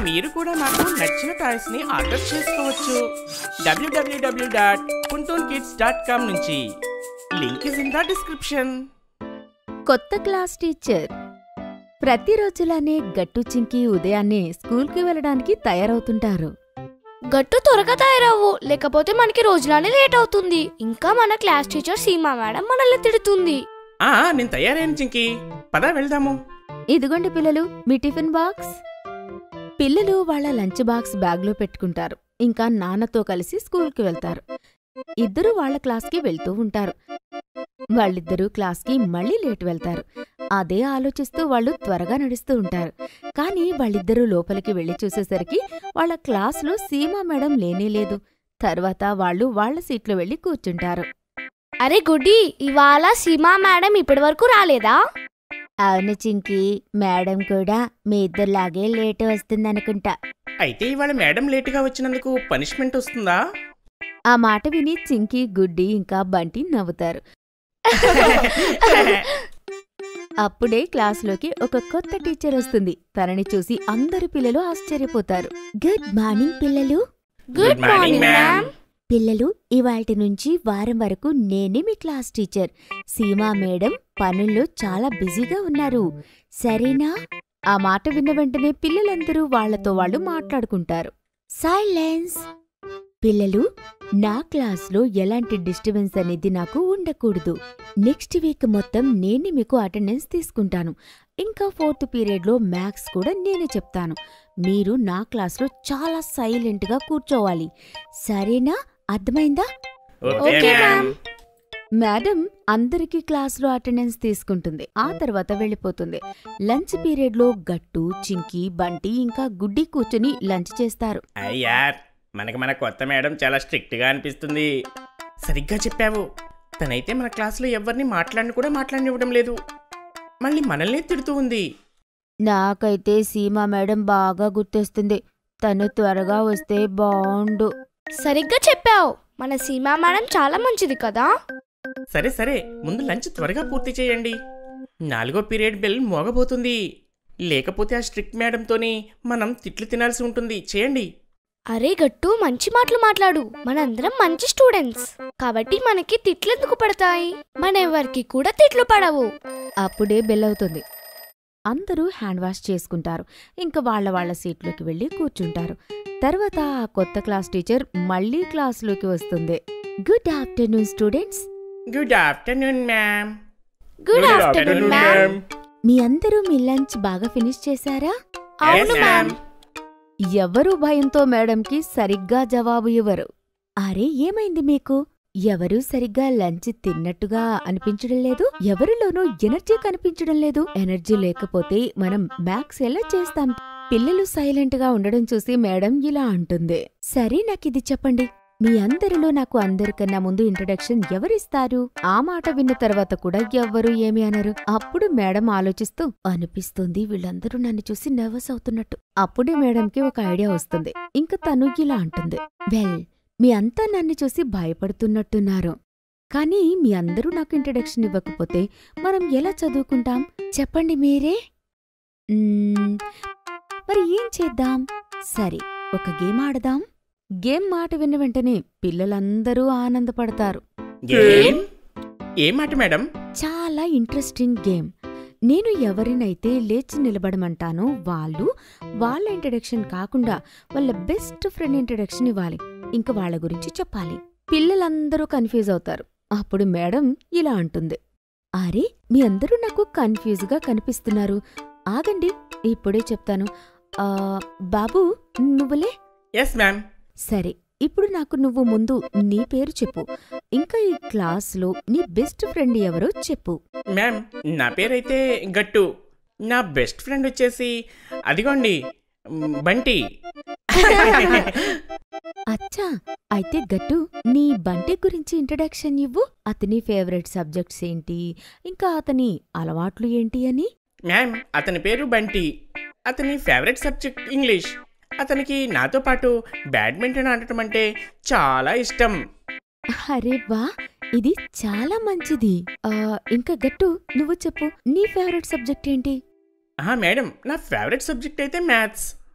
మీరు కూడా మాకు నచ్చిన టాయ్స్ ని ఆర్డర్ చేసుకోవచ్చు W W W dot kuntoon kids dot com నుంచి link is in the description కొత్త క్లాస్ టీచర్ ప్రతిరోజులానే గట్టు చింకి ఉదయాన్నే స్కూల్కి వెళ్ళడానికి తయారవుతుంటారు గట్టు త్వరగా తయారవ్వు లేకపోతే మనకి రోజులానే లేట్ అవుతుంది ఇంకా మన క్లాస్ టీచర్ సీమా మేడం మనల్ని తిడుతుంది ఆ నేను తయారైన చింకి పద వెళ్దాము ఇదిగోండి పిల్లలు మీ టిఫిన్ బాక్స్ పిల్లలు వాళ్ళ లంచ్ బాక్స్ బ్యాగ్లో పెట్టుకుంటారు ఇంకా నాన్నతో కలిసి స్కూల్కి వెళ్తారు ఇద్దరూ వాళ్ళ క్లాస్కి వెళ్తూ ఉంటారు వాళ్ళిద్దరూ క్లాస్కి మళ్ళీ లేట్ వెళ్తారు అదే ఆలోచిస్తూ వాళ్ళు త్వరగా నడుస్తూ ఉంటారు కానీ వాళ్ళిద్దరూ లోపలికి వెళ్లి చూసేసరికి వాళ్ళ క్లాస్లో సీమా మేడం లేనేలేదు తర్వాత వాళ్ళు వాళ్ళ సీట్లో వెళ్లి కూర్చుంటారు అరే గుడ్డి ఇవాళ సీమా మేడం ఇప్పటి వరకు రాలేదా అవును చింకి మేడం కూడా మీ ఇద్దరులాగే లేట్ వస్తుందనుకుంటా అయితే ఇవాళ మేడం లేటుగా వచ్చినందుకు పనిష్మెంట్ వస్తుందా ఆ మాట విని చింకి గుడ్డి ఇంకా బంటి నవ్వుతారు అప్పుడే క్లాస్లోకి ఒక కొత్త టీచర్ వస్తుంది తనని చూసి అందరు పిల్లలు ఆశ్చర్యపోతారు గుడ్ మార్నింగ్ పిల్లలు గుడ్ మార్నింగ్ మ్యామ్ పిల్లలు ఇవాల్టి నుంచి వారం వరకు నేనే మీ క్లాస్ టీచర్ సీమా మేడం పనుల్లో చాలా బిజీగా ఉన్నారు సరేనా ఆ మాట విన్న వెంటనే పిల్లలందరూ వాళ్లతో వాళ్ళు మాట్లాడుకుంటారు సైలెన్స్ పిల్లలు నా క్లాస్లో ఎలాంటి డిస్టర్బెన్స్ అనేది నాకు ఉండకూడదు నెక్స్ట్ వీక్ మొత్తం నేనే మీకు అటెండెన్స్ తీసుకుంటాను ఇంకా ఫోర్త్ పీరియడ్లో మ్యాథ్స్ కూడా నేనే చెప్తాను మీరు నా క్లాస్లో చాలా సైలెంట్గా కూర్చోవాలి సరేనా అర్థమైందా ఓకే మ్యామ్ మేడం అందరికీ క్లాస్లో అటెండెన్స్ తీసుకుంటుంది ఆ తర్వాత వెళ్ళిపోతుంది లంచ్ పీరియడ్లో గట్టు చింకి బంటి ఇంకా గుడ్డి కూర్చుని లంచ్ చేస్తారు అయ్యా మనకి మన కొత్త మేడం చాలా స్ట్రిక్ట్ గా అనిపిస్తుంది సరిగ్గా చెప్పావు తనైతే మన క్లాసులో ఎవరిని మాట్లాడిని కూడా మాట్లాడనివ్వడం లేదు మళ్ళీ మనల్ని తిడుతూ ఉంది నాకైతే సీమా మేడం బాగా గుర్తొస్తుంది తను త్వరగా వస్తే బావుండు సరిగ్గా చెప్పావు మన సీమా మేడం చాలా మంచిది కదా సరే సరే ముందు లంచ్ త్వరగా పూర్తి చేయండి నాలుగో పీరియడ్ బెల్ మోగబోతుంది లేకపోతే ఆ స్ట్రిక్ట్ మేడంతోని మనం తిట్లు తినాల్సి ఉంటుంది చేయండి అరే గట్టు మంచి మాటలు మాట్లాడు మనందరం మంచి స్టూడెంట్స్ కాబట్టి మనకి తిట్లెందుకు పడతాయి మనెవరికి కూడా తిట్లు పడవు అప్పుడే బెల్ అవుతుంది అందరూ హ్యాండ్ వాష్ చేసుకుంటారు ఇంకా వాళ్ళ వాళ్ళ సీట్లోకి వెళ్ళి కూర్చుంటారు తర్వాత ఆ కొత్త క్లాస్ టీచర్ మళ్ళీ క్లాస్లోకి వస్తుంది good afternoon students good afternoon ma'am good afternoon ma'am మీ అందరూ మీ లంచ్ బాగా ఫినిష్ చేశారా అవును మ్యామ్ ఎవరు భయంతో మేడంకి సరిగ్గా జవాబు ఇవ్వరు అరే ఏమైంది మీకు ఎవరూ సరిగ్గా లంచ్ తిన్నట్టుగా అనిపించడం లేదు ఎవరిలోనూ ఎనర్జీ కనిపించడం లేదు ఎనర్జీ లేకపోతే మనం మ్యాథ్స్ ఎలా చేస్తాం పిల్లలు సైలెంట్ గా ఉండడం చూసి మేడం ఇలా అంటుంది సరే నాకిది చెప్పండి మీ అందరిలో నాకు అందరికన్నా ముందు ఇంట్రడక్షన్ ఎవరిస్తారు ఆ మాట విన్న తర్వాత కూడా ఎవ్వరూ ఏమి అనరు అప్పుడు మేడం ఆలోచిస్తూ అనిపిస్తుంది వీళ్ళందరూ నన్ను చూసి నర్వస్ అవుతున్నట్టు అప్పుడే మేడంకి ఒక ఐడియా వస్తుంది ఇంక తను ఇలా అంటుంది వెల్ మీ అంతా నన్ను చూసి భయపడుతున్నట్టున్నారు కానీ మీ అందరూ నాకు ఇంట్రడక్షన్ ఇవ్వకపోతే మనం ఎలా చదువుకుంటాం చెప్పండి మీరే మ్మ్, మరి ఏం చేద్దాం సరే ఒక గేమ్ ఆడదాం గేమ్ మాట విన్న వెంటనే పిల్లలందరూ ఆనందపడతారు గేమ్ ఏ మాట మేడం చాలా ఇంట్రెస్టింగ్ గేమ్ నేను ఎవరినైతే లేచి నిలబడమంటానో వాళ్ళు వాళ్ళ ఇంట్రడక్షన్ కాకుండా వాళ్ళ బెస్ట్ ఫ్రెండ్ ఇంట్రడక్షన్ ఇవ్వాలి ఇంక వాళ్ళ గురించి చెప్పాలి పిల్లలందరూ కన్ఫ్యూజ్ అవుతారు అప్పుడు మేడం ఇలా అంటుంది అరే మీ అందరూ నాకు కన్ఫ్యూజ్గా కనిపిస్తున్నారు ఆగండి ఇప్పుడే చెప్తాను ఆ, బాబు నువ్వులే ఎస్ మ్యామ్ సరే ఇప్పుడు నాకు నువ్వు ముందు నీ పేరు చెప్పు ఇంకా ఈ క్లాస్లో నీ బెస్ట్ ఫ్రెండ్ ఎవరో చెప్పు మ్యామ్ నా పేరైతే గట్టు నా బెస్ట్ ఫ్రెండ్ వచ్చేసి అదిగోండి మ్, బంటి అచ్చా అయితే గట్టు నీ బంటి గురించి ఇంట్రడక్షన్ ఇవ్వు అతని ఫేవరెట్ సబ్జెక్ట్స్ ఏంటి ఇంకా అతని అలవాట్లు ఏంటి అని మ్యామ్ అతని పేరు బంటి అతని ఫేవరెట్ సబ్జెక్ట్ ఇంగ్లీష్ అతనికి నాతో పాటు బ్యాడ్మింటన్ ఆడటం అంటే చాలా ఇష్టం అరే వా ఇది చాలా మంచిది ఆ, ఇంకా గట్టు నువ్వు చెప్పు నీ ఫేవరెట్ సబ్జెక్ట్ ఏంటి ఆ మేడం నా ఫేవరెట్ సబ్జెక్ట్ అయితే మ్యాథ్స్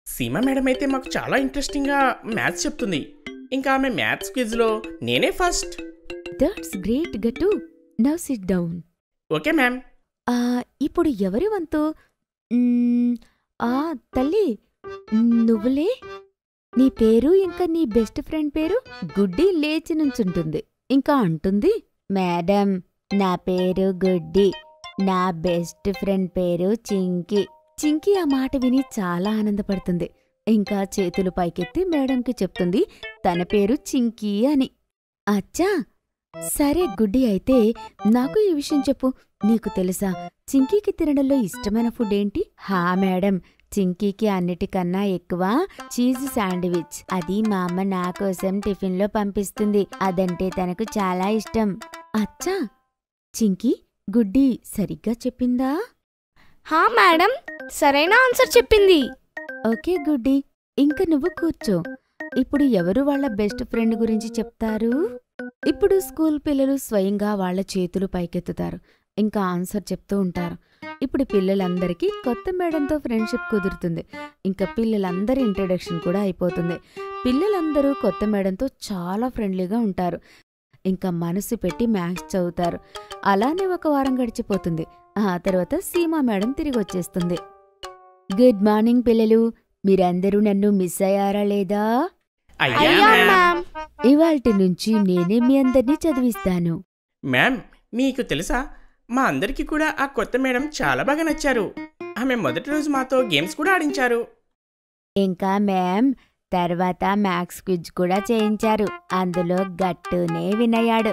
సీమా మేడం అయితే మాకు చాలా ఇంట్రెస్టింగ్గా మ్యాథ్స్ చెప్తుంది ఇంకా ఆమె మ్యాథ్స్ క్విజ్లో నేనే first that's great Gattu now sit down okay ma'am ఆ ఇప్పుడు ఎవరి వంతు మ్మ్, ఆ తల్లి నువ్వులే నీ పేరు ఇంకా నీ బెస్ట్ ఫ్రెండ్ పేరు గుడ్డి లేచి నుంచుంటుంది ఇంకా అంటుంది మేడం నా పేరు గుడ్డి నా బెస్ట్ ఫ్రెండ్ పేరు చింకి చింకి ఆ మాట విని చాలా ఆనందపడుతుంది ఇంకా చేతులు పైకెత్తి మేడంకి చెప్తుంది తన పేరు చింకీ అని అచ్చా సరే గుడ్డి అయితే నాకు ఈ విషయం చెప్పు నీకు తెలుసా చింకీకి తినడంలో ఇష్టమైన ఫుడ్ ఏంటి హా మేడం చింకీకి అన్నిటికన్నా ఎక్కువ చీజ్ శాండ్విచ్ అది మా అమ్మ నా కోసం టిఫిన్లో పంపిస్తుంది అదంటే తనకు చాలా ఇష్టం అచ్చా చింకీ గుడ్డి సరిగ్గా చెప్పిందా హా మేడం సరైన ఆన్సర్ చెప్పింది ఓకే గుడ్డి ఇంక నువ్వు కూర్చో ఇప్పుడు ఎవరు వాళ్ళ బెస్ట్ ఫ్రెండ్ గురించి చెప్తారు ఇప్పుడు స్కూల్ పిల్లలు స్వయంగా వాళ్ళ చేతులు పైకెత్తుతారు ఇంకా ఆన్సర్ చెప్తూ ఉంటారు ఇప్పుడు పిల్లలందరికీ కొత్త మేడంతో ఫ్రెండ్షిప్ కుదురుతుంది ఇంకా పిల్లలందరి ఇంట్రడక్షన్ కూడా అయిపోతుంది పిల్లలందరూ కొత్త మేడంతో చాలా ఫ్రెండ్లీగా ఉంటారు ఇంకా మనసు పెట్టి మ్యాథ్స్ చదువుతారు అలానే ఒక వారం గడిచిపోతుంది ఆ తర్వాత సీమా మేడం తిరిగి వచ్చేస్తుంది గుడ్ మార్నింగ్ పిల్లలు మీరందరూ నన్ను మిస్ అయ్యారా లేదా అయ్యా అయ్యా మ్యామ్ మ్యామ్ ఇవాల్టి నుంచి నేనే మీ అందరినీ చదివిస్తాను మ్యామ్ మీకు తెలుసా మా అందరికీ కూడా ఆ కొత్త మేడం చాలా బాగా నచ్చారు ఆమె మొదటి రోజు మాతో గేమ్స్ కూడా ఆడించారు ఇంకా మ్యామ్ తర్వాత మ్యాథ్స్ క్విజ్ కూడా చేయించారు అందులో గట్టునే వినయాడు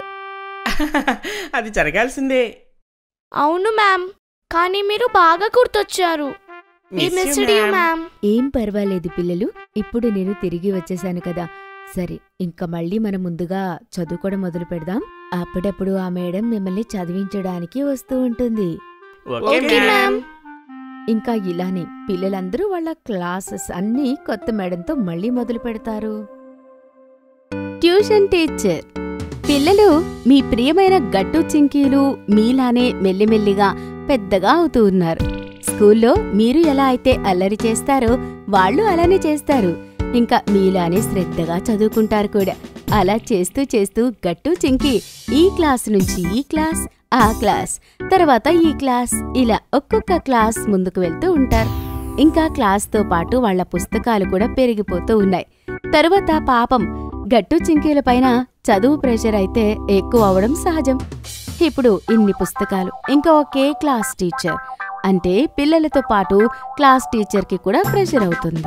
అది జరగాల్సిందే అవును మ్యామ్ కానీ మీరు బాగా గుర్తొచ్చారు We Miss you, missed you, ma'am. Ma'am ఏం పర్వాలేదు పిల్లలు ఇప్పుడు నేను తిరిగి వచ్చేసాను కదా సరే ఇంకా మళ్ళీ మనం ముందుగా చదువుకోవడం మొదలు పెడదాం అప్పుడప్పుడు ఆ మేడం మిమ్మల్ని చదివించడానికి వస్తూ ఉంటుంది ఓకే Okay, మ్యామ్ ma'am. ఇంకా ఇలానే పిల్లలందరూ వాళ్ళ క్లాసెస్ అన్నీ కొత్త మేడంతో మళ్ళీ మొదలు పెడతారు ట్యూషన్ టీచర్ పిల్లలు మీ ప్రియమైన గట్టు చింకీలు మీలానే మెల్లిమెల్లిగా పెద్దగా అవుతూ ఉన్నారు స్కూల్లో మీరు ఎలా అయితే అల్లరి చేస్తారో వాళ్ళు అలానే చేస్తారు ఇంకా మీలానే శ్రద్ధగా చదువుకుంటారు కూడా అలా చేస్తూ చేస్తూ గట్టు చింకి ఈ క్లాస్ నుంచి ఈ క్లాస్ ఆ క్లాస్ తర్వాత ఈ క్లాస్ ఇలా ఒక్కొక్క క్లాస్ ముందుకు వెళ్తూ ఉంటారు ఇంకా క్లాస్తో పాటు వాళ్ళ పుస్తకాలు కూడా పెరిగిపోతూ ఉన్నాయి తరువాత పాపం గట్టు చింకీల పైన చదువు ప్రెషర్ అయితే ఎక్కువ అవడం సహజం ఇప్పుడు ఇన్ని పుస్తకాలు ఇంకా ఒకే క్లాస్ టీచర్ అంటే పిల్లలతో పాటు క్లాస్ టీచర్కి కూడా ప్రెషర్ అవుతుంది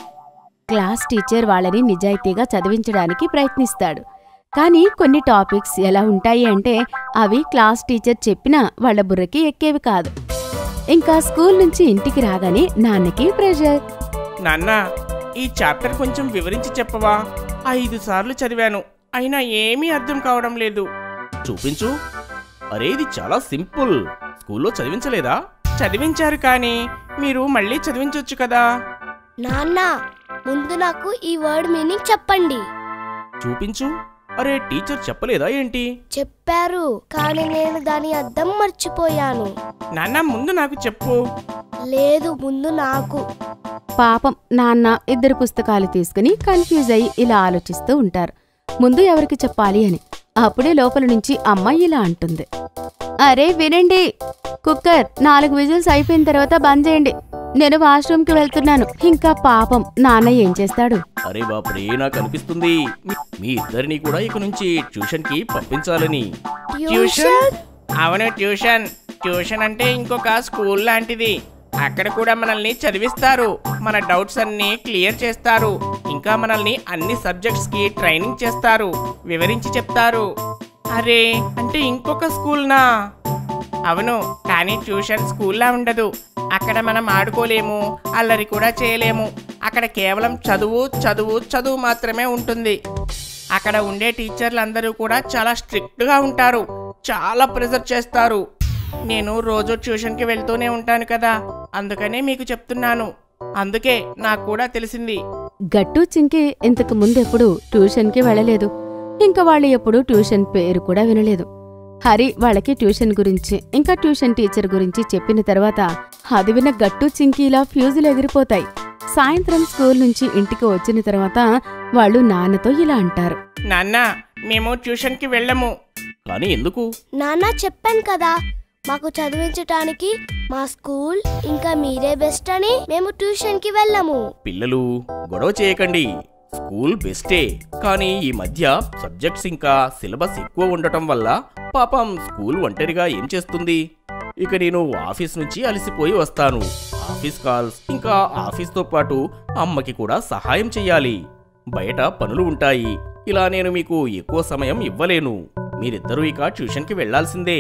క్లాస్ టీచర్ వాళ్ళని నిజాయితీగా చదివించడానికి ప్రయత్నిస్తాడు కానీ కొన్ని టాపిక్స్ ఎలా ఉంటాయి అంటే అవి క్లాస్ టీచర్ చెప్పినా వాళ్ళ బుర్రకి ఎక్కేవి కాదు ఇంకా స్కూల్ నుంచి ఇంటికి రాగానే నాన్నకి ప్రెషర్ నాన్న ఈ చాప్టర్ కొంచెం వివరించి చెప్పవా ఐదు సార్లు చదివాను అయినా ఏమీ అర్థం కావడం లేదు చూపించు అరే ఇది చాలా సింపుల్ స్కూల్లో చదివించలేదా చదివించారు కానీ మీరు మళ్ళీ చదివించొచ్చు కదా నాన్న ముందు నాకు ఈ వర్డ్ మీనింగ్ చెప్పండి చూపించు అరే టీచర్ చెప్పలేదా ఏంటి చెప్పారు కానీ నేను దాని అర్థం మర్చిపోయాను నాన్న ముందు నాకు చెప్పు లేదు ముందు నాకు పాపం నాన్న ఇద్దరు పుస్తకాలు తీసుకుని కన్ఫ్యూజ్ అయి ఇలా ఆలోచిస్తూ ఉంటారు ముందు ఎవరికి చెప్పాలి అని అప్పుడే లోపల నుంచి అమ్మ ఇలా అంటుంది అరే వినండి కుక్కర్ నాలుగు విజిల్స్ అయిపోయిన తర్వాత బంద్ చేయండి నేను వాష్రూమ్కి వెళ్తున్నాను ఇంకా పాపం నాన్న ఏం చేస్తాడు అరే బాపురే నాకు అనిపిస్తుంది మీ- మీ ఇద్దరిని కూడా ఇక నుంచి ట్యూషన్ కి పంపించాలని ట్యూషన్ అవును ట్యూషన్ ట్యూషన్ అంటే ఇంకొక స్కూల్ లాంటిది అక్కడ కూడా మనల్ని చదివిస్తారు మన డౌట్స్ అన్ని క్లియర్ చేస్తారు ఇంకా మనల్ని అన్ని సబ్జెక్ట్స్ కి ట్రైనింగ్ చేస్తారు వివరించి చెప్తారు అరే అంటే ఇంకొక స్కూల్నా అవును కానీ ట్యూషన్ స్కూల్లా ఉండదు అక్కడ మనం ఆడుకోలేము అల్లరి కూడా చేయలేము అక్కడ కేవలం చదువు చదువు చదువు మాత్రమే ఉంటుంది అక్కడ ఉండే టీచర్లు అందరూ కూడా చాలా స్ట్రిక్ట్గా ఉంటారు చాలా ప్రెజర్ చేస్తారు నేను రోజు ట్యూషన్కి వెళ్తూనే ఉంటాను కదా అందుకనే మీకు చెప్తున్నాను అందుకే నాకు కూడా తెలిసింది గట్టు చింకి ఇంతకు ముందెప్పుడు ట్యూషన్కి వెళ్ళలేదు ఇంకా వాళ్ళు ఎప్పుడు ట్యూషన్ పేరు కూడా వినలేదు హరి వాళ్ళకి ట్యూషన్ గురించి ఇంకా ట్యూషన్ టీచర్ గురించి చెప్పిన తర్వాత అది విన్న గట్టు చింకీలా ఫ్యూజులు ఎగిరిపోతాయి సాయంత్రం స్కూల్ నుంచి ఇంటికి వచ్చిన తర్వాత వాళ్ళు నాన్నతో ఇలా అంటారు నాన్న మేము ట్యూషన్కి వెళ్ళము కానీ ఎందుకు నాన్న చెప్పాను కదా మాకు చదివించటానికి మా స్కూల్ ఇంకా మీరే బెస్ట్ అని మేము ట్యూషన్ కి వెళ్ళము పిల్లలు గొడవ చేయకండి స్కూల్ బెస్టే కానీ ఈ మధ్య సబ్జెక్ట్స్ ఇంకా సిలబస్ ఎక్కువ ఉండటం వల్ల పాపం స్కూల్ ఒంటరిగా ఏం చేస్తుంది ఇక నేను ఆఫీస్ నుంచి అలసిపోయి వస్తాను ఆఫీస్ కాల్స్ ఇంకా ఆఫీస్తో పాటు అమ్మకి కూడా సహాయం చెయ్యాలి బయట పనులు ఉంటాయి ఇలా నేను మీకు ఎక్కువ సమయం ఇవ్వలేను మీరిద్దరూ ఇక ట్యూషన్కి వెళ్లాల్సిందే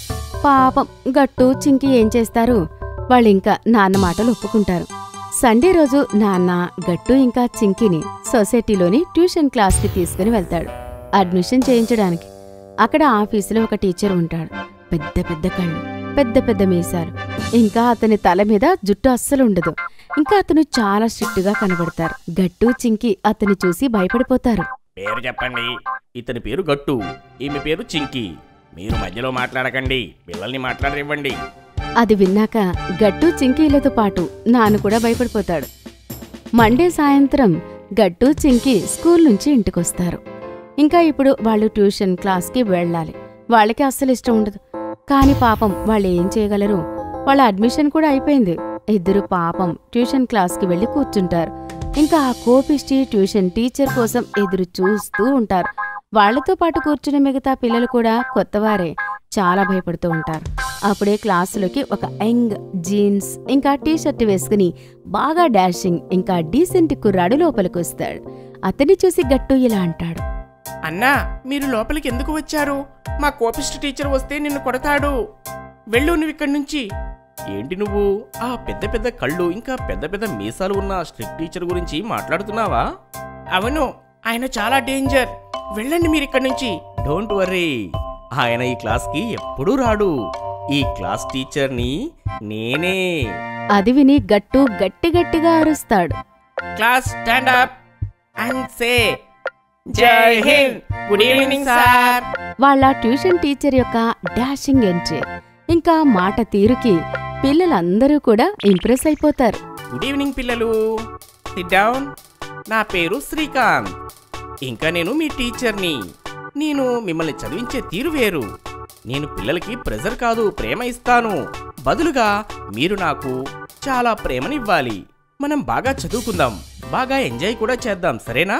పాపం గట్టు చింకి ఏం చేస్తారు వాళ్ళింకా నాన్న మాటలు ఒప్పుకుంటారు సండే రోజు నాన్న గట్టు ఇంకా చింకిని సొసైటీలోని ట్యూషన్ క్లాస్కి తీసుకుని వెళ్తాడు అడ్మిషన్ చేయించడానికి అక్కడ ఆఫీసులో ఒక టీచర్ ఉంటాడు పెద్ద పెద్ద కళ్ళు పెద్ద పెద్ద మీసాలు ఇంకా అతని తల మీద జుట్టు అస్సలు ఉండదు ఇంకా అతను చాలా స్ట్రిక్ట్గా కనబడతారు గట్టు చింకి అతన్ని చూసి భయపడిపోతారు పేరు చెప్పండి ఇతని పేరు గట్టు ఈమె పేరు చింకి మీరు మధ్యలో మాట్లాడకండి పిల్లల్ని మాట్లాడనివ్వండి అది విన్నాక గట్టు చింకీలతో పాటు నాన్న కూడా భయపడిపోతాడు మండే సాయంత్రం గట్టు చింకి స్కూల్ నుంచి ఇంటికొస్తారు ఇంకా ఇప్పుడు వాళ్ళు ట్యూషన్ క్లాస్కి వెళ్ళాలి వాళ్ళకి అస్సలు ఇష్టం ఉండదు కానీ పాపం వాళ్ళు ఏం చేయగలరు వాళ్ళ అడ్మిషన్ కూడా అయిపోయింది ఇద్దరు పాపం ట్యూషన్ క్లాస్కి వెళ్ళి కూర్చుంటారు ఇంకా ఆ కోపిష్టి ట్యూషన్ టీచర్ కోసం ఎదురు చూస్తూ ఉంటారు వాళ్ళతో పాటు కూర్చున్న మిగతా పిల్లలు కూడా కొత్తవారే చాలా భయపడుతూ ఉంటారు అప్పుడే క్లాసులోకి ఒక యంగ్ జీన్స్ ఇంకా టీ షర్ట్ వేసుకుని బాగా డాషింగ్ ఇంకా డీసెంట్ కుర్రాడు లోపలికి వస్తాడు అతన్ని చూసి గట్టు ఇలా అంటాడు అన్నా మీరు లోపలికి ఎందుకు వచ్చారు మా కోపిస్ట్ టీచర్ వస్తే నిన్ను కొడతాడు వెళ్ళు నువ్వు ఇక్కడి నుంచి ఏంటి నువ్వు ఆ పెద్ద పెద్ద కళ్ళు ఇంకా పెద్ద పెద్ద మీసాలు ఉన్న స్ట్రిక్ట్ టీచర్ గురించి మాట్లాడుతున్నావా అవును ఆయన చాలా డేంజర్ వెళ్ళండి మీరు ఇక్కడి నుంచి డోంట్ వర్రీ ఆయన ఈ క్లాస్కి ఎప్పుడూ రాడు ఈ క్లాస్ టీచర్ని నేనే అది విని గట్టు గట్టి గట్టిగా అరుస్తాడు class stand up and say Jai Hind good evening sir వాళ్ళ ట్యూషన్ టీచర్ యొక్క డాషింగ్ ఎంట్రీ ఇంకా మాట తీరుకి పిల్లలందరూ కూడా ఇంప్రెస్ అయిపోతారు గుడ్ ఈవినింగ్ పిల్లలు సిట్ డౌన్ నా పేరు శ్రీకాంత్ ఇంకా నేను మీ టీచర్ని నేను మిమ్మల్ని చదివించే తీరు వేరు నేను పిల్లలకి ప్రెజర్ కాదు ప్రేమ ఇస్తాను బదులుగా మీరు నాకు చాలా ప్రేమనివ్వాలి మనం బాగా చదువుకుందాం బాగా ఎంజాయ్ కూడా చేద్దాం సరేనా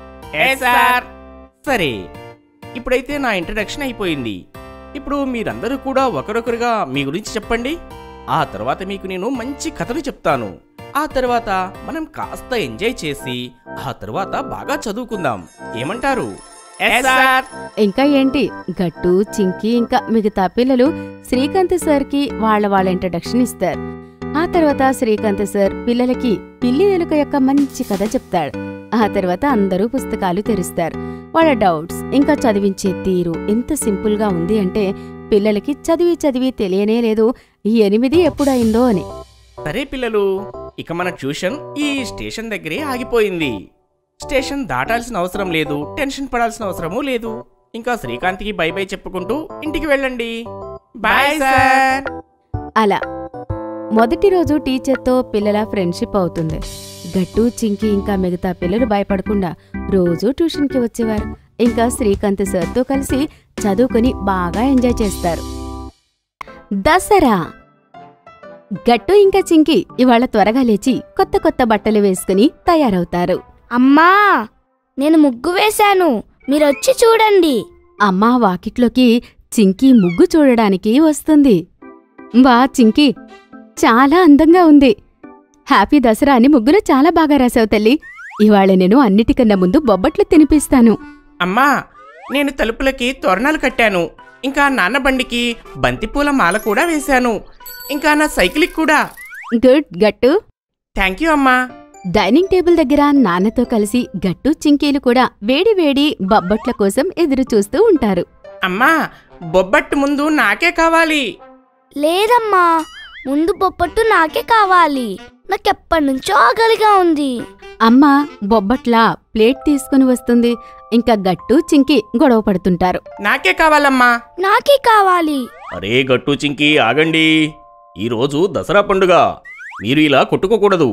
సార్ సరే ఇప్పుడైతే నా ఇంట్రడక్షన్ అయిపోయింది ఇప్పుడు మీరందరూ కూడా ఒకరొకరుగా మీ గురించి చెప్పండి ఆ తర్వాత మీకు నేను మంచి కథలు చెప్తాను ఆ తర్వాత మనం కాస్త ఎంజాయ్ చేసి ఆ తర్వాత బాగా చదువుకుందాం ఏమంటారు సార్ ఇంకా ఏంటి గట్టు చింకి ఇంకా మిగతా పిల్లలు శ్రీకాంత్ సార్కి వాళ్ళ వాళ్ళ ఇంట్రడక్షన్ ఇస్తారు ఆ తర్వాత శ్రీకాంత్ సార్ పిల్లలకి పిల్లి ఎలుక యొక్క మంచి కథ చెప్తాడు ఆ తర్వాత అందరూ పుస్తకాలు తెరుస్తారు వాళ్ళ డౌట్స్ ఇంకా చదివించే తీరు ఎంత సింపుల్ గా ఉంది అంటే పిల్లలకి చదివి చదివి తెలియనే లేదు ఈ ఎనిమిది ఎప్పుడైందో అని సరే పిల్లలు ఇక మన ట్యూషన్ ఈ స్టేషన్ దగ్గరే ఆగిపోయింది స్టేషన్ దాటాల్సిన అవసరం లేదు టెన్షన్ పడాల్సిన అవసరమూ లేదు ఇంకా శ్రీకాంత్కి బై బై చెప్పుకుంటూ ఇంటికి వెళ్ళండి బాయ్ సార్ అలా మొదటి రోజు టీచర్తో పిల్లల ఫ్రెండ్షిప్ అవుతుంది గట్టు చింకి ఇంకా మిగతా పిల్లలు భయపడకుండా రోజూ ట్యూషన్కి వచ్చేవారు ఇంకా శ్రీకాంత్ సార్తో కలిసి చదువుకొని బాగా ఎంజాయ్ చేస్తారు దసరా గట్టు ఇంకా చింకి ఇవాళ త్వరగా లేచి కొత్త కొత్త బట్టలు వేసుకుని తయారవుతారు అమ్మా నేను ముగ్గు వేశాను మీరొచ్చి చూడండి అమ్మా వాకిట్లోకి చింకి ముగ్గు చూడడానికి వస్తుంది వా చింకి చాలా అందంగా ఉంది హ్యాపీ దసరా అని ముగ్గులో చాలా బాగా రాసావు తల్లి ఇవాళ నేను అన్నిటికన్నా ముందు బొబ్బట్లు తినిపిస్తాను అమ్మా నేను తలుపులకి తోరణాలు కట్టాను ఇంకా నాన్న బండికి బంతిపూల మాల కూడా వేశాను ఇంకా నా సైకిల్కి కూడా గుడ్ గట్టు థ్యాంక్ యూ అమ్మా డైనింగ్ టేబుల్ దగ్గర నాన్నతో కలిసి గట్టు చింకీలు కూడా వేడి వేడి బొబ్బట్ల కోసం ఎదురు చూస్తూ ఉంటారు అమ్మా బొబ్బట్టు ముందు నాకే కావాలి లేదమ్మా ముందు బొప్పట్టు నాకే కావాలి నాకెప్పటి నుంచో ఆకలిగా ఉంది అమ్మ బొబ్బట్ల ప్లేట్ తీసుకుని వస్తుంది ఇంకా గట్టు చింకి గొడవ పడుతుంటారు నాకే కావాలమ్మా నాకే కావాలి అరే గట్టు చింకి ఆగండి ఈరోజు దసరా పండుగ మీరు ఇలా కొట్టుకోకూడదు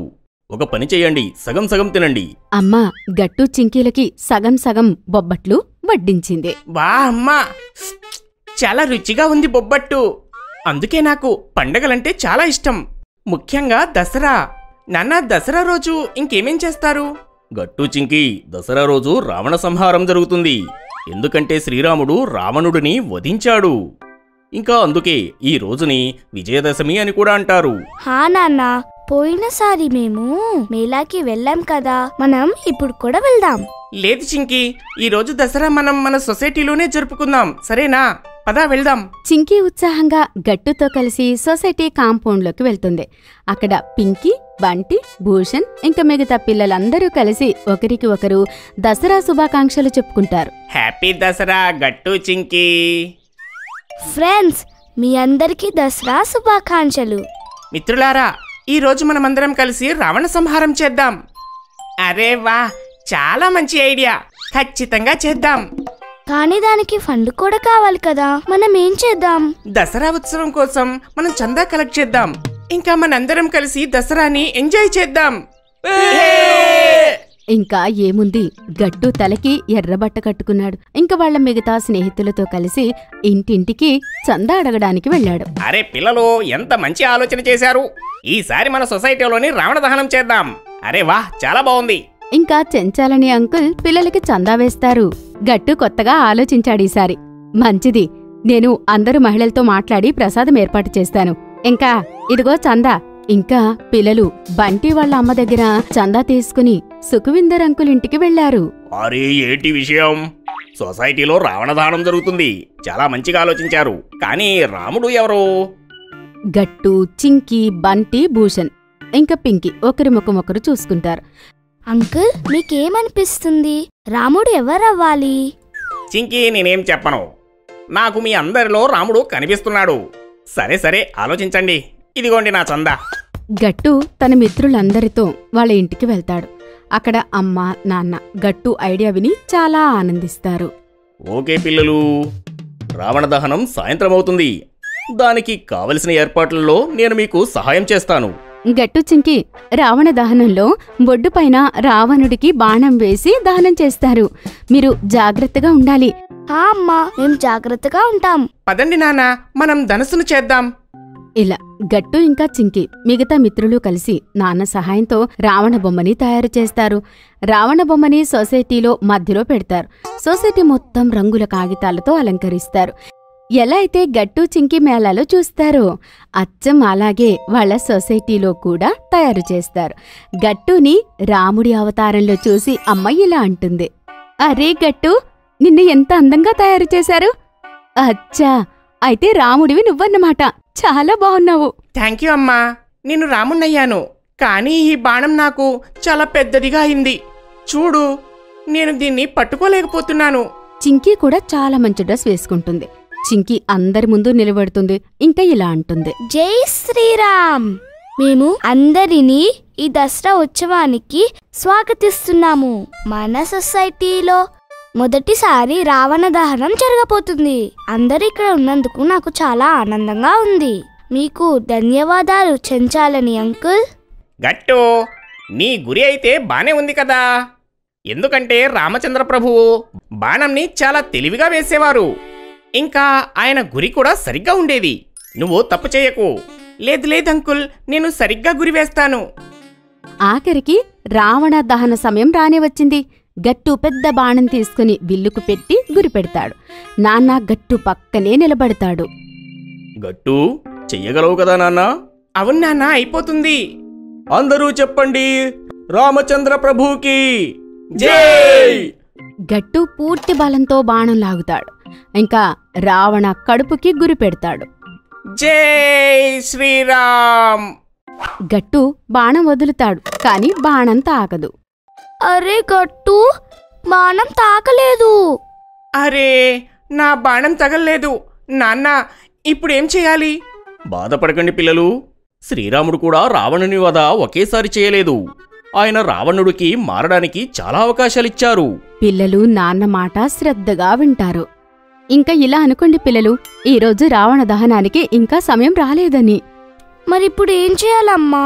ఒక పని చేయండి సగం సగం తినండి అమ్మ గట్టు చింకీలకి సగం సగం బొబ్బట్లు వడ్డించింది వా అమ్మా చాలా రుచిగా ఉంది బొబ్బట్టు అందుకే నాకు పండగలంటే చాలా ఇష్టం ముఖ్యంగా దసరా నాన్న దసరా రోజు ఇంకేమేం చేస్తారు గట్టు చింకి దసరా రోజు రావణ సంహారం జరుగుతుంది ఎందుకంటే శ్రీరాముడు రావణుడిని వధించాడు ఇంకా అందుకే ఈ రోజుని విజయదశమి అని కూడా అంటారు హా నాన్న పోయినసారి మేము మేళాకి వెళ్ళాం కదా మనం ఇప్పుడు కూడా వెళ్దాం లేదు చింకి ఈ రోజు దసరా మనం మన సొసైటీలోనే జరుపుకుందాం సరేనా పదా వెళ్దాం చింకీ ఉత్సాహంగా గట్టుతో కలిసి సొసైటీ కాంపౌండ్లోకి వెళ్తుంది అక్కడ పింకీ బంటి భూషణ్ ఇంకా మిగతా పిల్లలందరూ కలిసి ఒకరికి ఒకరు దసరా శుభాకాంక్షలు చెప్పుకుంటారు హ్యాపీ దసరా గట్టు చింకి ఫ్రెండ్స్ మీ అందరికీ దసరా శుభాకాంక్షలు మిత్రులారా ఈ రోజు మనమందరం కలిసి రావణ సంహారం చేద్దాం అరే వా చాలా మంచి ఐడియా ఖచ్చితంగా చేద్దాం కానీ దానికి ఫండ్ కూడా కావాలి కదా మనం ఏం చేద్దాం దసరా ఉత్సవం కోసం మనం చందా కలెక్ట్ చేద్దాం ఇంకా మనందరం కలిసి దసరాని ఎంజాయ్ చేద్దాం ఇంకా ఏముంది గట్టు తలకి ఎర్రబట్ట కట్టుకున్నాడు ఇంకా వాళ్ళ మిగతా స్నేహితులతో కలిసి ఇంటింటికి చందా అడగడానికి వెళ్ళాడు అరే పిల్లలు ఎంత మంచి ఆలోచన చేశారు ఈసారి మన సొసైటీలోని రావణ దహనం చేద్దాం అరే వాహ్ చాలా బాగుంది ఇంకా చెంచాలని అంకుల్ పిల్లలకి చందా వేస్తారు గట్టు కొత్తగా ఆలోచించాడు ఈసారి మంచిది నేను అందరు మహిళలతో మాట్లాడి ప్రసాదం ఏర్పాటు చేస్తాను ఇంకా ఇదిగో చందా ఇంకా పిల్లలు బంటి వాళ్ళ అమ్మ దగ్గర చందా తీసుకుని సుఖవిందర్ అంకుల్ ఇంటికి వెళ్లారు అరే ఏంటి విషయం సొసైటీలో రావణ దహనం జరుగుతుంది చాలా మంచిగా ఆలోచించారు కానీ రాముడు ఎవరు గట్టు చింకి బంటి భూషణ్ ఇంకా పింకి ఒకరి ముఖం ఒకరు చూసుకుంటారు అంకుల్ మీకేమనిపిస్తుంది రాముడు ఎవరవ్వాలి చింకి నేనేం చెప్పను నాకు మీ అందరిలో రాముడు కనిపిస్తున్నాడు సరే సరే ఆలోచించండి ఇదిగోండి నా చందా గట్టు తన మిత్రులందరితో వాళ్ళ ఇంటికి వెళ్తాడు అక్కడ అమ్మ నాన్న గట్టు ఐడియా విని చాలా ఆనందిస్తారు ఓకే పిల్లలు రావణ దహనం సాయంత్రం అవుతుంది దానికి కావలసిన ఏర్పాట్లలో నేను మీకు సహాయం చేస్తాను గట్టు చింకి రావణ దహనంలో బొడ్డుపైన రావణుడికి బాణం వేసి దహనం చేస్తారు మీరు జాగ్రత్తగా ఉండాలి హా అమ్మా మేము జాగ్రత్తగా ఉంటాం పదండి నాన్న మనం ధనస్సును చేద్దాం ఇలా గట్టు ఇంకా చింకి మిగతా మిత్రులు కలిసి నాన్న సహాయంతో రావణ బొమ్మని తయారు చేస్తారు రావణ బొమ్మని సొసైటీలో మధ్యలో పెడతారు సొసైటీ మొత్తం రంగుల కాగితాలతో అలంకరిస్తారు ఎలా అయితే గట్టు చింకి మేళాలో చూస్తారో అచ్చం అలాగే వాళ్ళ సొసైటీలో కూడా తయారు చేస్తారు గట్టుని రాముడి అవతారంలో చూసి అమ్మ ఇలా అంటుంది అరే గట్టు నిన్ను ఎంత అందంగా తయారు చేశారు అచ్చా అయితే రాముడివి నువ్వన్నమాట చాలా బాగున్నావు థ్యాంక్ యూ అమ్మా నేను రామున్నయ్యాను కానీ ఈ బాణం నాకు చాలా పెద్దదిగా అయింది చూడు నేను దీన్ని పట్టుకోలేకపోతున్నాను చింకీ కూడా చాలా మంచి డ్రెస్ వేసుకుంటుంది చింకీ అందరి ముందు నిలబడుతుంది ఇంకా ఇలా అంటుంది జై శ్రీరామ్ మేము అందరినీ ఈ దసరా ఉత్సవానికి స్వాగతిస్తున్నాము మన సొసైటీలో మొదటిసారి రావణ దహనం జరగబోతుంది అందరు ఇక్కడ ఉన్నందుకు నాకు చాలా ఆనందంగా ఉంది మీకు ధన్యవాదాలు చెంచాలని అంకుల్ గట్టు నీ గురి అయితే బానే ఉంది కదా ఎందుకంటే రామచంద్ర ప్రభువు బాణంని చాలా తెలివిగా వేసేవారు ఇంకా ఆయన గురి కూడా సరిగ్గా ఉండేది నువ్వు తప్పు చేయకు లేదు లేదు అంకుల్ నేను సరిగ్గా గురి వేస్తాను ఆఖరికి రావణ దహన సమయం రానే వచ్చింది గట్టు పెద్ద బాణం తీసుకుని విల్లుకు పెట్టి గురిపెడతాడు నాన్న గట్టు పక్కనే నిలబడతాడు గట్టు చెయ్యగలవు కదా నాన్న అవును నాన్న అయిపోతుంది అందరూ చెప్పండి రామచంద్ర ప్రభుకి జై గట్టు పూర్తి బలంతో బాణం లాగుతాడు ఇంకా రావణ కడుపుకి గురిపెడతాడు జై శ్రీరామ్ గట్టు బాణం వదులుతాడు కాని బాణం తాకదు అరే గట్టు బాణం తాకలేదు అరే నా బాణం తగల్లేదు నాన్న ఇప్పుడేం చేయాలి బాధపడకండి పిల్లలు శ్రీరాముడు కూడా రావణుని వధ ఒకేసారి చేయలేదు ఆయన రావణుడికి మారడానికి చాలా అవకాశాలిచ్చారు పిల్లలు నాన్న మాట శ్రద్ధగా వింటారు ఇంకా ఇలా అనుకోండి పిల్లలు ఈరోజు రావణ దహనానికి ఇంకా సమయం రాలేదని మరి ఇప్పుడు ఏం చేయాలమ్మా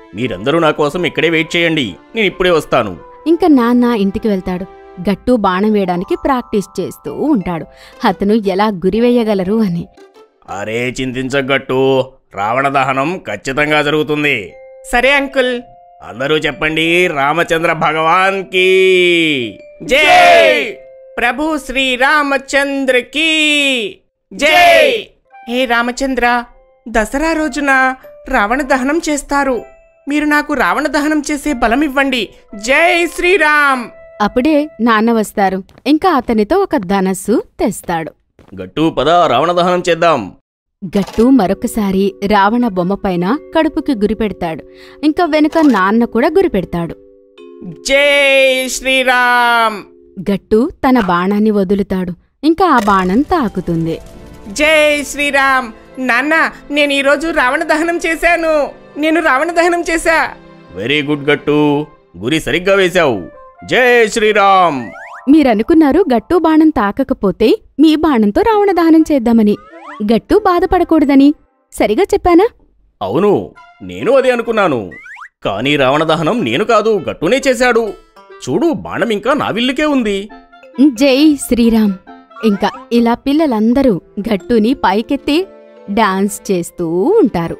మీరందరూ నా కోసం ఇక్కడే వెయిట్ చేయండి నేను ఇప్పుడే వస్తాను ఇంకా నాన్న ఇంటికి వెళ్తాడు గట్టు బాణం వేయడానికి ప్రాక్టీస్ చేస్తూ ఉంటాడు అతను ఎలా గురివేయగలరు అని అరే చింతించగట్టు రావణ దహనం ఖచ్చితంగా జరుగుతుంది సరే అంకుల్ అందరూ చెప్పండి రామచంద్ర భగవాన్ కి జై ప్రభు శ్రీరామచంద్రకి జై హే రామచంద్ర దసరా రోజున రావణ దహనం చేస్తారు మీరు నాకు రావణ దహనం చేసే బలం ఇవ్వండి జై శ్రీరామ్ అప్పుడే నాన్న వస్తారు ఇంకా అతనితో ఒక ధనస్సు తెస్తాడు గట్టు పద రావణ దహనం చేద్దాం గట్టు మరొకసారి రావణ బొమ్మపైన కడుపుకి గురిపెడతాడు ఇంకా వెనుక నాన్న కూడా గురిపెడతాడు జై శ్రీరామ్ గట్టు తన బాణాన్ని వదులుతాడు ఇంకా ఆ బాణం తాకుతుంది జై శ్రీరామ్ నాన్న నేను ఈరోజు రావణ దహనం చేశాను నేను రావణ దహనం చేశా వెరీ గుడ్ గట్టు గురి సరిగ్గా వేశావు జై శ్రీరామ్ మీరనుకున్నారు గట్టు బాణం తాకకపోతే మీ బాణంతో రావణ దహనం చేద్దామని గట్టు బాధపడకూడదని సరిగా చెప్పానా అవును నేను అదే అనుకున్నాను కానీ రావణ దహనం నేను కాదు గట్టునే చేశాడు చూడు బాణం ఇంకా నా విల్లుకే ఉంది జై శ్రీరామ్ ఇంకా ఇలా పిల్లలందరూ గట్టుని పైకెత్తి డాన్స్ చేస్తూ ఉంటారు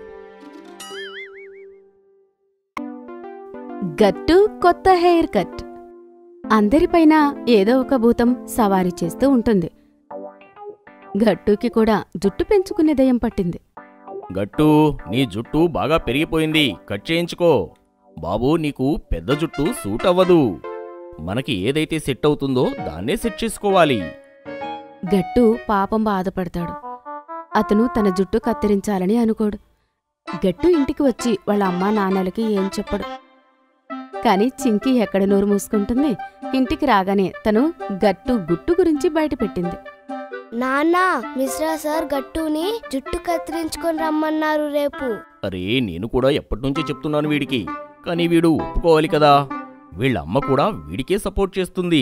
గట్టు కొత్త హెయిర్ కట్ అందరిపైన ఏదో ఒక భూతం సవారీ చేస్తూ ఉంటుంది గట్టుకి కూడా జుట్టు పెంచుకునే దయం పట్టింది గట్టు నీ జుట్టు బాగా పెరిగిపోయింది కట్ చేయించుకో బాబు నీకు పెద్ద జుట్టు సూట్ అవ్వదు మనకి ఏదైతే సెట్ అవుతుందో దాన్నే సెట్ చేసుకోవాలి గట్టు పాపం బాధపడతాడు అతను తన జుట్టు కత్తిరించాలని అనుకోడు గట్టు ఇంటికి వచ్చి వాళ్ళ అమ్మా నాన్నలకి ఏం చెప్పడు కాని చింకి ఎక్కడ నోరు మూసుకుంటుంది ఇంటికి రాగానే తను గట్టు గుట్టు గురించి బయటపెట్టింది నాన్న మిశ్రా సార్ గట్టుని జుట్టు కత్తిరించుకొని రమ్మన్నారు రేపు అరే నేను కూడా ఎప్పటి నుంచో చెప్తున్నాను వీడికి కానీ వీడు ఒప్పుకోవాలి కదా వీళ్ళ అమ్మ కూడా వీడికే సపోర్ట్ చేస్తుంది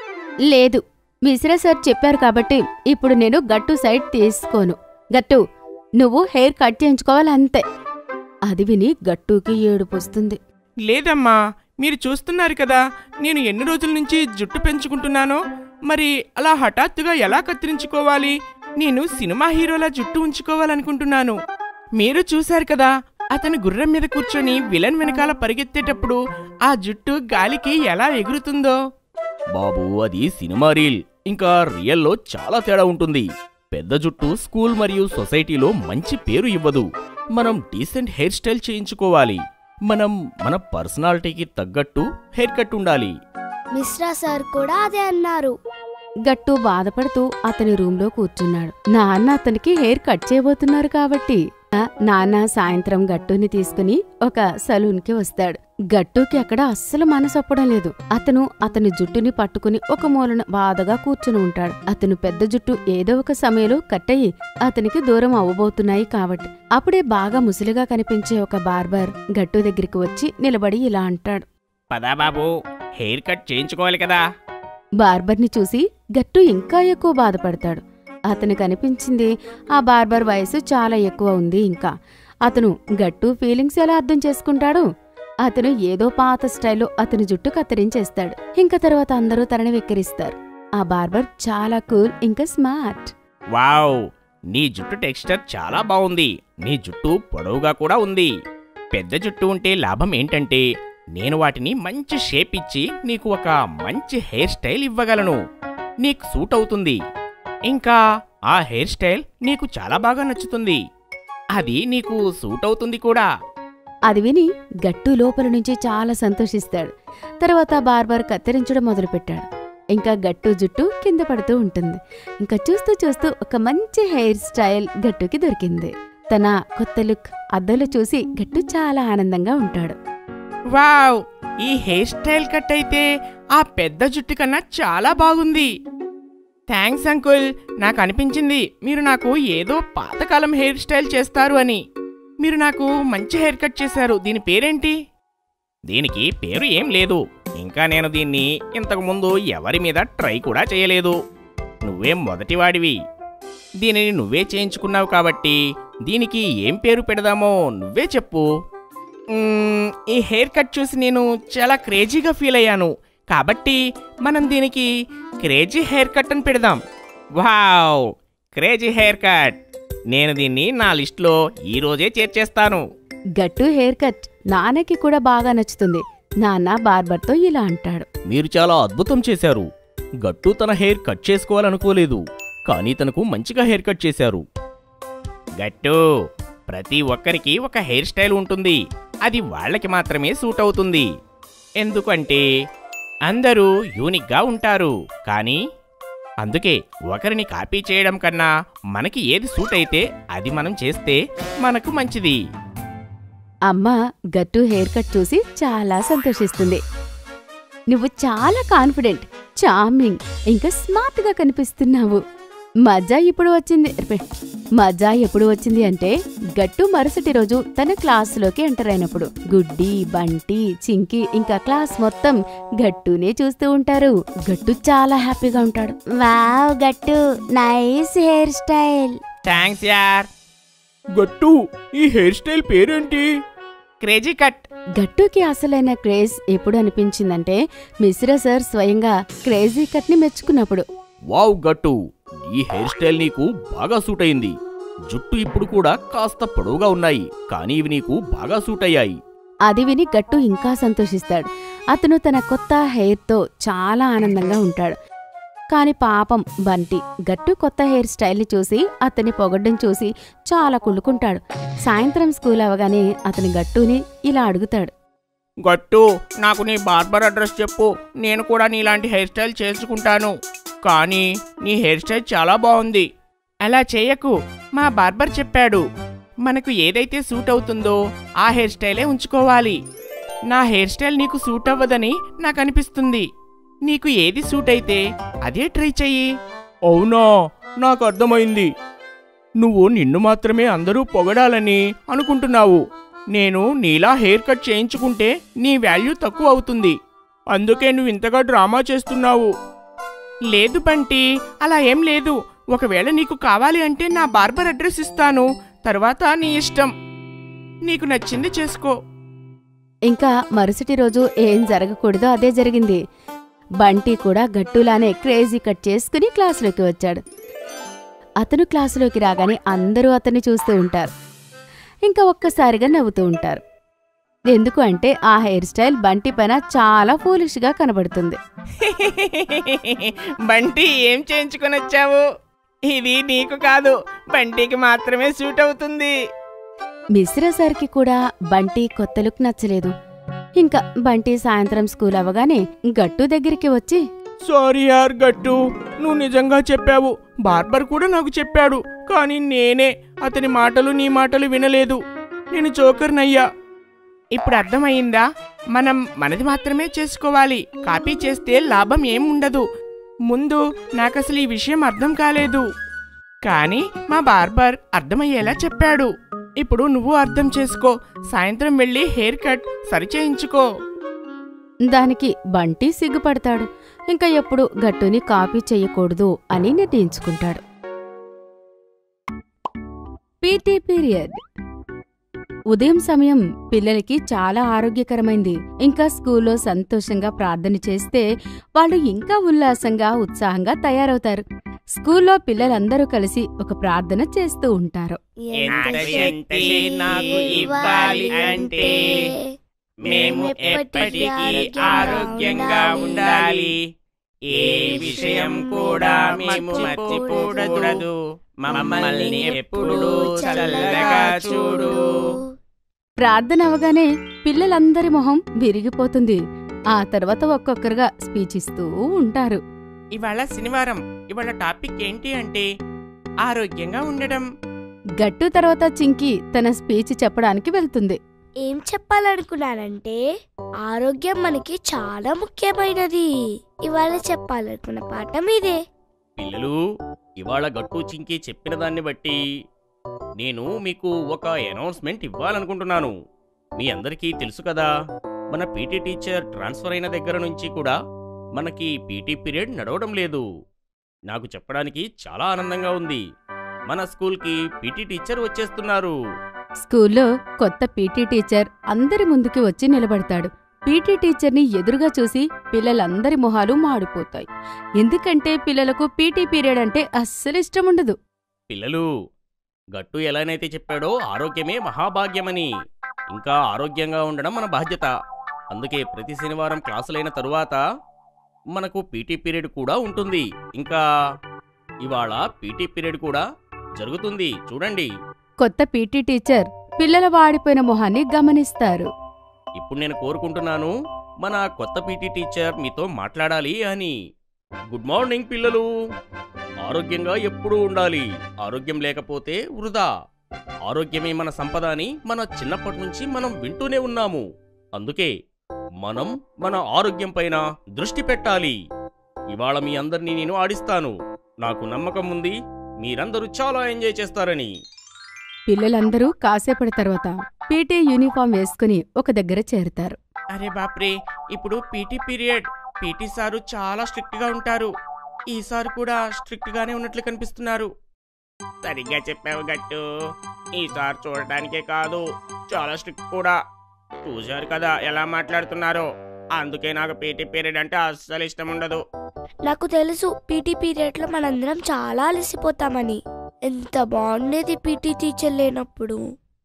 లేదు విసిరా సార్ చెప్పారు కాబట్టి ఇప్పుడు నేను గట్టు సైడ్ తీసుకోను గట్టు నువ్వు హెయిర్ కట్ చేయించుకోవాలి అంతే అది విని గట్టుకి ఏడుపొస్తుంది లేదమ్మా మీరు చూస్తున్నారు కదా నేను ఎన్ని రోజుల నుంచి జుట్టు పెంచుకుంటున్నానో మరి అలా హఠాత్తుగా ఎలా కత్తిరించుకోవాలి నేను సినిమా హీరోలా జుట్టు ఉంచుకోవాలనుకుంటున్నాను మీరు చూశారు కదా అతను గుర్రం మీద కూర్చొని విలన్ వెనకాల పరిగెత్తేటప్పుడు ఆ జుట్టు గాలికి ఎలా ఎగురుతుందో బాబు అది సినిమా రీల్ ఇంకా రియల్లో చాలా తేడా ఉంటుంది పెద్ద జుట్టు స్కూల్ మరియు సొసైటీలో మంచి పేరు ఇవ్వదు మనం డీసెంట్ హెయిర్ స్టైల్ చేయించుకోవాలి మనం మన పర్సనాలిటీకి తగ్గట్టు హెయిర్ కట్ ఉండాలి మిశ్రా సార్ కూడా అదే అన్నారు గట్టు బాధపడుతూ అతని రూంలో కూర్చున్నాడు నాన్న అతనికి హెయిర్ కట్ చేయబోతున్నారు కాబట్టి ఆ, నాన్న సాయంత్రం గట్టుని తీసుకుని ఒక సలూన్కి వస్తాడు గట్టుకి అక్కడ అస్సలు మనసొప్పడం లేదు అతను అతని జుట్టుని పట్టుకుని ఒక మూలన బాధగా కూర్చుని ఉంటాడు అతను పెద్ద జుట్టు ఏదో ఒక సమయంలో కట్టయి అతనికి దూరం అవ్వబోతున్నాయి కాబట్టి అప్పుడే బాగా ముసిలిగా కనిపించే ఒక బార్బర్ గట్టు దగ్గరికి వచ్చి నిలబడి ఇలా అంటాడు పదా బాబు హెయిర్ కట్ చేయించుకోవాలి కదా బార్బర్ని చూసి గట్టు ఇంకా ఎక్కువ బాధపడతాడు అతనికి అనిపించింది ఆ బార్బర్ వయసు చాలా ఎక్కువ ఉంది ఇంకా అతను గట్టు ఫీలింగ్స్ ఎలా అర్థం చేసుకుంటాడు అతను ఏదో పాత స్టైల్లో అతని జుట్టు కత్తిరించేస్తాడు ఇంకా తర్వాత అందరూ తనని వెక్కిరిస్తారు ఆ బార్బర్ చాలా కూల్ ఇంకా స్మార్ట్ వావ్ నీ జుట్టు టెక్స్చర్ చాలా బాగుంది నీ జుట్టు పొడవుగా కూడా ఉంది పెద్ద జుట్టు ఉంటే లాభం ఏంటంటే నేను వాటిని మంచి షేప్ ఇచ్చి నీకు ఒక మంచి హెయిర్ స్టైల్ ఇవ్వగలను నీకు సూట్ అవుతుంది ఇంకా ఆ హెయిర్ స్టైల్ నీకు చాలా బాగా నచ్చుతుంది అది నీకు సూట్ అవుతుంది కూడా అది విని గట్టు లోపల నుంచి చాలా సంతోషిస్తాడు తర్వాత బార్బర్ కత్తిరించడం మొదలుపెట్టాడు ఇంకా గట్టు జుట్టు కింద పడుతూ ఉంటుంది ఇంకా చూస్తూ చూస్తూ ఒక మంచి హెయిర్ స్టైల్ గట్టుకి దొరికింది తన కొత్త లుక్ అద్దలు చూసి గట్టు చాలా ఆనందంగా ఉంటాడు వావ్ ఈ హెయిర్ స్టైల్ కట్ అయితే ఆ పెద్ద జుట్టు కన్నా చాలా బాగుంది థ్యాంక్స్ అంకుల్ నాకు అనిపించింది మీరు నాకు ఏదో పాతకాలం హెయిర్ స్టైల్ చేస్తారు అని మీరు నాకు మంచి హెయిర్ కట్ చేశారు దీని పేరేంటి దీనికి పేరు ఏం లేదు ఇంకా నేను దీన్ని ఇంతకు ముందు ఎవరి మీద ట్రై కూడా చేయలేదు నువ్వే మొదటివాడివి దీనిని నువ్వే చేయించుకున్నావు కాబట్టి దీనికి ఏం పేరు పెడదామో నువ్వే చెప్పు మ్మ్, ఈ హెయిర్ కట్ చూసి నేను చాలా క్రేజీగా ఫీల్ అయ్యాను కాబట్టి మనం దీనికి క్రేజీ హెయిర్ కట్ అని పెడదాం వావ్ క్రేజీ హెయిర్ కట్ నేను దీన్ని నా లిస్ట్లో ఈ రోజే చేర్చేస్తాను గట్టు హెయిర్ కట్ నాన్నకి కూడా బాగా నచ్చుతుంది నాన్న బార్బర్తో ఇలా అంటాడు మీరు చాలా అద్భుతం చేశారు గట్టు తన హెయిర్ కట్ చేసుకోవాలనుకోలేదు కానీ తనకు మంచిగా హెయిర్ కట్ చేశారు గట్టు ప్రతి ఒక్కరికి ఒక హెయిర్ స్టైల్ ఉంటుంది అది వాళ్ళకి మాత్రమే సూట్ అవుతుంది ఎందుకంటే అందరూ యూనిక్గా ఉంటారు కానీ అందుకే ఒకరిని కాపీ చేయడం కన్నా మనకి ఏది సూట్ అయితే అది మనం చేస్తే మనకు మంచిది అమ్మ గట్టు హెయిర్ కట్ చూసి చాలా సంతోషిస్తుంది నువ్వు చాలా కాన్ఫిడెంట్ చార్మింగ్ ఇంకా స్మార్ట్ గా కనిపిస్తున్నావు మజా ఇప్పుడు వచ్చింది రే, మజా ఎప్పుడు వచ్చింది అంటే గట్టు మరుసటి రోజు తన క్లాసులోకి ఎంటర్ అయినప్పుడు గుడ్డి బంటి చింకి ఇంకా క్లాస్ మొత్తం గట్టునే చూస్తూ ఉంటారు గట్టు చాలా హ్యాపీగా ఉంటాడు వావ్ గట్టు నైస్ హెయిర్ స్టైల్ థ్యాంక్స్ యార్ గట్టు ఈ హెయిర్ స్టైల్ పేరేంటి క్రేజీ కట్ గట్టుకి అసలైన క్రేజ్ ఎప్పుడు అనిపించిందంటే మిశ్రా సార్ స్వయంగా క్రేజీ కట్ ని మెచ్చుకున్నప్పుడు వావ్ గట్టు ఈ హెయిర్ స్టైల్ నీకు బాగా సూట్ అయింది జుట్టు ఇప్పుడు కూడా కాస్త పొడవుగా ఉన్నాయి కానీ ఇవి నీకు బాగా సూట్ అయ్యాయి అది విని గట్టు ఇంకా సంతోషిస్తాడు అతను తన కొత్త హెయిర్తో చాలా ఆనందంగా ఉంటాడు కాని పాపం బంటి గట్టు కొత్త హెయిర్ స్టైల్ని చూసి అతని పొగడ్డం చూసి చాలా కుళ్ళుకుంటాడు సాయంత్రం స్కూల్ అవగానే అతని గట్టుని ఇలా అడుగుతాడు గట్టు నాకు నీ బార్బర్ అడ్రస్ చెప్పు నేను కూడా నీలాంటి హెయిర్ స్టైల్ చేసుకుంటాను కానీ నీ హెయిర్ స్టైల్ చాలా బాగుంది అలా చేయకు మా బార్బర్ చెప్పాడు మనకు ఏదైతే సూట్ అవుతుందో ఆ హెయిర్ స్టైలే ఉంచుకోవాలి నా హెయిర్ స్టైల్ నీకు సూట్ అవ్వదని నాకు అనిపిస్తుంది నీకు ఏది సూట్ అయితే అదే ట్రై చెయ్యి అవునా నాకు అర్థమైంది నువ్వు నిన్ను మాత్రమే అందరూ పొగడాలని అనుకుంటున్నావు నేను నీలా హెయిర్ కట్ చేయించుకుంటే నీ వాల్యూ తక్కువ అవుతుంది అందుకే నువ్వు ఇంతగా డ్రామా చేస్తున్నావు లేదు బంటి అలా ఏం లేదు ఒకవేళ నీకు కావాలి అంటే నా బార్బర్ అడ్రస్ ఇస్తాను తర్వాత నీ ఇష్టం నీకు నచ్చింది చేసుకో ఇంకా మరుసటి రోజు ఏం జరగకూడదో అదే జరిగింది బంటి కూడా గట్టులానే క్రేజీ కట్ చేసుకుని క్లాసులోకి వచ్చాడు అతను క్లాసులోకి రాగానే అందరూ అతన్ని చూస్తూ ఉంటారు ఇంకా ఒక్కసారిగా నవ్వుతూ ఉంటారు ఎందుకు అంటే ఆ హెయిర్ స్టైల్ బంటి పైన చాలా ఫూలిష్గా కనబడుతుంది బంటి ఏం చేయించుకొని వచ్చావు ఇది నీకు కాదు బంటికి మాత్రమే సూట్ అవుతుంది మిశ్రా సార్కి కూడా బంటి కొత్త లుక్ నచ్చలేదు ఇంకా బంటి సాయంత్రం స్కూల్ అవ్వగానే గట్టు దగ్గరికి వచ్చి సారీ యార్ గట్టు నువ్వు నిజంగా చెప్పావు బార్బర్ కూడా నాకు చెప్పాడు కానీ నేనే అతని మాటలు నీ మాటలు వినలేదు నేను జోకర్నయ్యా ఇప్పుడు అర్థమయ్యిందా మనం మనది మాత్రమే చేసుకోవాలి కాపీ చేస్తే లాభం ఏం ఉండదు ముందు నాకు అసలు ఈ విషయం అర్థం కాలేదు కానీ మా బార్బర్ అర్థమయ్యేలా చెప్పాడు ఇప్పుడు నువ్వు అర్థం చేసుకో సాయంత్రం వెళ్ళి హెయిర్ కట్ సరిచేయించుకో దానికి బంటి సిగ్గుపడతాడు ఇంకా ఎప్పుడు గట్టుని కాపీ చెయ్యకూడదు అని నిర్ణయించుకుంటాడు పీటీ పీరియడ్ ఉదయం సమయం పిల్లలకి చాలా ఆరోగ్యకరమైంది ఇంకా స్కూల్లో సంతోషంగా ప్రార్థన చేస్తే వాళ్ళు ఇంకా ఉల్లాసంగా ఉత్సాహంగా తయారవుతారు స్కూల్లో పిల్లలందరూ కలిసి ఒక ప్రార్థన చేస్తూ ఉంటారు ఎంత శక్తి నాకు ఇవ్వాలి అంటే మేము ఎప్పటికీ ఆరోగ్యంగా ఉండాలి ఏ విషయం కూడా మేము మర్చిపోకూడదు మమ్మల్ని ఎప్పుడూ చల్లగా చూడు ప్రార్థన అవగానే పిల్లలందరి మొహం విరిగిపోతుంది ఆ తర్వాత ఒక్కొక్కరుగా స్పీచ్ ఇస్తూ ఉంటారు ఇవాళ శనివారం ఇవాళ టాపిక్ ఏంటి అంటే ఆరోగ్యంగా ఉండడం గట్టు తర్వాత చింకి తన స్పీచ్ చెప్పడానికి వెళ్తుంది ఏం చెప్పాలనుకున్నానంటే ఆరోగ్యం మనకి చాలా ముఖ్యమైనది ఇవాళ చెప్పాలనుకున్న పాఠం ఇదే పిల్లలు ఇవాళ గట్టు చింకి చెప్పిన దాన్ని బట్టి నేను మీకు ఒక అనౌన్స్మెంట్ ఇవ్వాలనుకుంటున్నాను మీ అందరికీ తెలుసు కదా మన పీటీ టీచర్ ట్రాన్స్ఫర్ అయిన దగ్గర నుంచి కూడా మనకి పీటీ పీరియడ్ నడవడం లేదు నాకు చెప్పడానికి చాలా ఆనందంగా ఉంది మన స్కూల్కి పీటీ టీచర్ వచ్చేస్తున్నారు స్కూల్లో కొత్త పీటీ టీచర్ అందరి ముందుకి వచ్చి నిలబడతాడు పీటీ టీచర్ని ఎదురుగా చూసి పిల్లలందరి మొహాలు మాడిపోతాయి ఎందుకంటే పిల్లలకు పీటీ పీరియడ్ అంటే అస్సలు ఇష్టం ఉండదు పిల్లలు గట్టు ఎలానైతే చెప్పాడో ఆరోగ్యమే మహాభాగ్యమని ఇంకా ఆరోగ్యంగా ఉండడం మన బాధ్యత అందుకే ప్రతి శనివారం క్లాసులైన తరువాత మనకు పీటీ పీరియడ్ కూడా ఉంటుంది ఇంకా ఇవాళ పీటీ పీరియడ్ కూడా జరుగుతుంది చూడండి కొత్త పీటీ టీచర్ పిల్లల వాడిపోయిన మొహాన్ని గమనిస్తారు ఇప్పుడు నేను కోరుకుంటున్నాను మన కొత్త పీటీ టీచర్ మీతో మాట్లాడాలి అని గుడ్ మార్నింగ్ పిల్లలు ఆరోగ్యంగా ఎప్పుడూ ఉండాలి ఆరోగ్యం లేకపోతే వృధా ఆరోగ్యమే మన సంపద అని మన చిన్నప్పటి నుంచి మనం వింటూనే ఉన్నాము అందుకే మనం మన ఆరోగ్యం పైన దృష్టి పెట్టాలి ఇవాళ మీ అందరినీ నేను ఆడిస్తాను నాకు నమ్మకం ఉంది మీరందరూ చాలా ఎంజాయ్ చేస్తారని పిల్లలందరూ కాసేపటి తర్వాత పీటీ యూనిఫామ్ వేసుకుని ఒక దగ్గర చేరుతారు అరే బాప్రే ఇప్పుడు పీటీ పీరియడ్ పీటీ సారు చాలా స్ట్రిక్ట్ గా ఉంటారు ఈసారి కూడా స్ట్రిక్ట్ గానే ఉన్నట్లు కనిపిస్తున్నారు సరిగ్గా చెప్పావు గట్టు ఈసారి చూడటానికే కాదు చాలా స్ట్రిక్ట్ కూడా చూశారు కదా ఎలా మాట్లాడుతున్నారో అందుకే నాకు పీటీ పీరియడ్ అంటే అస్సలు ఇష్టం ఉండదు నాకు తెలుసు పీటీ పీరియడ్ లో మనందరం చాలా అలసిపోతామని ఎంత బాగుండేది పీటీ టీచర్ లేనప్పుడు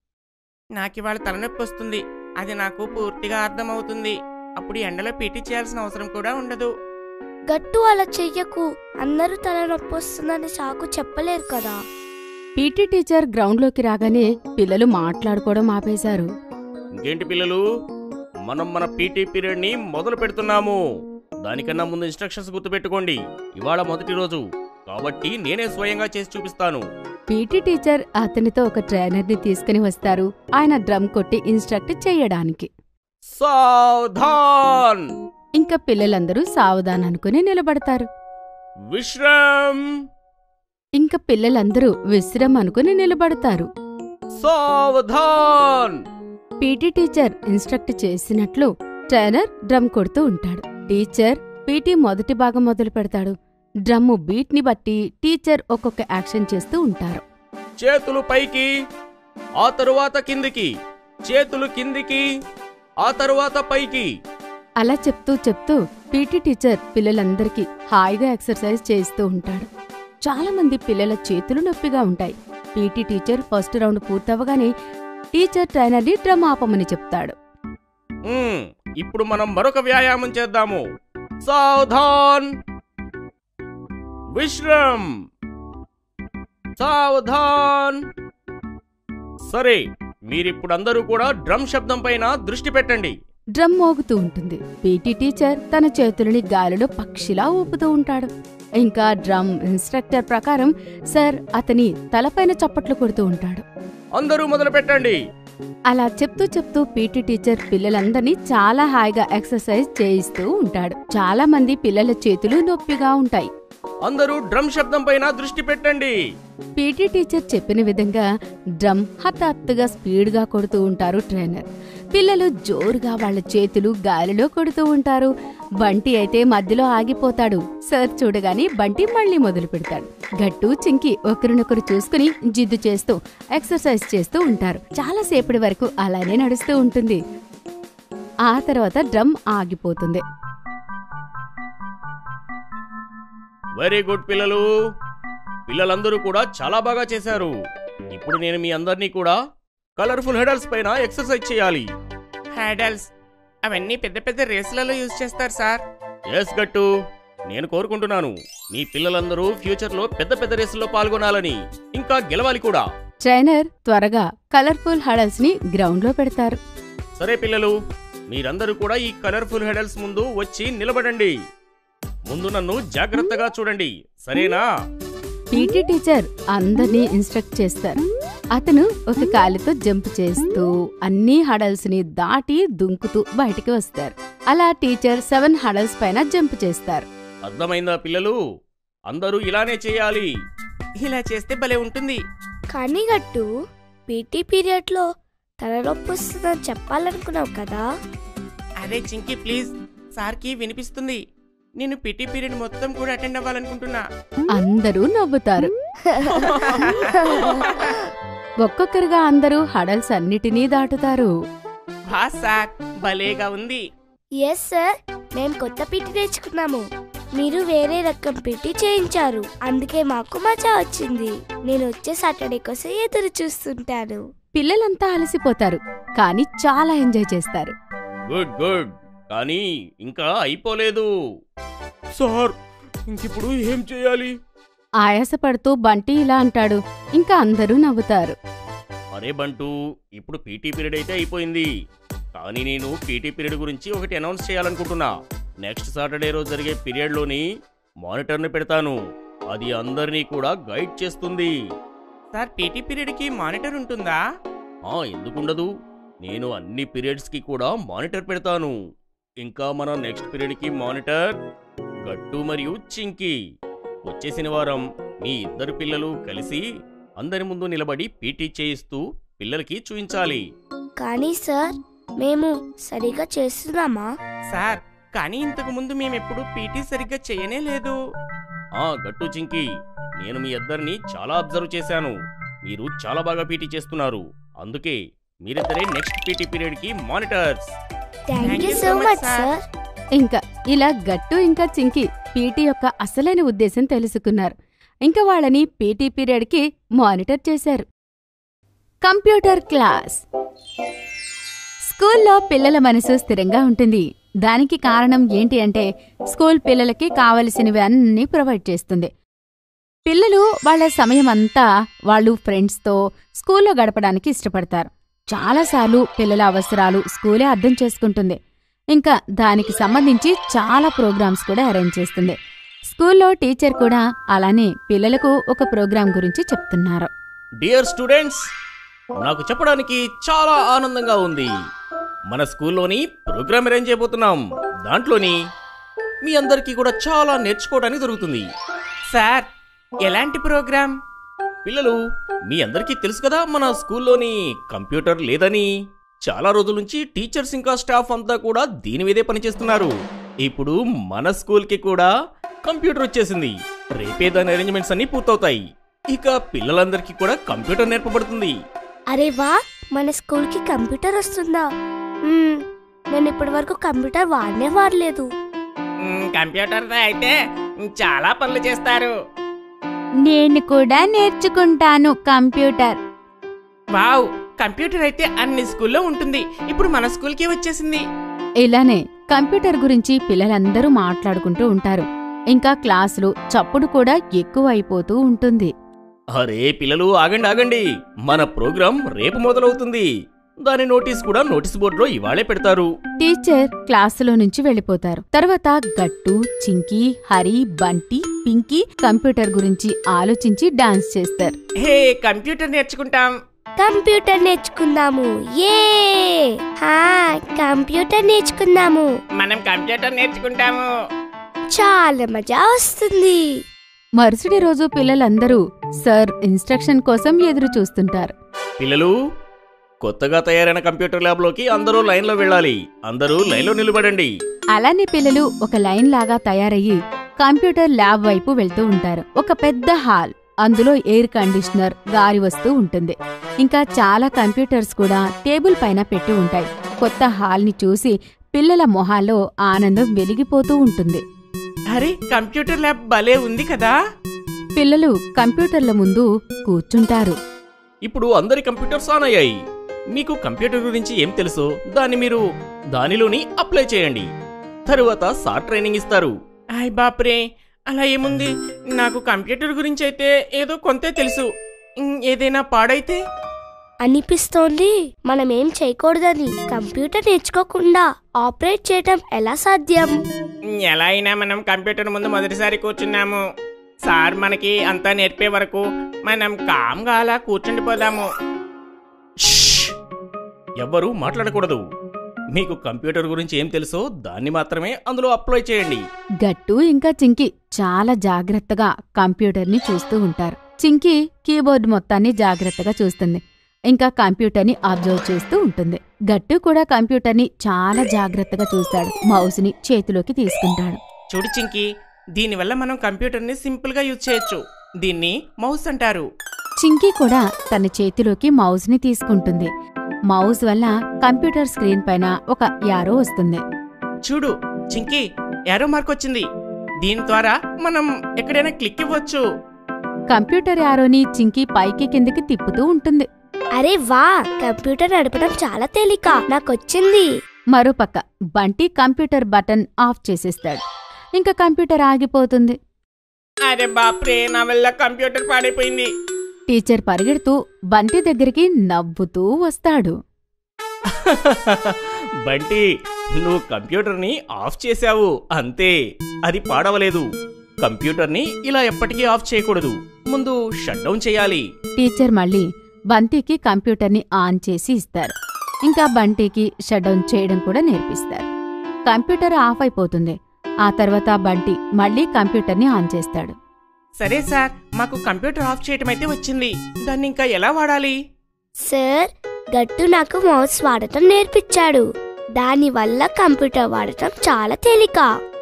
నాకు ఇవాళ తలనొప్పి వస్తుంది అది నాకు పూర్తిగా అర్థమవుతుంది అప్పుడు ఎండలో పీటీ చేయాల్సిన అవసరం కూడా ఉండదు గట్టు అలా చెయ్యకు అందరూ తల నొప్పి వస్తుందని సాకు చెప్పలేరు కదా పీటీ టీచర్ గ్రౌండ్లోకి రాగానే పిల్లలు మాట్లాడుకోవడం ఆపేశారు ఇంకేంటి పిల్లలు మనం మన పీటీ పీరియడ్ ని మొదలు పెడుతున్నాము దానికన్నా ముందు ఇన్స్ట్రక్షన్స్ గుర్తుపెట్టుకోండి ఇవాళ మొదటి రోజు కాబట్టి నేనే స్వయంగా చేసి చూపిస్తాను పీటీ టీచర్ అతనితో ఒక ట్రైనర్ని తీసుకుని వస్తారు ఆయన డ్రమ్ కొట్టి ఇన్స్ట్రక్ట్ చేయడానికి సావధాన్ ఇంకా పిల్లలందరూ సావధాన్ అనుకుని నిలబడతారు విశ్రామ్ ఇంకా పిల్లలందరూ విశ్రమ్ అనుకుని నిలబడతారు సావధాన్ పీటీ టీచర్ ఇన్స్ట్రక్ట్ చేసినట్లు ట్రైనర్ డ్రమ్ కొడుతూ ఉంటాడు టీచర్ పీటీ మొదటి భాగం మొదలు పెడతాడు డ్రమ్ము బీట్ని బట్టి టీచర్ ఒక్కొక్క యాక్షన్ చేస్తూ ఉంటారు చేతులు పైకి ఆ తరువాత కిందికి చేతులు కిందికి ఆ తరువాత పైకి అలా చెప్తూ చెప్తూ పీటీ టీచర్ పిల్లలందరికీ హాయిగా ఎక్సర్సైజ్ చేస్తూ ఉంటాడు చాలా మంది పిల్లల చేతులు నొప్పిగా ఉంటాయి పీటీ టీచర్ ఫస్ట్ రౌండ్ పూర్తవగానే టీచర్ ట్రైనర్ని డ్రమ్ ఆపమని చెప్తాడు మ్మ్, ఇప్పుడు మనం మరొక వ్యాయామం చేద్దాము సావధాన్ విశ్రమ్ సావధాన్ సరే మీరిప్పుడు అందరూ కూడా డ్రమ్ శబ్దం పైన దృష్టి పెట్టండి డ్రమ్ మోగుతూ ఉంటుంది పీటీ టీచర్ తన చేతులని గాలిలో పక్షిలా ఊపుతూ ఉంటాడు ఇంకా డ్రమ్ ఇన్స్ట్రక్టర్ ప్రకారం సార్ అతని తలపైన చప్పట్లు కొడుతూ ఉంటాడు అందరూ మొదలు పెట్టండి అలా చెప్తూ చెప్తూ పీటీ టీచర్ పిల్లలందరినీ చాలా హాయిగా ఎక్సర్సైజ్ చేయిస్తూ ఉంటాడు చాలా మంది పిల్లల చేతులు నొప్పిగా ఉంటాయి అందరూ డ్రమ్ శబ్దం పైన దృష్టి పెట్టండి పీటీ టీచర్ చెప్పిన విధంగా డ్రమ్ హఠాత్తుగా స్పీడ్గా కొడుతూ ఉంటారు ట్రైనర్ పిల్లలు జోరుగా వాళ్ళ చేతులు గాలిలో కొడుతూ ఉంటారు బంటి అయితే మధ్యలో ఆగిపోతాడు సార్ చూడగానే బంటి మళ్ళీ మొదలు పెడతాడు గట్టు చింకి ఒకరినొకరు చూసుకుని జిద్దు చేస్తూ ఎక్సర్సైజ్ చేస్తూ ఉంటారు చాలా సేపటి వరకు అలానే నడుస్తూ ఉంటుంది ఆ తర్వాత డ్రమ్ ఆగిపోతుంది వెరీ గుడ్ పిల్లలు పిల్లలందరూ కూడా చాలా బాగా చేశారు ఇప్పుడు నేను మీ అందరినీ కూడా కలర్ఫుల్ హెడల్స్ పైన ఎక్సర్సైజ్ చేయాలి హ్యాడల్స్ అవన్నీ పెద్ద పెద్ద రేసులలో యూజ్ చేస్తారు సార్ ఎస్ గట్టు నేను కోరుకుంటున్నాను మీ పిల్లలందరూ ఫ్యూచర్లో పెద్ద పెద్ద రేసుల్లో పాల్గొనాలని ఇంకా గెలవాలి కూడా ట్రైనర్ త్వరగా కలర్ఫుల్ హడల్స్ ని గ్రౌండ్ లో పెడతారు సరే పిల్లలు మీరందరూ కూడా ఈ కలర్ఫుల్ హెడల్స్ ముందు వచ్చి నిలబడండి ముందు నన్ను జాగ్రత్తగా చూడండి సరేనా పీటీ టీచర్ అందరినీ ఇన్స్ట్రక్ట్ చేస్తారు అతను ఒక కాలితో జంప్ చేస్తూ అన్ని హడల్స్ ని దాటి దుంకుతూ బయటికి వస్తారు అలా టీచర్ సెవెన్ హడల్స్ పైన జంప్ చేస్తారు అర్థమైందా పిల్లలు అందరూ ఇలానే చేయాలి ఇలా చేస్తే భలే ఉంటుంది కానీ గట్టు పీటీ పీరియడ్ లో తలనొప్పి వస్తుందని చెప్పాలనుకున్నావు కదా అరే చింకి ప్లీజ్ సార్కి వినిపిస్తుంది నేను పిటి పీరియడ్ మొత్తం కూడా అటెండ్ అవ్వాలనుకుంటున్నా అందరూ నవ్వుతారు ఒక్కొక్కరుగా అందరూ హడల్స్ అన్నిటినీ దాటుతారు వా సార్ భలేగా ఉంది ఎస్ సార్ మేము కొత్త పీటీ తెచ్చుకున్నాము మీరు వేరే రకం పీటీ చేయించారు అందుకే మాకు మజా వచ్చింది నేను వచ్చే సాటర్డే కోసం ఎదురు చూస్తుంటాను పిల్లలంతా అలసిపోతారు కానీ చాలా ఎంజాయ్ చేస్తారు గుడ్ గుడ్ కానీ ఇంకా అయిపోలేదు సార్ ఇంకిప్పుడు ఏం చేయాలి ఆయాసపడుతూ బంటి ఇలా అంటాడు ఇంకా అందరూ నవ్వుతారు అరే బంటూ ఇప్పుడు పీటీ పీరియడ్ అయితే అయిపోయింది కానీ నేను పీటీ పీరియడ్ గురించి ఒకటి అనౌన్స్ చేయాలనుకుంటున్నా నెక్స్ట్ సాటర్డే రోజు జరిగే పీరియడ్లోని మానిటర్ని పెడతాను అది అందరినీ కూడా గైడ్ చేస్తుంది సార్ పీటీ పీరియడ్కి మానిటర్ ఉంటుందా ఆ ఎందుకుండదు నేను అన్ని పీరియడ్స్కి కూడా మానిటర్ పెడతాను ఇంకా మన నెక్స్ట్ పీరియడ్కి మానిటర్ గట్టు మరియు చింకి వచ్చే శనివారం మీ ఇద్దరు పిల్లలు కలిసి అందరి ముందు నిలబడి పీటీ చేయిస్తూ పిల్లలకి చూయించాలి కానీ సార్ మేము సరిగా చేస్తున్నామా సార్ కానీ ఇంతకు ముందు మేమెప్పుడు పీటీ సరిగ్గా చేయనే లేదు ఆ గట్టు చింకి నేను మీ ఇద్దరిని చాలా అబ్జర్వ్ చేశాను మీరు చాలా బాగా పీటీ చేస్తున్నారు అందుకే మీరిద్దరే నెక్స్ట్ పీటీ పీరియడ్కి monitors thank you so much sir ఇంకా ఇలా గట్టు ఇంకా చింకి పీటీ యొక్క అసలైన ఉద్దేశం తెలుసుకున్నారు ఇంకా వాళ్ళని పీటీ పీరియడ్కి మానిటర్ చేశారు కంప్యూటర్ క్లాస్ స్కూల్లో పిల్లల మనసు స్థిరంగా ఉంటుంది దానికి కారణం ఏంటి అంటే స్కూల్ పిల్లలకి కావలసినవి అన్నీ ప్రొవైడ్ చేస్తుంది పిల్లలు వాళ్ళ సమయం అంతా వాళ్ళు ఫ్రెండ్స్తో స్కూల్లో గడపడానికి ఇష్టపడతారు చాలాసార్లు పిల్లల అవసరాలు స్కూలే అర్థం చేసుకుంటుంది ఇంకా దానికి సంబంధించి చాలా ప్రోగ్రామ్స్ కూడా అరేంజ్ చేస్తుంది స్కూల్లో టీచర్ కూడా అలానే పిల్లలకు ఒక ప్రోగ్రాం గురించి చెప్తున్నారు డియర్ స్టూడెంట్స్ నాకు చెప్పడానికి చాలా ఆనందంగా ఉంది మన స్కూల్లోని ప్రోగ్రామ్ అరేంజ్ చేయబోతున్నాం దాంట్లోని మీ అందరికీ కూడా చాలా నేర్చుకోవడానికి దొరుకుతుంది సార్ ఎలాంటి ప్రోగ్రామ్ పిల్లలు మీ అందరికీ తెలుసు కదా మన స్కూల్లోని కంప్యూటర్ లేదని చాలా రోజుల నుంచి టీచర్స్ ఇంకా స్టాఫ్ అంతా కూడా దీని మీదే పనిచేస్తున్నారు ఇప్పుడు మన స్కూల్కి కూడా కంప్యూటర్ వచ్చేసింది రేపే దాని అరేంజ్మెంట్స్ అన్ని పూర్తవుతాయి ఇక పిల్లలందరికీ కూడా కంప్యూటర్ నేర్పబడుతుంది అరే వా మన స్కూల్కి కంప్యూటర్ వస్తుందా మ్మ్, నేను ఇప్పటి వరకు కంప్యూటర్ వాడనే వాడలేదు మ్, కంప్యూటర్తో అయితే చాలా పనులు చేస్తారు నేను కూడా నేర్చుకుంటాను కంప్యూటర్ వావ్ కంప్యూటర్ అయితే అన్ని స్కూల్లో ఉంటుంది ఇప్పుడు మన స్కూల్కి వచ్చేసింది ఇలానే కంప్యూటర్ గురించి పిల్లలందరూ మాట్లాడుకుంటూ ఉంటారు ఇంకా క్లాసులు చప్పుడు కూడా ఎక్కువ అయిపోతూ ఉంటుంది అరే పిల్లలు ఆగండి ఆగండి మన ప్రోగ్రాం రేపు మొదలవుతుంది దాని నోటీస్ కూడా నోటీస్ బోర్డులో ఇవాళే పెడతారు టీచర్ క్లాసులో నుంచి వెళ్ళిపోతారు తర్వాత గట్టు చింకి హరి బంటి పింకీ కంప్యూటర్ గురించి ఆలోచించి డాన్స్ చేస్తారు హే కంప్యూటర్ నేర్చుకుంటాం కంప్యూటర్ నేర్చుకుందాము ఏ హా కంప్యూటర్ నేర్చుకుందాము మనం కంప్యూటర్ నేర్చుకుంటాము చాలా మజా వస్తుంది మరుసటి రోజు పిల్లలందరూ సర్ ఇన్స్ట్రక్షన్ కోసం ఎదురు చూస్తుంటారు పిల్లలు కొత్తగా తయారైన కంప్యూటర్ ల్యాబ్లోకి అందరూ లైన్లో వెళ్ళాలి అందరూ లైన్లో నిలబడండి అలానే పిల్లలు ఒక లైన్ లాగా తయారయ్యి కంప్యూటర్ ల్యాబ్ వైపు వెళ్తూ ఉంటారు ఒక పెద్ద హాల్ అందులో ఎయిర్ కండిషనర్ గాలి వస్తూ ఉంటుంది ఇంకా చాలా కంప్యూటర్స్ కూడా టేబుల్ పైన పెట్టి ఉంటాయి కొత్త హాల్ని చూసి పిల్లల మొహాల్లో ఆనందం వెలిగిపోతూ ఉంటుంది అరే కంప్యూటర్ ల్యాబ్ భలే ఉంది కదా పిల్లలు కంప్యూటర్ల ముందు కూర్చుంటారు ఇప్పుడు అందరి కంప్యూటర్స్ ఆన్ అయ్యాయి మీకు కంప్యూటర్ గురించి ఏం తెలుసో దాన్ని మీరు దానిలోని అప్లై చేయండి తరువాత సార్ ట్రైనింగ్ ఇస్తారు హాయ్ బాప్రే అలా ఏముంది నాకు కంప్యూటర్ గురించి అయితే ఏదో కొంతే తెలుసు ఉమ్, ఏదైనా పాడైతే అనిపిస్తోంది మనం ఏం చేయకూడదని కంప్యూటర్ నేర్చుకోకుండా ఆపరేట్ చేయటం ఎలా సాధ్యం ఉమ్, ఎలా అయినా మనం కంప్యూటర్ ముందు మొదటిసారి కూర్చున్నాము సార్ మనకి అంతా నేర్పే వరకు మనం కామ్గా అలా కూర్చుండిపోదాము షష్! ఎవ్వరూ మాట్లాడకూడదు మీకు కంప్యూటర్ గురించి ఏం తెలుసో దాన్ని మాత్రమే అందులో అప్లై చేయండి గట్టు ఇంకా చింకి చాలా జాగ్రత్తగా కంప్యూటర్ని చూస్తూ ఉంటారు చింకి కీబోర్డ్ మొత్తాన్ని జాగ్రత్తగా చూస్తుంది ఇంకా కంప్యూటర్ని అబ్జర్వ్ చేస్తూ ఉంటుంది గట్టు కూడా కంప్యూటర్ని చాలా జాగ్రత్తగా చూస్తాడు మౌస్ని చేతిలోకి తీసుకుంటాడు చూడు చింకి దీనివల్ల మనం కంప్యూటర్ని సింపుల్గా యూజ్ చేయొచ్చు దీన్ని మౌస్ అంటారు చింకీ కూడా తన చేతిలోకి మౌజ్ని తీసుకుంటుంది మౌజ్ వల్ల కంప్యూటర్ స్క్రీన్ పైన ఒక యారో వస్తుంది చూడు చింకీ యారో మార్క్ వచ్చింది దీని ద్వారా మనం ఎక్కడైనా క్లిక్ ఇవ్వచ్చు కంప్యూటర్ యారోని చింకీ పైకి కిందకి తిప్పుతూ ఉంటుంది అరే వా కంప్యూటర్ నడపడం చాలా తేలిక నాకొచ్చింది మరోపక్క బంటి కంప్యూటర్ బటన్ ఆఫ్ చేసేస్తాడు ఇంకా కంప్యూటర్ ఆగిపోతుంది అరే బాప్రే నా వల్ల కంప్యూటర్ పాడైపోయింది టీచర్ పరిగెడుతూ బంటి దగ్గరికి నవ్వుతూ వస్తాడు బంటి నువ్వు కంప్యూటర్ని ఆఫ్ చేశావు అంతే అది పాడవలేదు కంప్యూటర్ని ఇలా ఎప్పటికీ ఆఫ్ చేయకూడదు ముందు షట్ డౌన్ చేయాలి టీచర్ మళ్ళీ బంటికి కంప్యూటర్ని ఆన్ చేసి ఇస్తారు ఇంకా బంటికి షట్ డౌన్ చేయడం కూడా నేర్పిస్తారు కంప్యూటర్ ఆఫ్ అయిపోతుంది ఆ తర్వాత బంటి మళ్ళీ కంప్యూటర్ని ఆన్ చేస్తాడు సరే సార్ మాకు కంప్యూటర్ ఆఫ్ చేయటం అయితే వచ్చింది దాన్ని ఇంకా ఎలా వాడాలి సార్ గట్టు నాకు మౌస్ వాడటం నేర్పించాడు దానివల్ల కంప్యూటర్ వాడటం చాలా తేలిక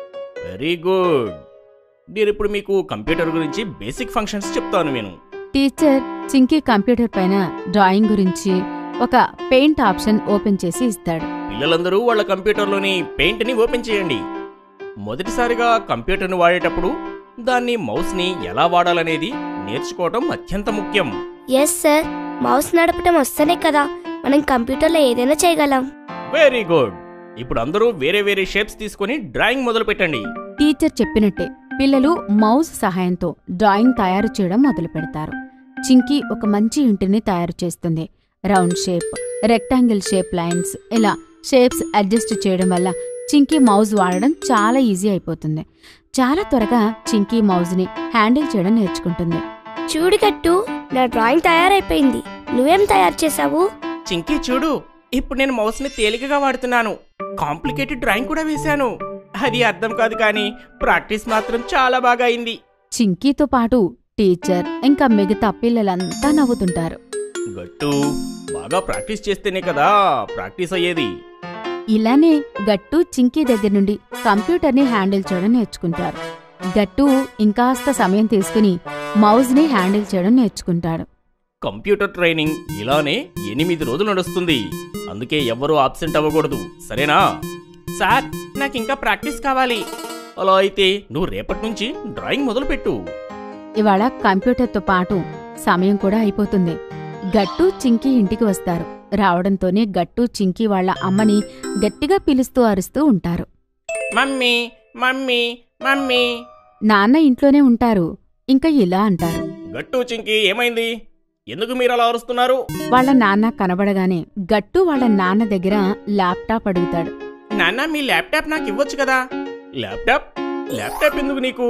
వెరీ గుడ్ నేను ఇప్పుడు మీకు కంప్యూటర్ గురించి బేసిక్ ఫంక్షన్స్ చెప్తాను నేను టీచర్ చింకీ కంప్యూటర్ పైన డ్రాయింగ్ గురించి ఒక పెయింట్ ఆప్షన్ ఓపెన్ చేసి ఇస్తాడు పిల్లలందరూ వాళ్ళ కంప్యూటర్లోని పెయింట్ని ఓపెన్ చేయండి మొదటిసారిగా కంప్యూటర్ని వాడేటప్పుడు దాన్ని మౌస్ని ఎలా వాడాలనేది నేర్చుకోవడం అత్యంత ముఖ్యం ఎస్ సార్ మౌస్ నడపటం వస్తేనే కదా మనం కంప్యూటర్లో ఏదైనా చేయగలం వెరీ గుడ్ ఇప్పుడు అందరూ వేరే వేరే షేప్స్ తీసుకొని డ్రాయింగ్ మొదలు పెట్టండి టీచర్ చెప్పినట్టే పిల్లలు మౌస్ సహాయంతో డ్రాయింగ్ తయారు చేయడం మొదలు పెడతారు చింకీ ఒక మంచి ఇంటిని తయారు చేస్తుంది round shape rectangle shape lines ఇలా షేప్స్ అడ్జస్ట్ చేయడం వల్ల చింకీ మౌజ్ వాడడం చాలా ఈజీ అయిపోతుంది చాలా త్వరగా చింకీ మౌజ్ని హ్యాండిల్ చేయడం నేర్చుకుంటుంది చూడు గట్టు నా డ్రాయింగ్ తయారైపోయింది నువ్వేం తయారు చేసావు చింకీ చూడు ఇప్పుడు నేను మౌస్ని తేలికగా వాడుతున్నాను కాంప్లికేటెడ్ డ్రాయింగ్ కూడా వేశాను అది అర్థం కాదు కానీ ప్రాక్టీస్ మాత్రం చాలా బాగా అయింది చింకీతో పాటు టీచర్ ఇంకా మిగతా పిల్లలంతా నవ్వుతుంటారు గట్టు బాగా ప్రాక్టీస్ చేస్తేనే కదా ప్రాక్టీస్ అయ్యేది ఇలానే గట్టు చింకీ దగ్గర నుండి కంప్యూటర్ని హ్యాండిల్ చేయడం నేర్చుకుంటారు గట్టు ఇంకాస్త సమయం తీసుకుని మౌజ్ని హ్యాండిల్ చేయడం నేర్చుకుంటాడు కంప్యూటర్ ట్రైనింగ్ ఇలానే ఎనిమిది రోజులు నడుస్తుంది అందుకే ఎవ్వరూ ఆబ్సెంట్ అవ్వకూడదు సరేనా సార్ నాకు ఇంకా ప్రాక్టీస్ కావాలి అలా అయితే నువ్వు రేపటి నుంచి డ్రాయింగ్ మొదలుపెట్టు ఇవాళ కంప్యూటర్తో పాటు సమయం కూడా అయిపోతుంది గట్టు చింకీ ఇంటికి వస్తారు రావడంతోనే గట్టు చింకీ వాళ్ళ అమ్మని గట్టిగా పిలుస్తూ అరుస్తూ ఉంటారు మమ్మీ మమ్మీ మమ్మీ నాన్న ఇంట్లోనే ఉంటారు ఇంకా ఇలా అంటారు గట్టు చింకి ఏమైంది ఎందుకు మీరు అలా అరుస్తున్నారు వాళ్ళ నాన్న కనబడగానే గట్టు వాళ్ళ నాన్న దగ్గర ల్యాప్టాప్ అడుగుతాడు నాన్న మీ ల్యాప్టాప్ నాకు ఇవ్వచ్చు కదా ల్యాప్టాప్ ల్యాప్టాప్ ఎందుకు నీకు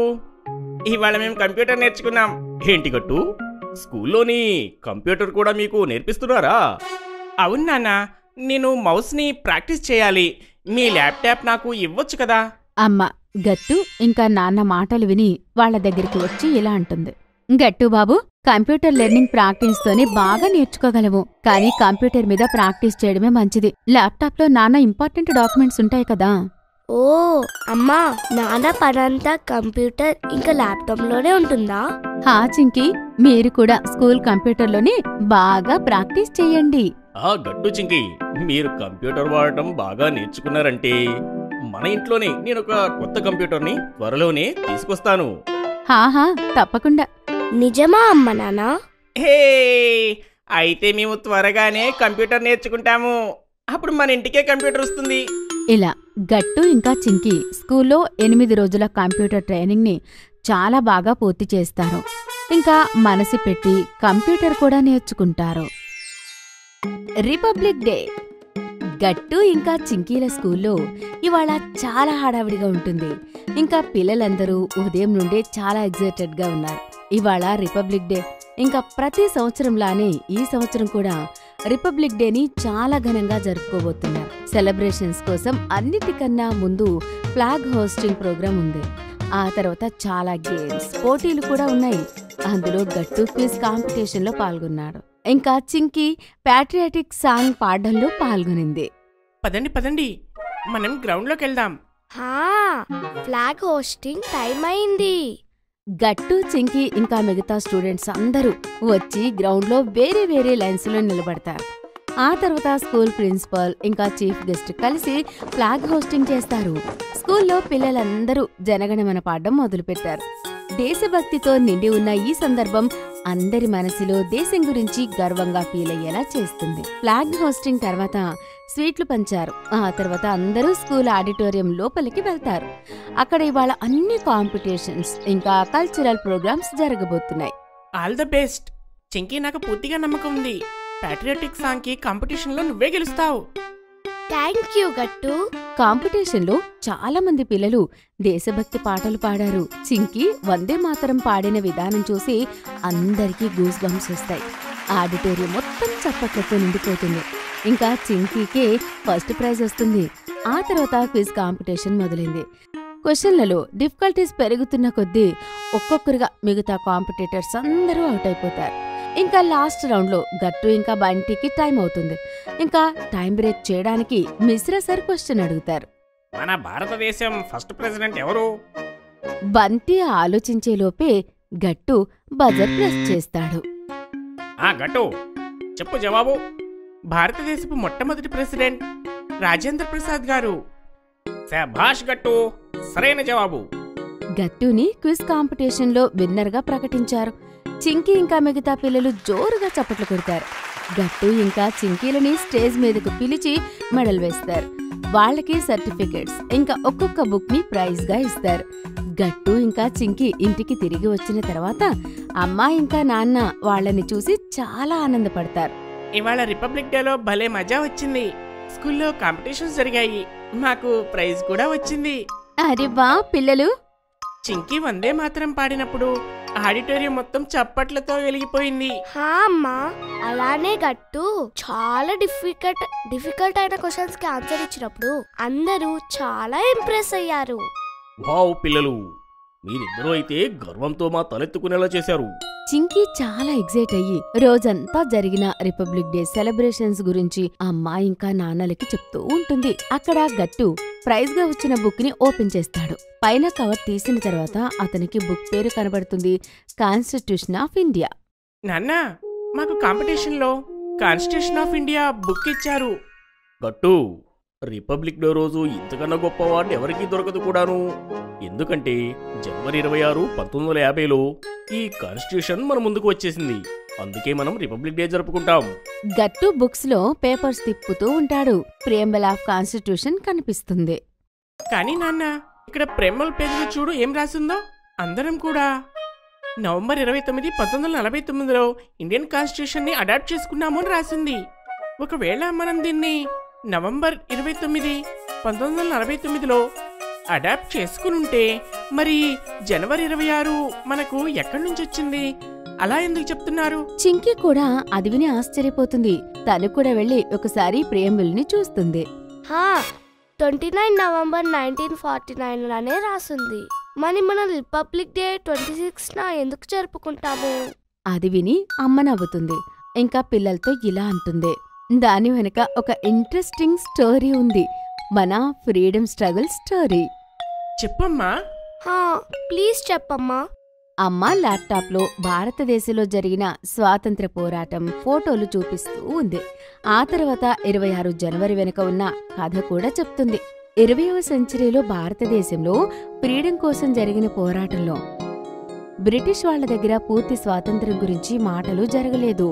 ఇవాళ మేము కంప్యూటర్ నేర్చుకున్నాం ఏంటి గట్టు స్కూల్లోని కంప్యూటర్ కూడా మీకు నేర్పిస్తున్నారా అవును నాన్న నేను మౌస్ని ప్రాక్టీస్ చేయాలి మీ ల్యాప్టాప్ నాకు ఇవ్వచ్చు కదా అమ్మ గట్టు ఇంకా నాన్న మాటలు విని వాళ్ళ దగ్గరికి వచ్చి ఇలా అంటుంది గట్టు బాబు కంప్యూటర్ లెర్నింగ్ ప్రాక్టీస్ తోనే బాగా నేర్చుకోగలవు కానీ కంప్యూటర్ మీద ప్రాక్టీస్ చేయడమే మంచిది ల్యాప్టాప్ లో నాన్న ఇంపార్టెంట్ డాక్యుమెంట్స్ ఉంటాయి కదా ఓ అమ్మా నాన్న పనంతా కంప్యూటర్ ఇంకా ల్యాప్టాప్ లోనే ఉంటుందా హా చింకి మీరు కూడా స్కూల్ కంప్యూటర్లోనే బాగా ప్రాక్టీస్ చెయ్యండి ఆ గట్టు చింకి మీరు కంప్యూటర్ వాడటం బాగా నేర్చుకున్నారంటే మన ఇంట్లోనే నేను ఒక కొత్త కంప్యూటర్ని త్వరలోనే తీసుకొస్తాను హాహా తప్పకుండా నిజమా అమ్మ నాన్న హే అయితే మేము త్వరగానే కంప్యూటర్ నేర్చుకుంటాము అప్పుడు మన ఇంటికే కంప్యూటర్ వస్తుంది ఇలా గట్టు ఇంకా చింకి స్కూల్లో ఎనిమిది రోజుల కంప్యూటర్ ట్రైనింగ్ని చాలా బాగా పూర్తి చేస్తారు ఇంకా మనసు పెట్టి కంప్యూటర్ కూడా నేర్చుకుంటారు రిపబ్లిక్ డే గట్టు ఇంకా చింకీల స్కూల్లో ఇవాళ చాలా హడావిడిగా ఉంటుంది ఇంకా పిల్లలందరూ ఉదయం నుండే చాలా ఎగ్జైటెడ్గా ఉన్నారు ఇవాళ రిపబ్లిక్ డే ఇంకా ప్రతి సంవత్సరంలానే ఈ సంవత్సరం కూడా రిపబ్లిక్ డేని చాలా ఘనంగా జరుపుకోబోతున్నారు సెలబ్రేషన్స్ కోసం అన్నిటికన్నా ముందు ఫ్లాగ్ హోస్టింగ్ ప్రోగ్రాం ఉంది ఆ తర్వాత చాలా గేమ్స్ పోటీలు కూడా ఉన్నాయి అందులో గట్టు క్విజ్ కాంపిటీషన్ లో పాల్గొన్నాడు ఇంకా చింకి ప్యాట్రియాటిక్ సాంగ్ పాడడంలో పాల్గొనింది పదండి పదండి మనం గ్రౌండ్లోకి వెళ్దాం హా ఫ్లాగ్ హోస్టింగ్ టైం అయింది గట్టు చింకి ఇంకా మిగతా స్టూడెంట్స్ అందరూ వచ్చి గ్రౌండ్లో వేరే వేరే లైన్స్లో నిలబడతారు ఆ తర్వాత స్కూల్ ప్రిన్సిపల్ ఇంకా చీఫ్ గెస్ట్ కలిసి ఫ్లాగ్ హోస్టింగ్ చేస్తారు స్కూల్లో పిల్లలందరూ జనగణమన పాడడం మొదలుపెట్టారు దేశభక్తితో నిండి ఉన్న ఈ సందర్భం అందరి మనసులో దేశం గురించి గర్వంగా ఫీల్ అయ్యేలా చేస్తుంది ఫ్లాగ్ హోస్టింగ్ తర్వాత స్వీట్లు పంచారు ఆ తర్వాత అందరూ స్కూల్ ఆడిటోరియం లోపలికి వెళ్తారు అక్కడ ఇవాళ అన్ని కాంపిటీషన్స్ ఇంకా కల్చరల్ ప్రోగ్రామ్స్ జరగబోతున్నాయి ఆల్ ద బెస్ట్ చింకీ నాకు పూర్తిగా నమ్మకం ఉంది పాట్రియాటిక్ సాంగ్ కి కాంపిటీషన్ లో నువ్వే గెలుస్తావు థ్యాంక్ యూ గట్టు కాంపిటీషన్లో చాలా మంది పిల్లలు దేశభక్తి పాటలు పాడారు చింకి వందే మాతరం పాడిన విధానం చూసి అందరికీ గూస్ బంప్స్ వస్తాయి ఆడిటోరియం మొత్తం చప్పట్లతో నిండిపోతుంది ఇంకా చింకీకే ఫస్ట్ ప్రైజ్ వస్తుంది ఆ తర్వాత క్విజ్ కాంపిటీషన్ మొదలైంది క్వశ్చన్లలో డిఫికల్టీస్ పెరుగుతున్న కొద్దీ ఒక్కొక్కరుగా మిగతా కాంపిటీటర్స్ అందరూ అవుట్ అయిపోతారు ఇంకా లాస్ట్ రౌండ్లో గట్టు ఇంకా బంటికి టైం అవుతుంది ఇంకా టైం బ్రేక్ చేయడానికి మిశ్రా సార్ క్వశ్చన్ అడుగుతారు మన భారతదేశం ఫస్ట్ ప్రెసిడెంట్ ఎవరు బంతి ఆలోచించేలోపే గట్టు బజర్ ప్రెస్ చేస్తాడు ఆ గట్టు చెప్పు జవాబు భారతదేశపు మొట్టమొదటి ప్రెసిడెంట్ రాజేంద్ర ప్రసాద్ గారు శభాష్ గట్టు సరైన జవాబు గట్టుని క్విజ్ కాంపిటీషన్లో విన్నర్గా ప్రకటించారు చింకీ ఇంకా మిగతా పిల్లలు జోరుగా చప్పట్లు కొడతారు గట్టు ఇంకా చింకీలని స్టేజ్ మీదకు పిలిచి మెడల్ వేస్తారు వాళ్ళకి సర్టిఫికెట్స్ ఇంకా ఒక్కొక్క బుక్ ని ప్రైజ్ గా ఇస్తారు గట్టు ఇంకా చింకి ఇంటికి తిరిగి వచ్చిన తర్వాత అమ్మ ఇంకా నాన్న వాళ్ళని చూసి చాలా ఆనందపడతారు ఇవాళ రిపబ్లిక్ డేలో భలే మజా వచ్చింది స్కూల్లో కాంపిటీషన్స్ జరిగాయి మాకు ప్రైజ్ కూడా వచ్చింది అరే వా పిల్లలు చింకీ వందే మాత్రం పాడినప్పుడు ఆడిటోరియం మొత్తం చప్పట్లతో వెలిగిపోయింది హా అమ్మా అలానే గట్టు చాలా డిఫికల్ట్ డిఫికల్ట్ అయిన క్వశ్చన్స్ కి ఆన్సర్ ఇచ్చినప్పుడు అందరూ చాలా ఇంప్రెస్ అయ్యారు వావ్ పిల్లలు మీరిద్దరూ అయితే గర్వంతో మా తలెత్తుకునేలా చేశారు చింకీ చాలా ఎగ్జైట్ అయ్యి రోజంతా జరిగిన రిపబ్లిక్ డే సెలబ్రేషన్స్ గురించి అమ్మ ఇంకా నాన్నలకి చెప్తూ ఉంటుంది అక్కడ గట్టు ప్రైజ్ గా వచ్చిన బుక్ ని ఓపెన్ చేస్తాడు పైన కవర్ తీసిన తర్వాత అతనికి బుక్ పేరు కనబడుతుంది కాన్స్టిట్యూషన్ ఆఫ్ ఇండియా నాన్న మాకు కాంపిటీషన్లో కాన్స్టిట్యూషన్ ఆఫ్ ఇండియా బుక్ ఇచ్చారు గట్టు రిపబ్లిక్ డే రోజు ఇంతకన్నా గొప్ప వాడిని ఎవరికీ దొరకదు కూడాను ఎందుకంటే జనవరి ఇరవై ఆరు పంతొమ్మిది వందల యాభైలో ఈ కాన్స్టిట్యూషన్ మన ముందుకు వచ్చేసింది అందుకే మనం రిపబ్లిక్ డే జరుపుకుంటాం గట్టు బుక్స్ లో పేపర్స్ తిప్పుతూ ఉంటాడు ప్రియంబల్ ఆఫ్ కాన్స్టిట్యూషన్ కనిపిస్తుంది కానీ నాన్న ఇక్కడ ప్రేమల్ పేజీలో చూడు ఏం రాసిందో అందరం కూడా నవంబర్ ఇరవై తొమ్మిది పంతొమ్మిది వందల నలభై తొమ్మిదిలో ఇండియన్ కాన్స్టిట్యూషన్ ని అడాప్ట్ చేసుకున్నాము అని రాసింది ఒకవేళ మనం దీన్ని నవంబర్ ఇరవై తొమ్మిది పంతొమ్మిది వందల నలభై తొమ్మిదిలో అడాప్ట్ చేసుకుని ఉంటే మరి జనవరి ఇరవై ఆరు మనకు ఎక్కడి నుంచి వచ్చింది అలా ఎందుకు చెప్తున్నారు చింకీ కూడా అది విని ఆశ్చర్యపోతుంది తను కూడా వెళ్లి ఒకసారి ప్రియంబుల్ ని చూస్తుంది హా twenty nine November nineteen forty nine అనే రాసుంది మరి మన రిపబ్లిక్ డే ట్వంటీ సిక్స్ నా ఎందుకు జరుపుకుంటాము అది విని అమ్మ నవ్వుతుంది ఇంకా పిల్లలతో ఇలా అంటుంది దాని వెనుక ఒక ఇంట్రెస్టింగ్ స్టోరీ ఉంది మన ఫ్రీడమ్ స్ట్రగుల్ స్టోరీ చెప్పమ్మా హా ప్లీజ్ చెప్పమ్మా అమ్మ ల్యాప్టాప్లో భారతదేశంలో జరిగిన స్వాతంత్ర పోరాటం ఫోటోలు చూపిస్తూ ఉంది ఆ తర్వాత ఇరవై ఆరు జనవరి వెనుక ఉన్న కథ కూడా చెప్తుంది ఇరవయవ సెంచరీలో భారతదేశంలో ఫ్రీడమ్ కోసం జరిగిన పోరాటంలో బ్రిటిష్ వాళ్ళ దగ్గర పూర్తి స్వాతంత్ర్యం గురించి మాటలు జరగలేదు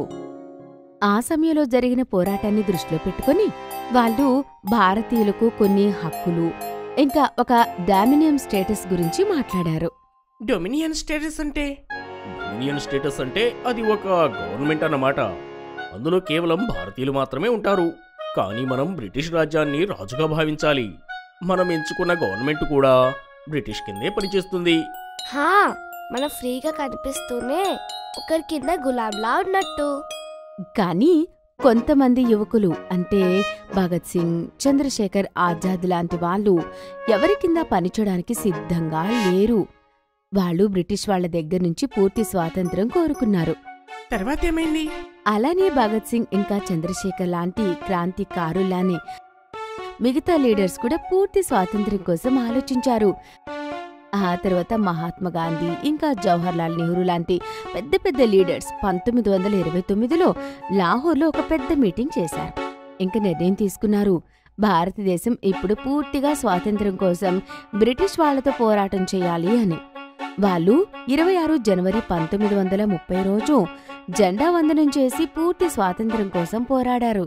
ఆ సమయంలో జరిగిన పోరాటాన్ని దృష్టిలో పెట్టుకొని వాళ్ళు భారతీయులకు కొన్ని హక్కులు ఇంకా ఒక డామినియం స్టేటస్ గురించి మాట్లాడారు డొమినియన్ స్టేటస్ అంటే యూనియన్ స్టేటస్ అంటే అది ఒక గవర్నమెంట్ అన్నమాట అందులో కేవలం భారతీయులు మాత్రమే ఉంటారు కానీ మనం బ్రిటిష్ రాజ్యాన్ని రాజుగా భావించాలి మనం ఎంచుకున్న గవర్నమెంట్ కూడా బ్రిటిష్ కిందే పనిచేస్తుంది హా మన ఫ్రీగా కనిపిస్తూనే ఒకరి కింద గులాబ్లా ఉన్నట్టు కానీ కొంతమంది యువకులు అంటే భగత్ సింగ్ చంద్రశేఖర్ ఆజాద్ లాంటి వాళ్ళు ఎవరి కింద పనిచేయడానికి సిద్ధంగా లేరు వాళ్ళు బ్రిటిష్ వాళ్ళ దగ్గర నుంచి పూర్తి స్వాతంత్రం కోరుకున్నారు తర్వాత ఏమైంది అలానే భగత్ సింగ్ ఇంకా చంద్రశేఖర్ లాంటి క్రాంతికారులానే మిగతా లీడర్స్ కూడా పూర్తి స్వాతంత్ర్యం కోసం ఆలోచించారు ఆ తర్వాత మహాత్మా గాంధీ ఇంకా జవహర్ లాల్ నెహ్రూ లాంటి పెద్ద పెద్ద లీడర్స్ పంతొమ్మిది వందల ఇరవై తొమ్మిదిలో లాహోర్లో ఒక పెద్ద మీటింగ్ చేశారు ఇంక నిర్ణయం తీసుకున్నారు భారతదేశం ఇప్పుడు పూర్తిగా స్వాతంత్ర్యం కోసం బ్రిటిష్ వాళ్ళతో పోరాటం చేయాలి అని వాళ్ళు ఇరవై ఆరు జనవరి పంతొమ్మిది వందల ముప్పై రోజు జెండా వందనం చేసి పూర్తి స్వాతంత్ర్యం కోసం పోరాడారు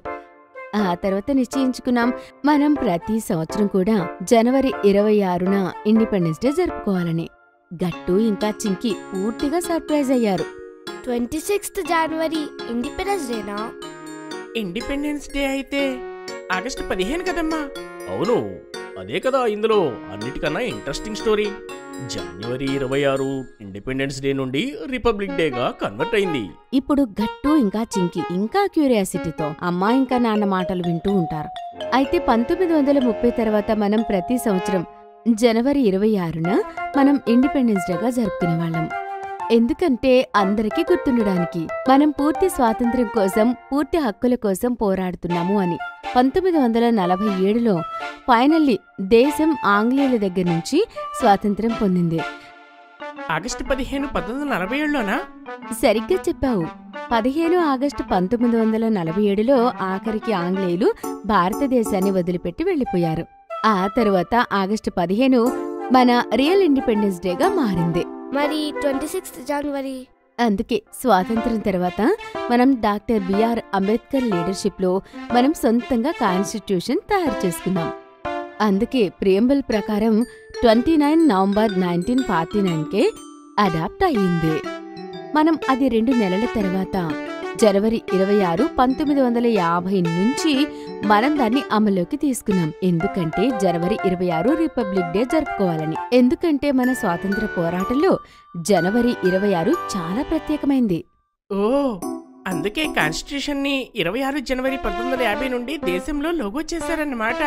ఆ తర్వాత నిశ్చయించుకున్నాం మనం ప్రతి సంవత్సరం కూడా జనవరి ఇరవై ఆరున ఇండిపెండెన్స్ డే జరుపుకోవాలని గట్టు ఇంకా చింకి పూర్తిగా సర్ప్రైజ్ అయ్యారు ట్వంటీ సిక్స్త్ జనవరి ఇండిపెండెన్స్ డేనా ఇండిపెండెన్స్ డే అయితే ఆగస్టు పదిహేను కదమ్మా అవును అదే కదా ఇందులో అన్నిటికన్నా ఇంట్రెస్టింగ్ స్టోరీ జనవరి ఇరవై ఆరు ఇండిపెండెన్స్ డే నుండి రిపబ్లిక్ డేగా కన్వర్ట్ అయింది ఇప్పుడు గట్టు ఇంకా చింకి ఇంకా క్యూరియాసిటీతో అమ్మా ఇంకా నాన్న మాటలు వింటూ ఉంటారు అయితే పంతొమ్మిది వందల ముప్పై తర్వాత మనం ప్రతి సంవత్సరం జనవరి ఇరవై ఆరున మనం ఇండిపెండెన్స్ డేగా జరుపుకునేవాళ్ళం ఎందుకంటే అందరికీ గుర్తుండడానికి మనం పూర్తి స్వాతంత్ర్యం కోసం పూర్తి హక్కుల కోసం పోరాడుతున్నాము అని పంతొమ్మిది వందల నలభై ఏడులో ఫైనల్లీ దేశం ఆంగ్లేయుల దగ్గర నుంచి స్వాతంత్ర్యం పొందింది ఆగస్టు పదిహేను పంతొమ్మిది వందల నలభై ఏడులోనా సరిగ్గా చెప్పావు పదిహేను ఆగస్టు పంతొమ్మిది వందల నలభై ఏడులో ఆఖరికి ఆంగ్లేయులు భారతదేశాన్ని వదిలిపెట్టి వెళ్లిపోయారు ఆ తరువాత ఆగస్టు పదిహేను మన రియల్ ఇండిపెండెన్స్ డేగా మారింది మరి ట్వంటీ సిక్స్త్ జనవరి అందుకే స్వాతంత్రం తర్వాత మనం డాక్టర్ బిఆర్ అంబేద్కర్ లీడర్షిప్లో మనం సొంతంగా కాన్స్టిట్యూషన్ తయారు చేసుకున్నాం అందుకే ప్రియంబల్ ప్రకారం twenty nine November nineteen forty నైన్కే అడాప్ట్ అయ్యింది మనం అది రెండు నెలల తర్వాత జనవరి ఇరవై ఆరు పంతొమ్మిది వందల యాభై నుంచి మనం దాన్ని అమల్లోకి తీసుకున్నాం ఎందుకంటే జనవరి ఇరవై ఆరు రిపబ్లిక్ డే జరుపుకోవాలని ఎందుకంటే మన స్వాతంత్ర పోరాటంలో జనవరి ఇరవై ఆరు చాలా ప్రత్యేకమైంది ఓ అందుకే కాన్స్టిట్యూషన్ ని ఇరవై ఆరు జనవరి పంతొమ్మిది వందల యాభై నుండి దేశంలో లోగో చేశారన్నమాట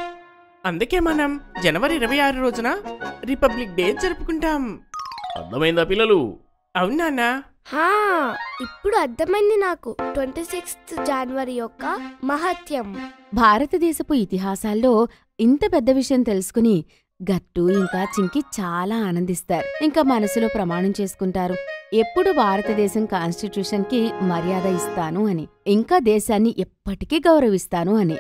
అందుకే మనం జనవరి ఇరవై ఆరు రోజున రిపబ్లిక్ డే జరుపుకుంటాం అర్థమైందా పిల్లలు అవునానా హా ఇప్పుడు అర్థమైంది నాకు ట్వంటీ సిక్స్త్ జనవరి యొక్క మహత్యం భారతదేశపు ఇతిహాసాల్లో ఇంత పెద్ద విషయం తెలుసుకుని గట్టు ఇంకా చింకి చాలా ఆనందిస్తారు ఇంకా మనసులో ప్రమాణం చేసుకుంటారు ఎప్పుడు భారతదేశం కాన్స్టిట్యూషన్ కి మర్యాద ఇస్తాను అని ఇంకా దేశాన్ని ఎప్పటికీ గౌరవిస్తాను అని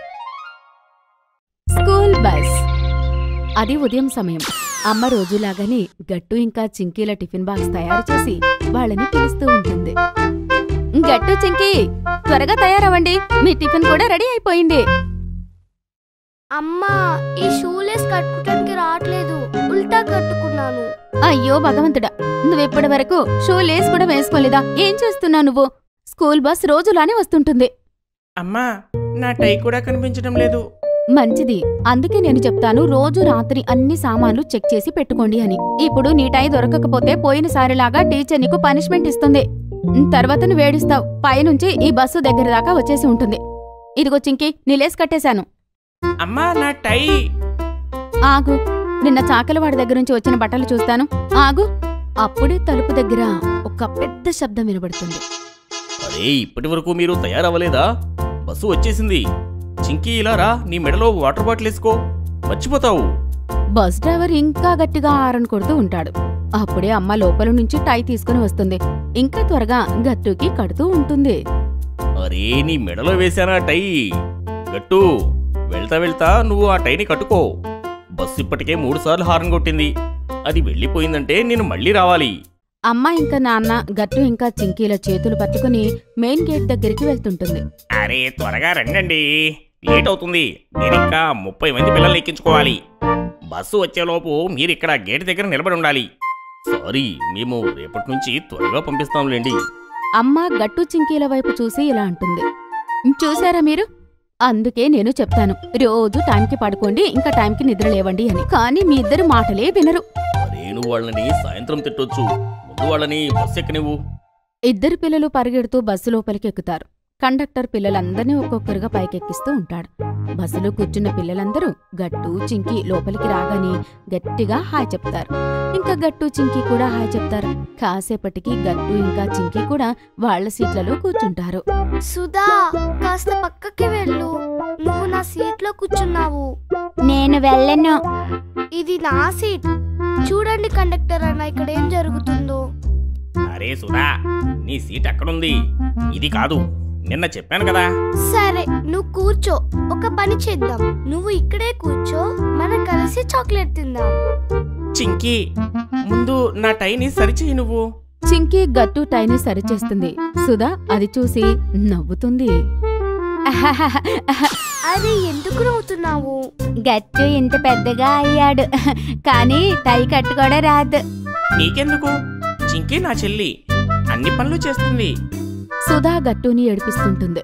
స్కూల్ బస్ అది ఉదయం సమయం అమ్మ రోజులాగానే గట్టు ఇంకా చింకీల టిఫిన్ బాక్స్ తయారు చేసి వాళ్ళని పిలుస్తూ ఉంటుంది గట్టు చింకి త్వరగా తయారవ్వండి మీ టిఫిన్ కూడా రెడీ అయిపోయింది అమ్మా ఈ షూలెస్ కట్టుకోవడానికి రావట్లేదు ఉల్టా కట్టుకున్నాను అయ్యో భగవంతుడా నువ్వెప్పటి వరకు షూ లేస్ కూడా వేసుకోలేదా ఏం చేస్తున్నావు నువ్వు స్కూల్ బస్ రోజులానే వస్తుంటుంది అమ్మా నా టై కూడా కనిపించడం లేదు మంచిది అందుకే నేను చెప్తాను రోజు రాత్రి అన్ని సామాన్లు చెక్ చేసి పెట్టుకోండి అని ఇప్పుడు నీ టై దొరకకపోతే పోయినసారిలాగా టీచర్ నీకు పనిష్మెంట్ ఇస్తుంది ఉమ్, తర్వాత నువ్వు ఏడుస్తావు పైనుంచి ఈ బస్సు దగ్గర దాకా వచ్చేసి ఉంటుంది ఇదిగో చింకి నీ లేస్ కట్టేశాను అమ్మా నా టై ఆగు నిన్న చాకలవాడి దగ్గర నుంచి వచ్చిన బట్టలు చూస్తాను ఆగు అప్పుడే తలుపు దగ్గర ఒక పెద్ద శబ్దం వినబడుతుంది అరే ఇప్పటి వరకు మీరు తయారవ్వలేదా బస్సు వచ్చేసింది చింకీ ఇలా రా నీ మెడలో వాటర్ బాటిల్ వేసుకో మర్చిపోతావు బస్ డ్రైవర్ ఇంకా గట్టిగా ఆరన్ కొడుతూ ఉంటాడు అప్పుడే అమ్మ లోపల నుంచి టై తీసుకుని వస్తుంది ఇంకా త్వరగా గట్టుకి కడుతూ ఉంటుంది అరే నీ మెడలో వేశానా టై గట్టు వెళ్తా వెళ్తా నువ్వు ఆ టైని కట్టుకో బస్సు ఇప్పటికే మూడు సార్లు హార్న్ కొట్టింది అది వెళ్ళిపోయిందంటే నేను మళ్ళీ రావాలి అమ్మ ఇంకా నాన్న గట్టు ఇంకా చింకీల చేతులు పట్టుకుని మెయిన్ గేట్ దగ్గరికి వెళ్తుంటుంది అరే త్వరగా రండండి లేట్ అవుతుంది నేను ఇంకా ముప్పై మంది పిల్లల్ని ఎక్కించుకోవాలి బస్సు వచ్చేలోపు మీరు ఇక్కడ గేట్ దగ్గర నిలబడి ఉండాలి సారీ మేము రేపటి నుంచి త్వరగా పంపిస్తాంలేండి అమ్మ గట్టు చింకీల వైపు చూసి ఇలా అంటుంది చూసారా మీరు అందుకే నేను చెప్తాను రోజు టైంకి పడుకోండి ఇంకా టైంకి నిద్ర లేవండి అని కానీ మీ ఇద్దరు మాటలే వినరు అరే నువ్వు వాళ్ళని సాయంత్రం తిట్టొచ్చు ముందు వాళ్ళని బస్సు ఎక్కనివ్వు ఇద్దరు పిల్లలు పరిగెడుతూ బస్సు లోపలికి ఎక్కుతారు కండక్టర్ పిల్లలందరినీ ఒక్కొక్కరుగా పైకెక్కిస్తూ ఉంటాడు బస్సులో కూర్చున్న పిల్లలందరూ గట్టు చింకి లోపలికి రాగానే గట్టిగా హాయ్ చెప్తారు ఇంకా గట్టు చింకి కూడా హాయ్ చెప్తారు కాసేపటికి గట్టు ఇంకా చింకి కూడా వాళ్ళ సీట్లలో కూర్చుంటారు సుధా కాస్త పక్కకి వెళ్ళు నువ్వు నా సీట్లో కూర్చున్నావు నేను వెళ్ళను ఇది నా సీట్ చూడండి కండక్టర్ అన్న ఇక్కడ ఏం జరుగుతుందో అరే సుధా నీ సీట్ అక్కడుంది ఇది కాదు నిన్న చెప్పాను కదా సరే నువ్వు కూర్చో ఒక పని చేద్దాం నువ్వు ఇక్కడే కూర్చో మనం కలిసి చాక్లెట్ తిందాం చింకీ ముందు నా టైని సరిచేయి నువ్వు చింకీ గట్టు టైని సరిచేస్తుంది సుధా అది చూసి నవ్వుతుంది అరే ఎందుకు నవ్వుతున్నావు గట్టు ఇంత పెద్దగా అయ్యాడు కానీ టై కట్టుకోవడం రాదు నీకెందుకు చింకీ నా చెల్లి అన్ని పనులు చేస్తుంది సుధా గట్టుని ఏడిపిస్తుంటుంది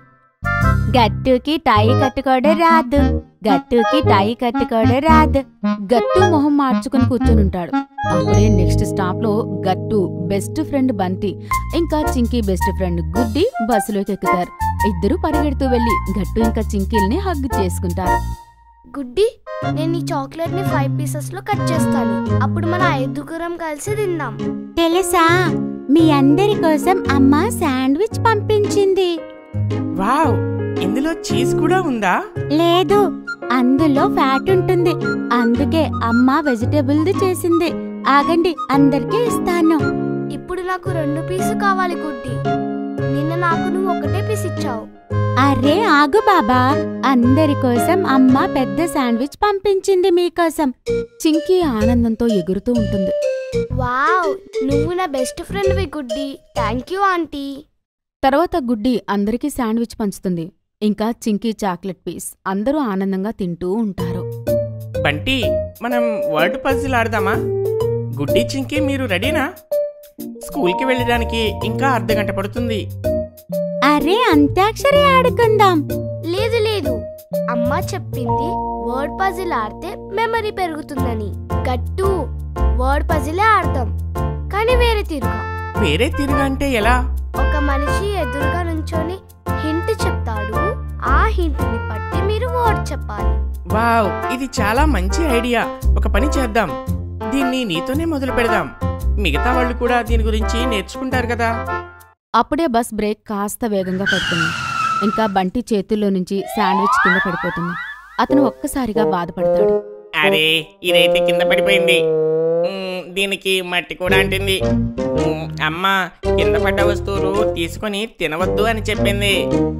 గట్టుకి టై కట్టుకోవడం రాదు గట్టుకి టై కట్టుకోవడం రాదు గట్టు మొహం మార్చుకుని కూర్చునుంటాడు అప్పుడే నెక్స్ట్ స్టాప్ లో గట్టు బెస్ట్ ఫ్రెండ్ బంటి ఇంకా చింకీ బెస్ట్ ఫ్రెండ్ గుడ్డి బస్సులోకి ఎక్కుతారు ఇద్దరు పరిగెడుతూ వెళ్లి గట్టు ఇంకా చింకీల్ని హగ్ చేసుకుంటారు గుడ్డి నేను ఈ చాక్లెట్ ని ఫైవ్ పీసెస్ లో కట్ చేస్తాను అప్పుడు మన ఐదుగురం కలిసి తిందాం తెలుసా మీ అందరి కోసం అమ్మ శాండ్విచ్ పంపించింది వావ్ ఇందులో చీజ్ కూడా ఉందా లేదు అందులో ఫ్యాట్ ఉంటుంది అందుకే అమ్మ వెజిటేబుల్ది చేసింది ఆగండి అందరికీ ఇస్తాను ఇప్పుడు నాకు రెండు పీసు కావాలి గుడ్డి నిన్న నాకు నువ్వు ఒకటే పీస్ ఇచ్చావు అరే ఆగు బాబా అందరి కోసం అమ్మ పెద్ద శాండ్విచ్ పంపించింది మీకోసం చింకీ ఆనందంతో ఎగురుతూ ఉంటుంది వావ్ నువ్వు నా బెస్ట్ ఫ్రెండ్ వి గుడ్డి థ్యాంక్ యూ ఆంటీ తర్వాత గుడ్డి అందరికీ శాండ్విచ్ పంచుతుంది ఇంకా చింకీ చాక్లెట్ పీస్ అందరూ ఆనందంగా తింటూ ఉంటారు బంటి మనం వర్డ్ పజిల్ ఆడదామా గుడ్డి చింకీ మీరు రెడీనా స్కూల్కి వెళ్ళడానికి ఇంకా అర్ధ గంట పడుతుంది అరే అంత్యాక్షరి ఆడుకుందాం లేదు లేదు అమ్మ చెప్పింది వర్డ్ పజిల్ ఆడితే మెమరీ పెరుగుతుందని గట్టు వర్డ్ పజిలే ఆడతాం కానీ వేరే తీరుగా వేరే తిరుగు అంటే ఎలా ఒక మనిషి ఎదురుగా నుంచొని హింట్ చెప్తాడు ఆ హింట్ ని బట్టి మీరు వర్డ్ చెప్పాలి వావ్ ఇది చాలా మంచి ఐడియా ఒక పని చేద్దాం దీన్ని నీతోనే మొదలు పెడదాం మిగతా వాళ్ళు కూడా దీని గురించి నేర్చుకుంటారు కదా అప్పుడే బస్ బ్రేక్ కాస్త వేగంగా పడుతుంది ఇంకా బంటి చేతుల్లో నుంచి శాండ్విచ్ కింద పడిపోతుంది అతను ఒక్కసారిగా బాధపడతాడు అరే ఇదైతే కింద పడిపోయింది మ్మ్, దీనికి మట్టి కూడా అంటింది మ్మ్, అమ్మ కింద పడ్డ వస్తువులు తీసుకొని తినవద్దు అని చెప్పింది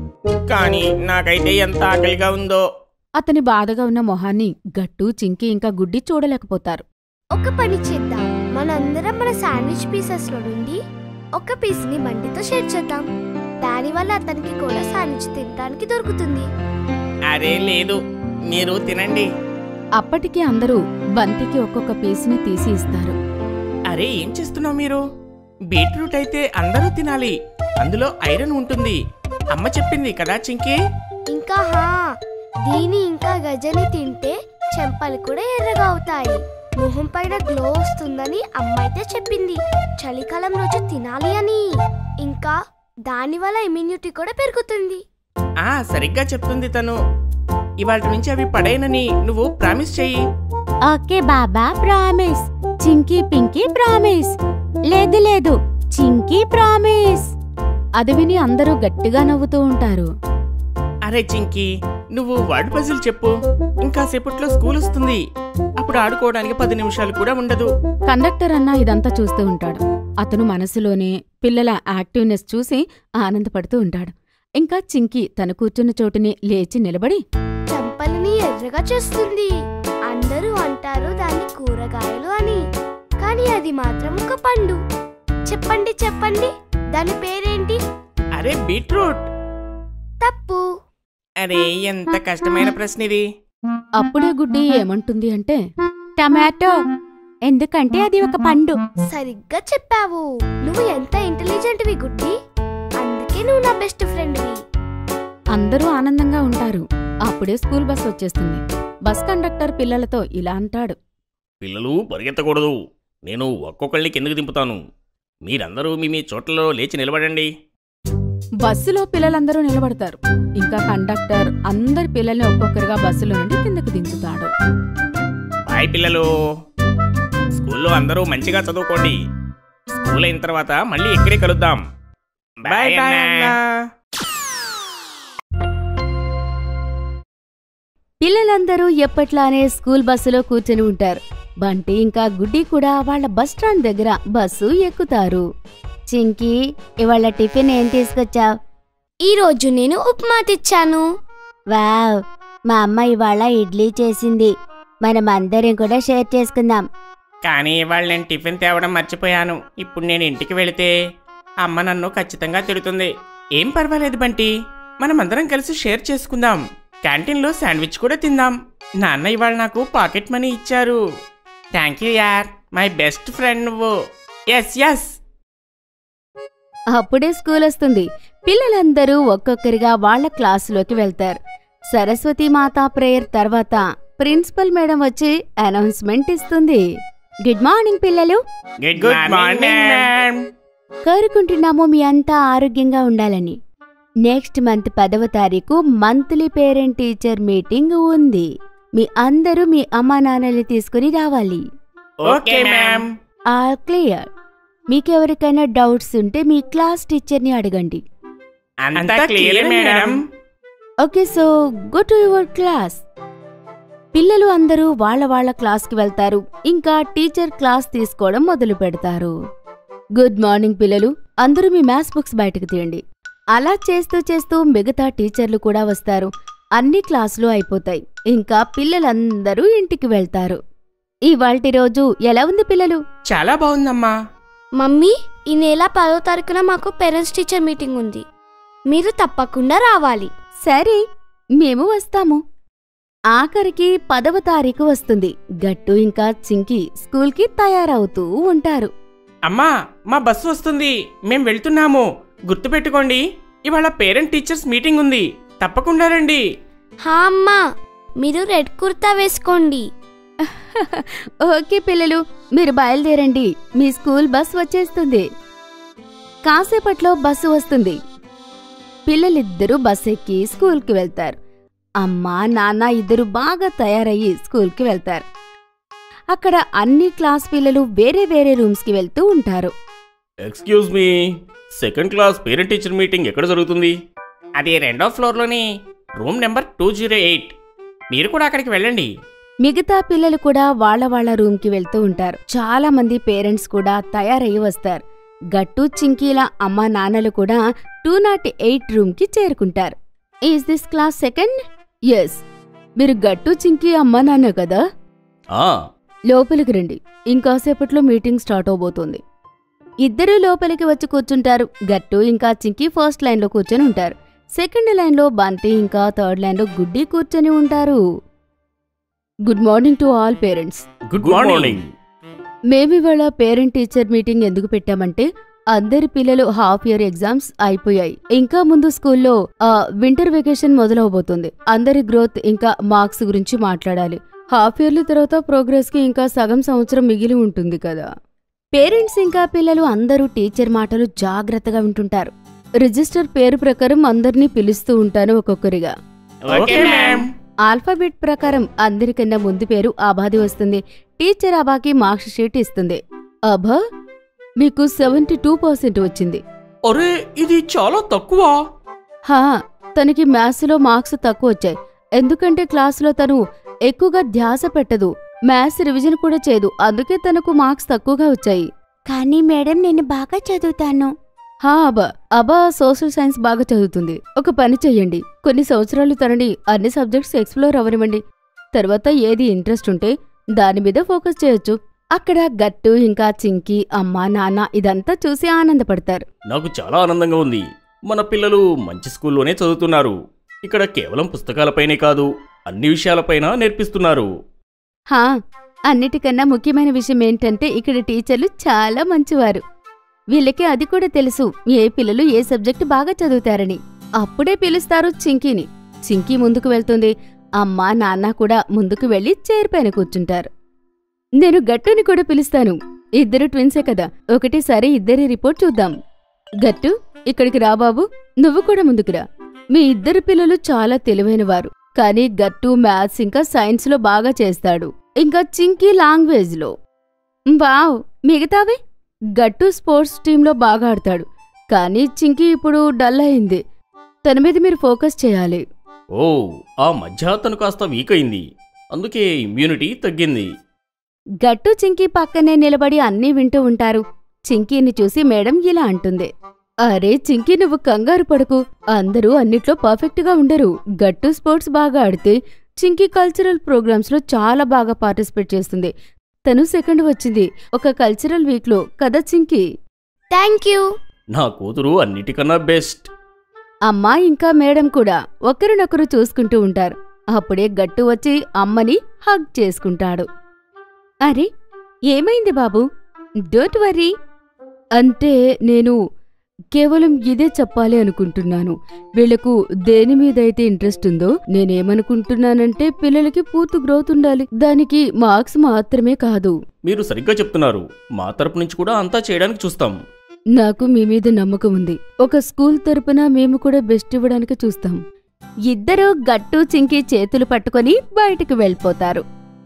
కానీ నాకైతే ఎంత ఆకలిగా ఉందో అతని బాధగా ఉన్న మొహాన్ని గట్టు చింకి ఇంకా గుడ్డి చూడలేకపోతారు ఒక పని చేద్దాం మనందరం మన శాండ్విచ్ పీసెస్ లో నుండి ఒక పీస్ ని బండితో షేర్ చేద్దాం దానివల్ల అతనికి కూడా శాండ్విచ్ తినడానికి దొరుకుతుంది అరే లేదు మీరు తినండి అప్పటికి అందరూ బంతికి ఒక్కొక్క పీస్ని తీసి ఇస్తారు అరే ఏం చేస్తున్నావు మీరు బీట్రూట్ అయితే అందరూ తినాలి అందులో ఐరన్ ఉంటుంది అమ్మ చెప్పింది కదా చింకీ ఇంకా హా దీని ఇంకా గజని తింటే చెంపలు కూడా ఎర్రగా అవుతాయి మొహం పైన గ్లో వస్తుందని అమ్మ అయితే చెప్పింది చలికాలం రోజు తినాలి అని ఇంకా దానివల్ల ఇమ్యూనిటీ కూడా పెరుగుతుంది ఆ సరిగ్గా చెప్తుంది తను ఇవాళ నుంచి అవి పడైనని నువ్వు ప్రామిస్ చెయ్యి ఓకే బాబా ప్రామిస్ చింకీ పింకీ ప్రామిస్ లేదు లేదు చింకీ ప్రామిస్ అది విని అందరూ గట్టిగా నవ్వుతూ ఉంటారు అరే చింకీ నువ్వు వర్డ్ పజిల్ చెప్పు ఇంకా సేపట్లో స్కూల్ వస్తుంది అప్పుడు ఆడుకోవడానికి పది నిమిషాలు కూడా ఉండదు కండక్టర్ అన్న ఇదంతా చూస్తూ ఉంటాడు అతను మనసులోనే పిల్లల యాక్టివ్నెస్ చూసి ఆనందపడుతూ ఉంటాడు ఇంకా చింకీ తన కూర్చున్న చోటుని లేచి నిలబడి చెంపలని ఎర్రగా చేస్తుంది అందరూ అంటారు దాన్ని కూరగాయలు అని కానీ అది మాత్రం ఒక పండు చెప్పండి చెప్పండి దాని పేరేంటి అరే బీట్రూట్ తప్పు అరే ఎంత కష్టమైన ప్రశ్న ఇది అప్పుడే గుడ్డి ఏమంటుంది అంటే టమాటో ఎందుకంటే అది ఒక పండు సరిగ్గా చెప్పావు నువ్వు ఎంత ఇంటెలిజెంట్వి గుడ్డి అందుకే నువ్వు నా బెస్ట్ ఫ్రెండ్వి అందరూ ఆనందంగా ఉంటారు అప్పుడే స్కూల్ బస్ వచ్చేస్తుంది బస్ కండక్టర్ పిల్లలతో ఇలా అంటాడు పిల్లలు పరిగెత్తకూడదు నేను ఒక్కొక్కళ్ళని కిందకి దింపుతాను మీరందరూ మీ మీ చోట్లలో లేచి నిలబడండి బస్సులో పిల్లలందరూ నిలబడతారు ఇంకా కండక్టర్ అందరి పిల్లల్ని ఒక్కొక్కరుగా బస్సులో నుండి కిందకు దించుతాడు బాయ్ పిల్లలు స్కూల్లో అందరూ మంచిగా చదువుకోండి స్కూల్ అయిన తర్వాత మళ్ళీ ఇక్కడే కలుద్దాం బాయ్ అన్నా పిల్లలందరూ ఎప్పట్లానే స్కూల్ బస్సులో కూర్చొని ఉంటారు బంటి ఇంకా గుడ్డి కూడా వాళ్ళ బస్ స్టాండ్ దగ్గర బస్సు ఎక్కుతారు చింకీ ఇవాళ టిఫిన్ ఏం తీసుకొచ్చావు ఈ రోజు నేను ఉప్మా తెచ్చాను వావ్ మా అమ్మ ఇవాళ ఇడ్లీ చేసింది మనం అందరం కూడా షేర్ చేసుకుందాం కానీ ఇవాళ నేను టిఫిన్ తేవడం మర్చిపోయాను ఇప్పుడు నేను ఇంటికి వెళితే అమ్మ నన్ను ఖచ్చితంగా తిడుతుంది ఏం పర్వాలేదు బంటి మనం అందరం కలిసి షేర్ చేసుకుందాం క్యాంటీన్లో శాండ్విచ్ కూడా తిందాం నాన్న ఇవాళ నాకు పాకెట్ మనీ ఇచ్చారు థ్యాంక్ యూ యార్ మై బెస్ట్ ఫ్రెండ్ నువ్వు ఎస్ ఎస్ అప్పుడే స్కూల్ వస్తుంది పిల్లలందరూ ఒక్కొక్కరిగా వాళ్ళ క్లాసులోకి వెళ్తారు సరస్వతి మాతా ప్రేయర్ తర్వాత ప్రిన్సిపల్ మేడం వచ్చి అనౌన్స్మెంట్ ఇస్తుంది గుడ్ మార్నింగ్ పిల్లలు గుడ్ మార్నింగ్ మ్యామ్ కోరుకుంటున్నాము మీ అంతా ఆరోగ్యంగా ఉండాలని నెక్స్ట్ మంత్ పదవ తారీఖు మంత్లీ పేరెంట్ టీచర్ మీటింగ్ ఉంది మీ అందరూ మీ అమ్మా నాన్నల్ని తీసుకుని రావాలి ఓకే మ్యామ్ ఆల్ క్లియర్ మీకెవరికైనా డౌట్స్ ఉంటే మీ క్లాస్ టీచర్ని అడగండి అంతా clear madam okay so go to your class పిల్లలు అందరూ వాళ్ళ వాళ్ళ క్లాస్కి వెళ్తారు ఇంకా టీచర్ క్లాస్ తీసుకోవడం మొదలు పెడతారు గుడ్ మార్నింగ్ పిల్లలు అందరూ మీ మ్యాథ్స్ బుక్స్ బయటకు తీయండి అలా చేస్తూ చేస్తూ మిగతా టీచర్లు కూడా వస్తారు అన్ని క్లాసులు అయిపోతాయి ఇంకా పిల్లలందరూ ఇంటికి వెళ్తారు ఇవాల్టి రోజు ఎలా ఉంది పిల్లలు చాలా బాగుందమ్మా మమ్మీ ఈ నెల పదో తారీఖున మాకు పేరెంట్స్ టీచర్ మీటింగ్ ఉంది మీరు తప్పకుండా రావాలి సరే మేము వస్తాము ఆఖరికి పదవ తారీఖు వస్తుంది గట్టు ఇంకా చింకి స్కూల్కి తయారవుతూ ఉంటారు అమ్మా మా బస్సు వస్తుంది మేం వెళ్తున్నాము గుర్తుపెట్టుకోండి ఇవాళ పేరెంట్ టీచర్స్ మీటింగ్ ఉంది తప్పకుండా రండి హా అమ్మా మీరు రెడ్ కుర్తా వేసుకోండి ఓకే పిల్లలు మీరు బయలుదేరండి మీ స్కూల్ బస్ వచ్చేస్తుంది కాసేపట్లో బస్సు వస్తుంది పిల్లలిద్దరూ బస్ ఎక్కి స్కూల్కి వెళ్తారు అమ్మా నాన్న ఇద్దరు బాగా తయారయ్యి స్కూల్కి వెళ్తారు అక్కడ అన్ని క్లాస్ పిల్లలు వేరే వేరే రూమ్స్కి వెళ్తూ ఉంటారు excuse me second class parent teacher meeting ఎక్కడ జరుగుతుంది అది రెండో ఫ్లోర్లోని room number two zero eight మీరు కూడా అక్కడికి వెళ్ళండి మిగతా పిల్లలు కూడా వాళ్ళ వాళ్ళ రూమ్కి వెళ్తూ ఉంటారు చాలా మంది పేరెంట్స్ కూడా తయారయ్యి వస్తారు గట్టు చింకీల అమ్మా నాన్నలు కూడా టూ నాట్ ఎయిట్ రూమ్కి చేరుకుంటారు is this class second yes మీరు గట్టు చింకీ అమ్మా నాన్న కదా ఆ లోపలికి రండి ఇంకాసేపట్లో మీటింగ్ స్టార్ట్ అవబోతోంది ఇద్దరూ లోపలికి వచ్చి కూర్చుంటారు గట్టు ఇంకా చింకీ ఫస్ట్ లైన్లో కూర్చొని ఉంటారు సెకండ్ లైన్లో బంటి ఇంకా థర్డ్ లైన్లో గుడ్డి కూర్చొని ఉంటారు good morning to all parents good morning మేమివాళ పేరెంట్ టీచర్ మీటింగ్ ఎందుకు పెట్టామంటే అందరి పిల్లలు హాఫ్ ఇయర్ ఎగ్జామ్స్ అయిపోయాయి ఇంకా ముందు స్కూల్లో ఆ, వింటర్ వెకేషన్ మొదలవబోతుంది అందరి గ్రోత్ ఇంకా మార్క్స్ గురించి మాట్లాడాలి హాఫ్ ఇయర్లీ తర్వాత ప్రోగ్రెస్ కి ఇంకా సగం సంవత్సరం మిగిలి ఉంటుంది కదా పేరెంట్స్ ఇంకా పిల్లలు అందరూ టీచర్ మాటలు జాగ్రత్తగా వింటుంటారు రిజిస్టర్ పేరు ప్రకారం అందరినీ పిలుస్తూ ఉంటాను ఒక్కొక్కరిగా ఓకే మ్యామ్ ఆల్ఫాబెట్ ప్రకారం అందరికన్నా ముందు పేరు అబాది వస్తుంది టీచర్ అబాకి మార్క్స్ షీట్ ఇస్తుంది అభా మీకు సెవెంటీ టూ పర్సెంట్ వచ్చింది అరే ఇది చాలా తక్కువ హా తనకి మ్యాథ్స్లో మార్క్స్ తక్కువ వచ్చాయి ఎందుకంటే క్లాసులో తను ఎక్కువగా ధ్యాస పెట్టదు మ్యాథ్స్ రివిజన్ కూడా చేయదు అందుకే తనకు మార్క్స్ తక్కువగా వచ్చాయి కానీ మేడం నేను బాగా చదువుతాను హా అబా అబా సోషల్ సైన్స్ బాగా చదువుతుంది ఒక పని చెయ్యండి కొన్ని సంవత్సరాలు తనని అన్ని సబ్జెక్ట్స్ ఎక్స్ప్లోర్ అవ్వనివ్వండి తర్వాత ఏది ఇంట్రెస్ట్ ఉంటే దాని మీద ఫోకస్ చేయొచ్చు అక్కడ గట్టు ఇంకా చింకి అమ్మ నాన్న ఇదంతా చూసి ఆనందపడతారు నాకు చాలా ఆనందంగా ఉంది మన పిల్లలు మంచి స్కూల్లోనే చదువుతున్నారు ఇక్కడ కేవలం పుస్తకాలపైనే కాదు అన్ని విషయాలపైన నేర్పిస్తున్నారు హా అన్నిటికన్నా ముఖ్యమైన విషయం ఏంటంటే ఇక్కడ టీచర్లు చాలా మంచివారు వీళ్ళకి అది కూడా తెలుసు ఏ పిల్లలు ఏ సబ్జెక్టు బాగా చదువుతారని అప్పుడే పిలుస్తారు చింకీని చింకీ ముందుకు వెళ్తుంది అమ్మ నాన్న కూడా ముందుకు వెళ్లి చైర్ పైన కూర్చుంటారు నేను గట్టుని కూడా పిలుస్తాను ఇద్దరు ట్విన్సే కదా ఒకటేసారి ఇద్దరి రిపోర్ట్ చూద్దాం గట్టు ఇక్కడికి రా బాబు నువ్వు కూడా ముందుకురా మీ ఇద్దరు పిల్లలు చాలా తెలివైనవారు కానీ గట్టు మ్యాథ్స్ ఇంకా సైన్స్లో బాగా చేస్తాడు ఇంకా చింకీ లాంగ్వేజ్లో వావ్ మిగతావి గట్టు స్పోర్ట్స్ టీంలో బాగా ఆడతాడు కానీ చింకీ ఇప్పుడు డల్ అయింది తన మీద మీరు ఫోకస్ చేయాలి ఓ ఆ మధ్య తను కాస్త వీక్ అయింది అందుకే ఇమ్యూనిటీ తగ్గింది గట్టు చింకీ పక్కనే నిలబడి అన్నీ వింటూ ఉంటారు చింకీని చూసి మేడం ఇలా అంటుంది అరే చింకీ నువ్వు కంగారు పడకు అందరూ అన్నిట్లో పర్ఫెక్ట్గా ఉండరు గట్టు స్పోర్ట్స్ బాగా ఆడితే చింకీ కల్చరల్ ప్రోగ్రామ్స్లో చాలా బాగా పార్టిసిపేట్ చేస్తుంది తను సెకండ్ వచ్చింది ఒక కల్చరల్ వీక్లో కదా చింకీ థ్యాంక్ యూ నా కూతురు అన్నిటికన్నా బెస్ట్ అమ్మా ఇంకా మేడం కూడా ఒకరినొకరు చూసుకుంటూ ఉంటారు అప్పుడే గట్టు వచ్చి అమ్మని హగ్ చేసుకుంటాడు అరే ఏమైంది బాబు డోంట్ వరీ అంటే నేను కేవలం ఇదే చెప్పాలి అనుకుంటున్నాను వీళ్లకు దేని మీదైతే ఇంట్రెస్ట్ ఉందో నేనేమనుకుంటున్నానంటే పిల్లలకి పూర్తి గ్రోత్ ఉండాలి దానికి మార్క్స్ మాత్రమే కాదు మీరు సరిగ్గా చెప్తున్నారు మా తరపు నుంచి కూడా అంతా చేయడానికి చూస్తాం నాకు మీ మీద నమ్మకం ఉంది ఒక స్కూల్ తరపున మేము కూడా బెస్ట్ ఇవ్వడానికి చూస్తాం ఇద్దరూ గట్టు చింకి చేతులు పట్టుకొని బయటికి వెళ్ళిపోతారు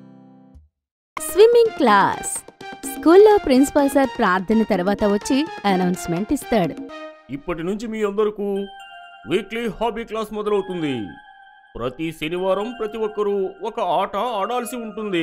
స్విమ్మింగ్ క్లాస్ స్కూల్లో ప్రిన్సిపాల్ సార్ ప్రార్థన తర్వాత వచ్చి అనౌన్స్మెంట్ ఇస్తాడు ఇప్పటి నుంచి మీ అందరకు వీక్లీ హాబీ క్లాస్ మొదలవుతుంది ప్రతి శనివారం ప్రతి ఒక్కరూ ఒక ఆట ఆడాల్సి ఉంటుంది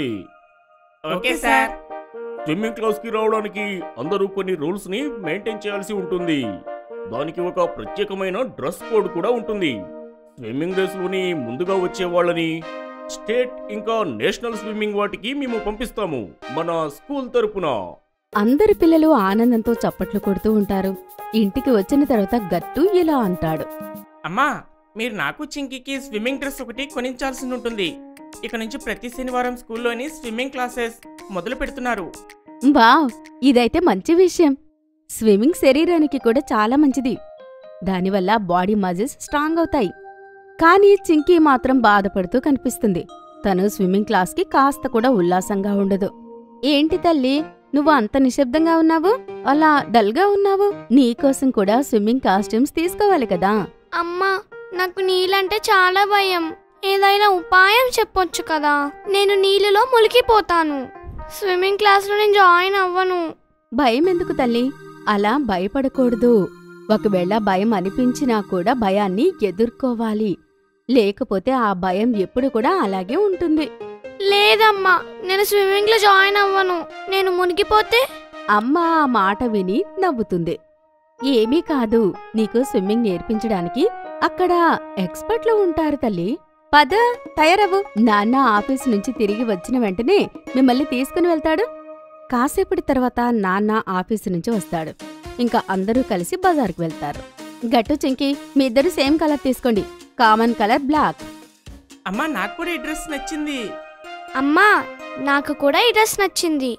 ఓకే సార్ స్విమ్మింగ్ క్లాస్ కి రావడానికి అందరూ కొన్ని రూల్స్ ని మెయింటైన్ చేయాల్సి ఉంటుంది దానికి ఒక ప్రత్యేకమైన డ్రెస్ కోడ్ కూడా ఉంటుంది స్విమ్మింగ్ రేస్ లోని ముందుగా వచ్చే వాళ్ళని స్టేట్ ఇంకా నేషనల్ స్విమ్మింగ్ వాటికి మేము పంపిస్తాము మన స్కూల్ తరపున అందరి పిల్లలు ఆనందంతో చప్పట్లు కొడుతూ ఉంటారు ఇంటికి వచ్చిన తర్వాత గట్టు ఇలా అంటాడు అమ్మా మీరు నాకు చింకీకి స్విమ్మింగ్ డ్రెస్ ఒకటి కొనించాల్సి ఉంటుంది ఇక నుంచి ప్రతి శనివారం స్కూల్లోని స్విమ్మింగ్ క్లాసెస్ మొదలు పెడుతున్నారు వావ్ ఇదైతే మంచి విషయం స్విమ్మింగ్ శరీరానికి కూడా చాలా మంచిది దానివల్ల బాడీ మజిల్స్ స్ట్రాంగ్ అవుతాయి కానీ చింకీ మాత్రం బాధపడుతూ కనిపిస్తుంది తను స్విమ్మింగ్ క్లాస్కి కాస్త కూడా ఉల్లాసంగా ఉండదు ఏంటి తల్లి నువ్వు అంత నిశ్శబ్దంగా ఉన్నావు అలా డల్గా ఉన్నావు నీకోసం కూడా స్విమ్మింగ్ కాస్ట్యూమ్స్ తీసుకోవాలి కదా అమ్మా నాకు నీళ్ళంటే చాలా భయం ఏదైనా ఉపాయం చెప్పొచ్చు కదా నేను నీళ్ళలో మునిగిపోతాను స్విమ్మింగ్ క్లాస్లో నేను జాయిన్ అవ్వను భయం ఎందుకు తల్లి అలా భయపడకూడదు ఒకవేళ భయం అనిపించినా కూడా భయాన్ని ఎదుర్కోవాలి లేకపోతే ఆ భయం ఎప్పుడు కూడా అలాగే ఉంటుంది లేదమ్మా నేను స్విమ్మింగ్లో జాయిన్ అవ్వను నేను మునిగిపోతే అమ్మ ఆ మాట విని నవ్వుతుంది ఏమీ కాదు నీకు స్విమ్మింగ్ నేర్పించడానికి అక్కడ ఎక్స్పర్ట్లు ఉంటారు తల్లి పద తయారవ్వు నాన్న ఆఫీస్ నుంచి తిరిగి వచ్చిన వెంటనే మిమ్మల్ని తీసుకుని వెళ్తాడు కాసేపటి తర్వాత నాన్న ఆఫీసు నుంచి వస్తాడు ఇంకా అందరూ కలిసి బజార్కు వెళ్తారు గట్టు చింకి మీ ఇద్దరు సేమ్ కలర్ తీసుకోండి కామన్ కలర్ బ్లాక్ అమ్మా నాకు కూడా ఈ డ్రెస్ నచ్చింది అమ్మా నాకు కూడా ఈ డ్రెస్ నచ్చింది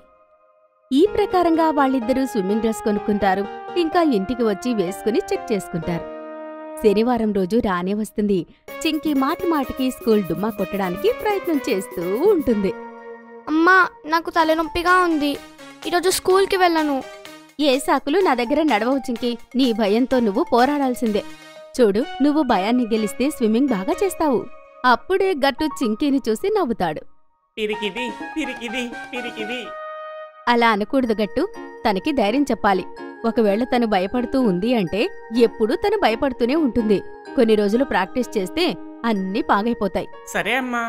ఈ ప్రకారంగా వాళ్ళిద్దరూ స్విమ్మింగ్ డ్రెస్ కొనుక్కుంటారు ఇంకా ఇంటికి వచ్చి వేసుకుని చెక్ చేసుకుంటారు శనివారం రోజు రానే వస్తుంది చింకి మాటి మాటికి స్కూల్ డుమ్మా కొట్టడానికి ప్రయత్నం చేస్తూ ఉంటుంది అమ్మా నాకు తలనొప్పిగా ఉంది ఈరోజు స్కూల్కి వెళ్ళను ఏ సాకులు నా దగ్గర నడవవు చింకి నీ భయంతో నువ్వు పోరాడాల్సిందే చూడు నువ్వు భయాన్ని గెలిస్తే స్విమ్మింగ్ బాగా చేస్తావు అప్పుడే గట్టు చింకీని చూసి నవ్వుతాడు పిరికిది పిరికిది పిరికిది అలా అనకూడదు గట్టు తనకి ధైర్యం చెప్పాలి ఒకవేళ తను భయపడుతూ ఉంది అంటే ఎప్పుడూ తను భయపడుతూనే ఉంటుంది కొన్ని రోజులు ప్రాక్టీస్ చేస్తే అన్నీ పాగైపోతాయి సరే అమ్మా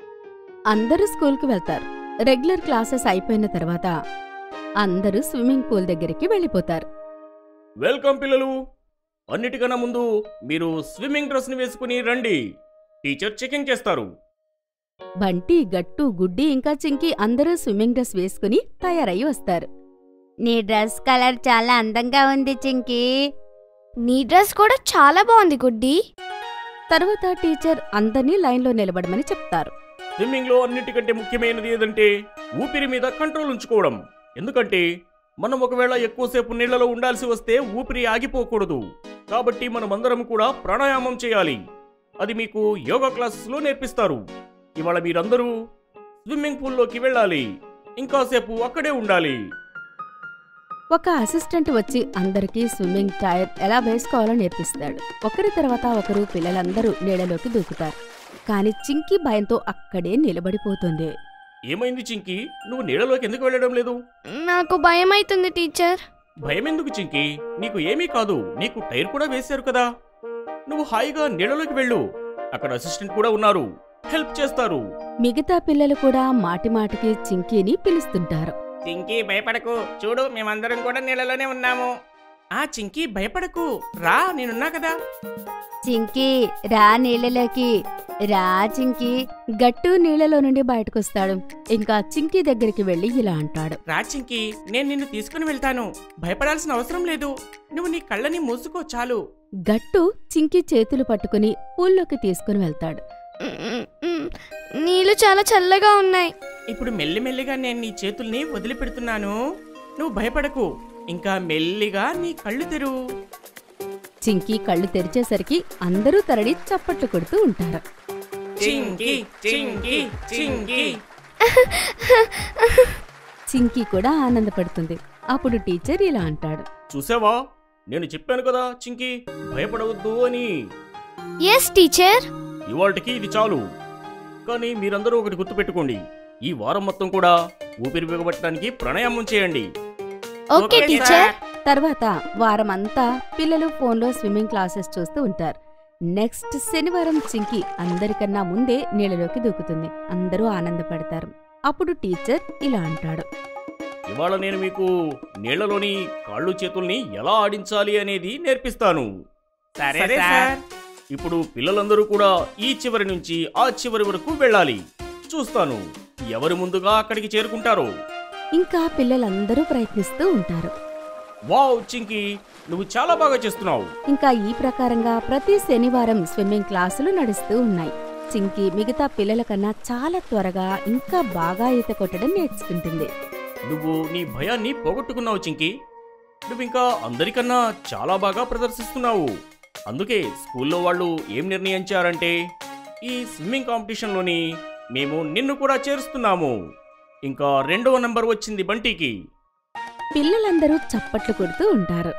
అందరూ స్కూల్కి వెళ్తారు రెగ్యులర్ క్లాసెస్ అయిపోయిన తర్వాత అందరూ స్విమ్మింగ్ పూల్ దగ్గరికి వెళ్ళిపోతారు వెల్కమ్ పిల్లలు అన్నిటికన్నా ముందు మీరు స్విమ్మింగ్ డ్రెస్ ని వేసుకుని రండి టీచర్ చెకింగ్ చేస్తారు బంటి గట్టు గుడ్డి ఇంకా చింకి అందరూ స్విమ్మింగ్ డ్రెస్ వేసుకుని తయారయ్యి వస్తారు నీ డ్రెస్ కలర్ చాలా అందంగా ఉంది చింకి నీ డ్రెస్ కూడా చాలా బాగుంది గుడ్డి తర్వాత టీచర్ అందర్నీ లైన్లో నిలబడమని చెప్తారు స్విమ్మింగ్ లో అన్నిటికంటే ముఖ్యమైనది ఏదంటే ఊపిరి మీద కంట్రోల్ ఉంచుకోవడం ఎందుకంటే మనం ఒకవేళ ఎక్కువసేపు నీళ్లలో ఉండాల్సి వస్తే ఊపిరి ఆగిపోకూడదు కాబట్టి మనమందరం కూడా ప్రాణాయామం చేయాలి అది మీకు యోగా క్లాసెస్లో నేర్పిస్తారు ఇవాళ మీరందరూ స్విమ్మింగ్ పూల్లోకి వెళ్ళాలి ఇంకాసేపు అక్కడే ఉండాలి ఒక అసిస్టెంట్ వచ్చి అందరికీ స్విమ్మింగ్ టైర్ ఎలా వేసుకోవాలో నేర్పిస్తాడు ఒకరి తర్వాత ఒకరు పిల్లలందరూ నీళ్ళలోకి దూకుతారు కాని చింకి భయంతో అక్కడే నిలబడిపోతుంది ఏమైంది చింకి నువ్వు నీళ్ళలోకి ఎందుకు వెళ్ళడం లేదు నాకు భయం అవుతుంది టీచర్ భయం ఎందుకు చింకి నీకు ఏమీ కాదు నీకు టైర్ కూడా వేశారు కదా నువ్వు హాయిగా నీళ్ళలోకి వెళ్ళు అక్కడ అసిస్టెంట్ కూడా ఉన్నారు హెల్ప్ చేస్తారు మిగతా పిల్లలు కూడా మాటిమాటికి చింకీని పిలుస్తుంటారు చింకీ భయపడకు చూడు మేమందరం కూడా నీళ్ళలోనే ఉన్నాము ఆ చింకీ భయపడకు రా నేనున్నా కదా చింకీ రా నీళ్ళలోకి రా చింకీ గట్టు నీళ్ళలో నుండి బయటకొస్తాడు ఇంకా చింకీ దగ్గరికి వెళ్లి ఇలా అంటాడు రా చింకీ నేను నిన్ను తీసుకుని వెళ్తాను భయపడాల్సిన అవసరం లేదు నువ్వు నీ కళ్ళని మూసుకో చాలు గట్టు చింకీ చేతులు పట్టుకుని పూల్లోకి తీసుకుని వెళ్తాడు మ్మ్, మ్మ్. నీళ్ళు చాలా చల్లగా ఉన్నాయి ఇప్పుడు మెల్లిమెల్లిగా నేను నీ చేతుల్ని వదిలిపెడుతున్నాను నువ్వు భయపడకు ఇంకా మెల్లిగా నీ కళ్ళు తెరువు చింకీ కళ్ళు తెరిచేసరికి అందరూ తరడి చప్పట్లు కొడుతూ ఉంటారు చింకీ చింకీ చింకీ చింకీ కూడా ఆనందపడుతుంది అప్పుడు టీచర్ ఇలా అంటాడు చూసావా నేను చెప్పాను కదా చింకి భయపడవద్దు అని ఎస్ టీచర్ ఇవాళకి ఇది చాలు కానీ మీరందరూ ఒకటి గుర్తుపెట్టుకోండి ఈ వారం మొత్తం కూడా ఊపిరి బిగబట్టడానికి ప్రాణాయామం చేయండి ఓకే ఓకే టీచర్ సార్. తర్వాత వారమంతా పిల్లలు ఫోన్లో స్విమ్మింగ్ క్లాసెస్ చూస్తూ ఉంటారు నెక్స్ట్ శనివారం చింకి అందరికన్నా ముందే నీళ్ళలోకి దూకుతుంది అందరూ ఆనందపడతారు అప్పుడు టీచర్ ఇలా అంటాడు ఇవాళ నేను మీకు నీళ్లలోని కాళ్ళు చేతుల్ని ఎలా ఆడించాలి అనేది నేర్పిస్తాను సరే సార్ ఇప్పుడు పిల్లలందరూ కూడా ఈ చివరి నుంచి ఆ చివరి వరకు వెళ్ళాలి చూస్తాను ఎవరు ముందుగా అక్కడికి చేరుకుంటారో ఇంకా పిల్లలందరూ ప్రయత్నిస్తూ ఉంటారు వావ్ చింకి నువ్వు చాలా బాగా చేస్తున్నావు ఇంకా ఈ ప్రకారంగా ప్రతి శనివారం స్విమ్మింగ్ క్లాసులు నడుస్తూ ఉన్నాయి చింకి మిగతా పిల్లల కన్నా చాలా త్వరగా ఇంకా బాగా ఈత కొట్టడం నేర్చుకుంటుంది నువ్వు నీ భయాన్ని పోగొట్టుకున్నావు చింకి నువ్వు ఇంకా అందరికన్నా చాలా బాగా ప్రదర్శిస్తున్నావు అందుకే స్కూల్లో వాళ్ళు ఏం నిర్ణయించారంటే ఈ స్విమ్మింగ్ కాంపిటీషన్లోని మేము నిన్ను కూడా చేరుస్తున్నాము ఇంకా రెండవ నంబర్ వచ్చింది బంటికి పిల్లలందరూ చప్పట్లు కొడుతూ ఉంటారు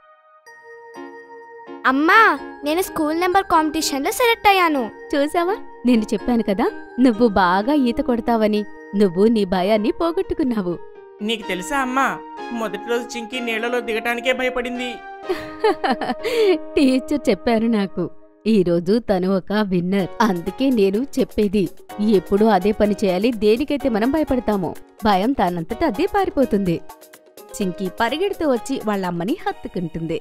అమ్మా నేను స్కూల్ నెంబర్ కాంపిటీషన్ లో సెలెక్ట్ అయ్యాను చూసావా నేను చెప్పాను కదా నువ్వు బాగా ఈత కొడతావని నువ్వు నీ భయాన్ని పోగొట్టుకున్నావు నీకు తెలుసా అమ్మా మొదటి రోజు చింకీ నీళ్లలో దిగటానికే భయపడింది టీచర్ చెప్పారు నాకు ఈ రోజు తను ఒక విన్నర్ అందుకే నేను చెప్పేది ఎప్పుడు అదే పని చేయాలి దేనికైతే మనం భయపడతామో భయం తానంతట అదే పారిపోతుంది చింకి పరిగెడుతూ వచ్చి వాళ్ళ అమ్మని హత్తుకుంటుంది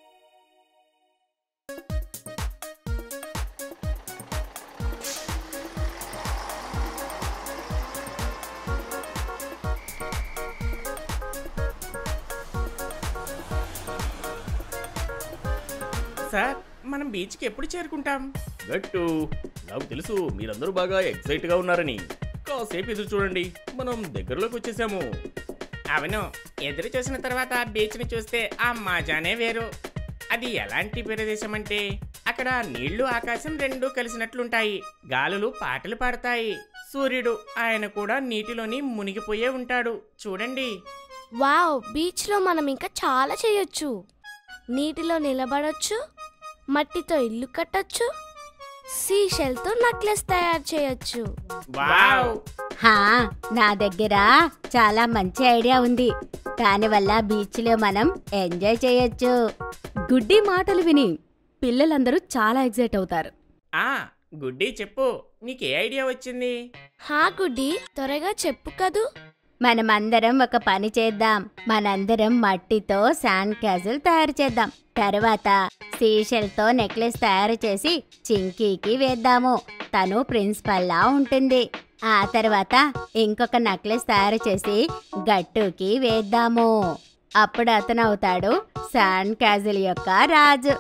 సార్ మనం బీచ్కి ఎప్పుడు చేరుకుంటాం గట్టు నాకు తెలుసు మీరందరూ బాగా ఎక్సైట్ గా ఉన్నారని కాసేపు ఎదురు చూడండి మనం దగ్గరలోకి వచ్చేసాము అవును ఎదురు చూసిన తర్వాత బీచ్ని చూస్తే ఆ మజానే వేరు అది ఎలాంటి ప్రదేశం అంటే అక్కడ నీళ్లు ఆకాశం రెండూ కలిసినట్లుంటాయి గాలులు పాటలు పాడతాయి సూర్యుడు ఆయన కూడా నీటిలోని మునిగిపోయే ఉంటాడు చూడండి వావ్ బీచ్ లో మనం ఇంకా చాలా చేయొచ్చు నీటిలో నిలబడొచ్చు మట్టితో ఇల్లు కట్టొచ్చు సీషెల్ తో నక్లెస్ తయారు చేయొచ్చు వావ్ హా నా దగ్గర చాలా మంచి ఐడియా ఉంది దానివల్ల బీచ్లో మనం ఎంజాయ్ చేయొచ్చు గుడ్డి మాటలు విని పిల్లలందరూ చాలా ఎగ్జైట్ అవుతారు ఆ గుడ్డి చెప్పు నీకే ఐడియా వచ్చింది హా గుడ్డి త్వరగా చెప్పు కదూ మనమందరం ఒక పని చేద్దాం మనందరం మట్టితో శాండ్ క్యాజిల్ తయారు చేద్దాం తర్వాత సీషెల్తో నెక్లెస్ తయారు చేసి చింకీకి వేద్దాము తను ప్రిన్సిపల్ లా ఉంటుంది ఆ తర్వాత ఇంకొక నెక్లెస్ తయారు చేసి గట్టుకి వేద్దాము అప్పుడు అతను అవుతాడు శాండ్ క్యాజిల్ యొక్క రాజు